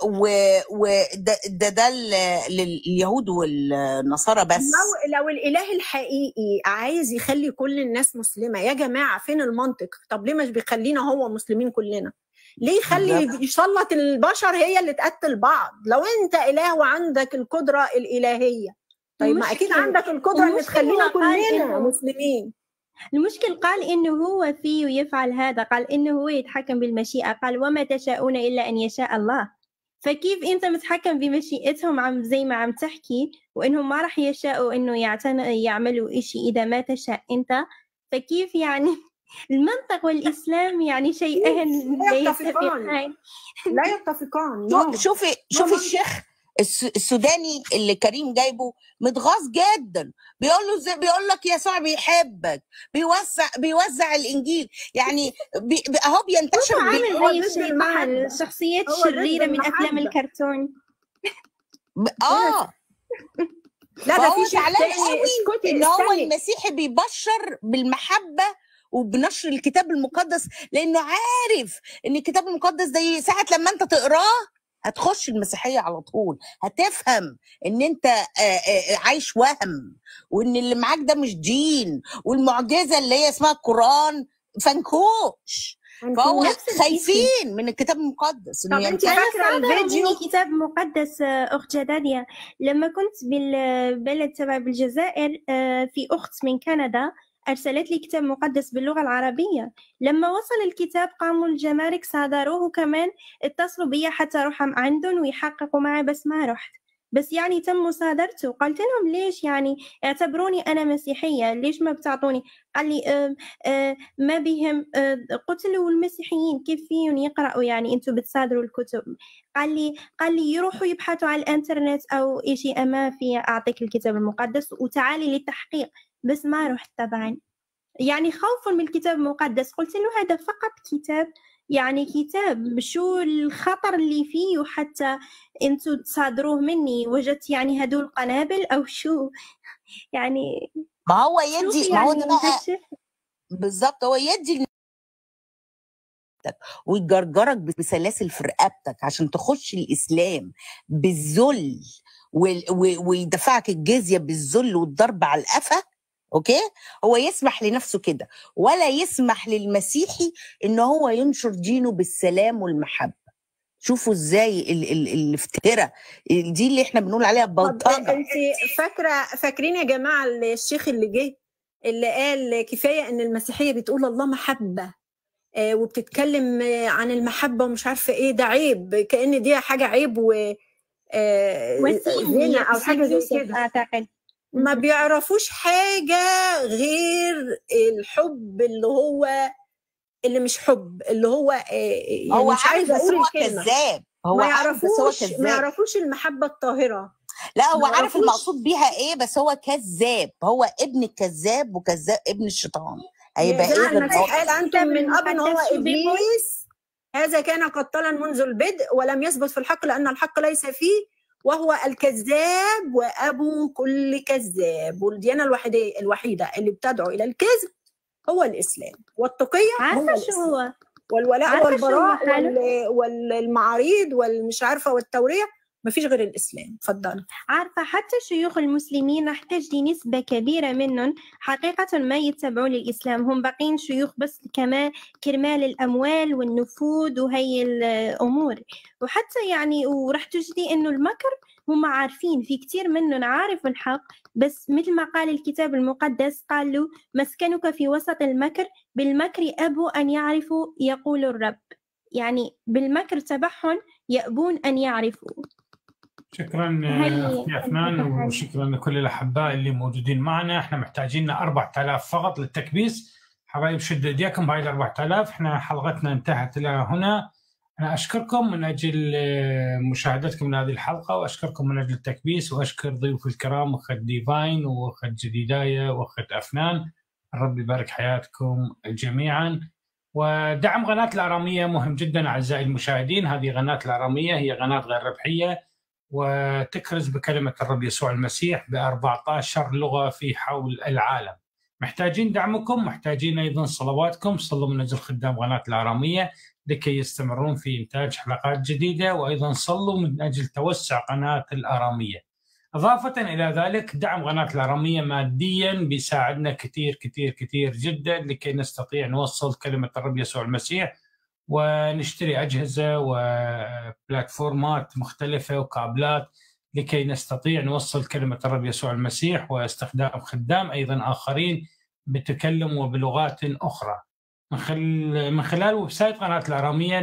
وده ده, ده ل- لليهود والنصارى بس لو لو الاله الحقيقي عايز يخلي كل الناس مسلمه يا جماعه فين المنطق طب ليه مش بيخلينا هو مسلمين كلنا ليه يخلي بالظبط. يسلط البشر هي اللي تقتل بعض لو انت اله وعندك القدره الالهيه طيب ما اكيد المشكلة- عندك القدره ان المشكلة تخلينا قال كلنا إنه- مسلمين المشكل قال إنه هو فيه يفعل هذا قال إنه هو يتحكم بالمشيئة قال وما تشاءون إلا أن يشاء الله فكيف أنت متحكم بمشيئتهم عم زي ما عم تحكي وإنهم ما راح يشاءوا إنه يعتن يعملوا إشي إذا ما تشاء أنت فكيف يعني المنطق والإسلام يعني شيئين لا لا يتفقان. يتفقان لا يتفقان شو- نعم. شوفي شوفي نعم. الشيخ الس- السوداني اللي كريم جايبه متغاظ جدا بيقول له ازاي بيقول لك يسوع بيحبك بيوزع بيوزع الانجيل يعني بي بي- اهو بينتشر هو بي- عامل هو زي ضد الشيطان المحبة. الشخصيات هو ضد الشريرة من أفلام المحبة. الكرتون ب- اه لا ده فهو في شيخ زعلان تاني قوي اسكتي ان هو استني المسيحي بيبشر بالمحبه وبنشر الكتاب المقدس لانه عارف ان الكتاب المقدس ده ساعه لما انت تقراه هتخش المسيحيه على طول هتفهم ان انت آه، آه، عايش وهم وان اللي معاك ده مش دين والمعجزه اللي هي اسمها القران فنكوش فهو نفس الشيء. خايفين من الكتاب المقدس طب انه انت ينتشر فاكره صادر الفيديو مني كتاب مقدس آه، أخت جدادية لما كنت بالبلد تبع بالجزائر آه، في أخت من كندا أرسلت لي كتاب مقدس باللغة العربية لما وصل الكتاب قاموا الجمارك صادروه كمان اتصلوا بي حتى أروح عندهم ويحققوا معي بس ما رحت بس يعني تم مصادرته قلت لهم ليش يعني اعتبروني أنا مسيحية ليش ما بتعطوني قال لي آه آه ما بهم آه قتلوا المسيحيين كيف فيهم يقرأوا يعني أنتوا بتصادروا الكتب قال لي قال لي يروحوا يبحثوا على الانترنت او شيء ما في اعطيك الكتاب المقدس وتعالي للتحقيق بس ما رحت طبعا يعني خوف من الكتاب المقدس قلت له هذا فقط كتاب يعني كتاب شو الخطر اللي فيه وحتى انتوا تصادروه مني وجدت يعني هدول قنابل او شو يعني ما هو شوفي يدي ما هو يعني ده بقى هالشيء بالظبط هو يدي ويجرجرك بسلاسل في رقبتك عشان تخش الاسلام بالذل وال- و- ويدفعك الجزيه بالذل والضرب على القفا اوكي هو يسمح لنفسه كده ولا يسمح للمسيحي ان هو ينشر دينه بالسلام والمحبه شوفوا ازاي ال- ال- الافتراء دي اللي احنا بنقول عليها طب بلطجه انت فاكره فاكرين يا جماعه الشيخ اللي جه اللي قال كفايه ان المسيحيه بتقول الله محبه آه، وبتتكلم آه، عن المحبه ومش عارفه ايه ده عيب كأن دي حاجه عيب و آه، وسيم زنا او يقصد حاجه زي يوسف كده اعتقد ما بيعرفوش حاجه غير الحب اللي هو اللي مش حب اللي هو آه، يعني هو مش عارف عايزه بس اقول هو الكلمه كذاب هو ما عارف بس هو يعرفوش ما كذاب يعرفوش المحبه الطاهره لا هو ما عارف يعرفوش المقصود بيها ايه بس هو كذاب هو ابن الكذاب وكذاب ابن الشيطان هيبقى زي ايه ما غير المسيح قال ناقص انتم من اب هو المقدس شو بيقول؟ ابليس هذا كان قتالا منذ البدء ولم يثبت في الحق لان الحق ليس فيه وهو الكذاب وابو كل كذاب والديانه الوحيده الوحيده اللي بتدعو الى الكذب هو الاسلام والتقيه هو عارفه شو الاسلام هو والولاء عارفه شو هو والبراء حاله وال- والمعاريض والمش عارفه والتوريه مفيش غير الاسلام اتفضلي عارفة حتى شيوخ المسلمين راح تجدي نسبة كبيرة منهم حقيقة ما يتبعون الإسلام هم باقين شيوخ بس كمان كرمال الأموال والنفوذ وهي الأمور وحتى يعني وراح تجدي إنه المكر هم عارفين في كتير منهم عارف الحق بس مثل ما قال الكتاب المقدس قال له مسكنك في وسط المكر بالمكر أبوا أن يعرفوا يقول الرب يعني بالمكر تبعهم يأبون أن يعرفوا شكرا هي اختي افنان وشكرا لكل الاحباء اللي موجودين معنا احنا محتاجين 4000 فقط للتكبيس حبايب شدوا ايديكم بهاي ال 4000 احنا حلقتنا انتهت الى هنا انا اشكركم من اجل آه، مشاهدتكم لهذه الحلقه واشكركم من اجل التكبيس واشكر ضيوفي الكرام اخت ديفاين واخت جديدايه واخت افنان الرب يبارك حياتكم جميعا ودعم قناه الاراميه مهم جدا اعزائي المشاهدين هذه قناه الاراميه هي قناه غير ربحيه وتكرز بكلمة الرب يسوع المسيح ب 14 لغة في حول العالم محتاجين دعمكم محتاجين أيضا صلواتكم صلوا من أجل خدام قناة الآرامية لكي يستمرون في إنتاج حلقات جديدة وأيضا صلوا من أجل توسع قناة الآرامية إضافة إلى ذلك دعم قناة الآرامية ماديا بيساعدنا كثير كثير كثير جدا لكي نستطيع نوصل كلمة الرب يسوع المسيح ونشتري أجهزة وبلاتفورمات مختلفة وكابلات لكي نستطيع نوصل كلمة الرب يسوع المسيح واستخدام خدام أيضا آخرين بتكلموا بلغات أخرى من خلال من خلال ويب سايت قناة الآرامية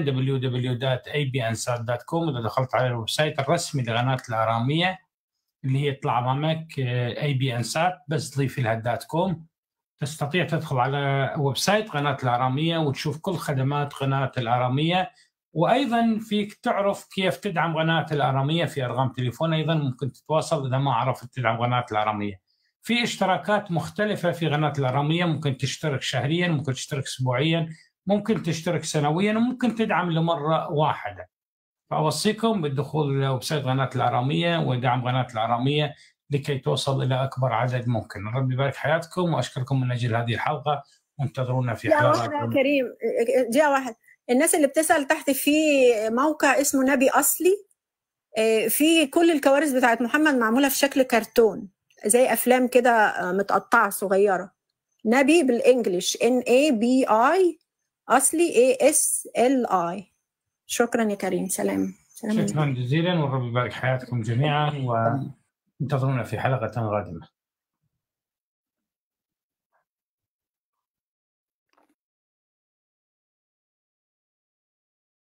www.abnsat.com إذا دخلت على الويب سايت الرسمي لقناة الآرامية اللي هي يطلع أمامك اي بي ان سات بس ضيفي لها دات كوم تستطيع تدخل على ويب سايت قناة الآرامية وتشوف كل خدمات قناة الآرامية وأيضا فيك تعرف كيف تدعم قناة الآرامية في أرقام تليفون أيضا ممكن تتواصل إذا ما عرفت تدعم قناة الآرامية في اشتراكات مختلفة في قناة الآرامية ممكن تشترك شهريا ممكن تشترك أسبوعيا ممكن تشترك سنويا وممكن تدعم لمرة واحدة فأوصيكم بالدخول إلى ويب سايت قناة الآرامية ودعم قناة الآرامية لكي توصل إلى أكبر عدد ممكن الرب يبارك حياتكم وأشكركم من أجل هذه الحلقة وانتظرونا في دقيقة حلقات واحدة يا كريم دقيقة واحدة الناس اللي بتسأل تحت في موقع اسمه نبي أصلي آه، في كل الكوارث بتاعت محمد معمولة في شكل كرتون زي أفلام كده آه، متقطعة صغيرة نبي بالإنجلش N A B I أصلي A S L I شكرا يا كريم سلام سلام شكرا جزيلا والرب يبارك حياتكم جميعا وانتظرونا في حلقة قادمة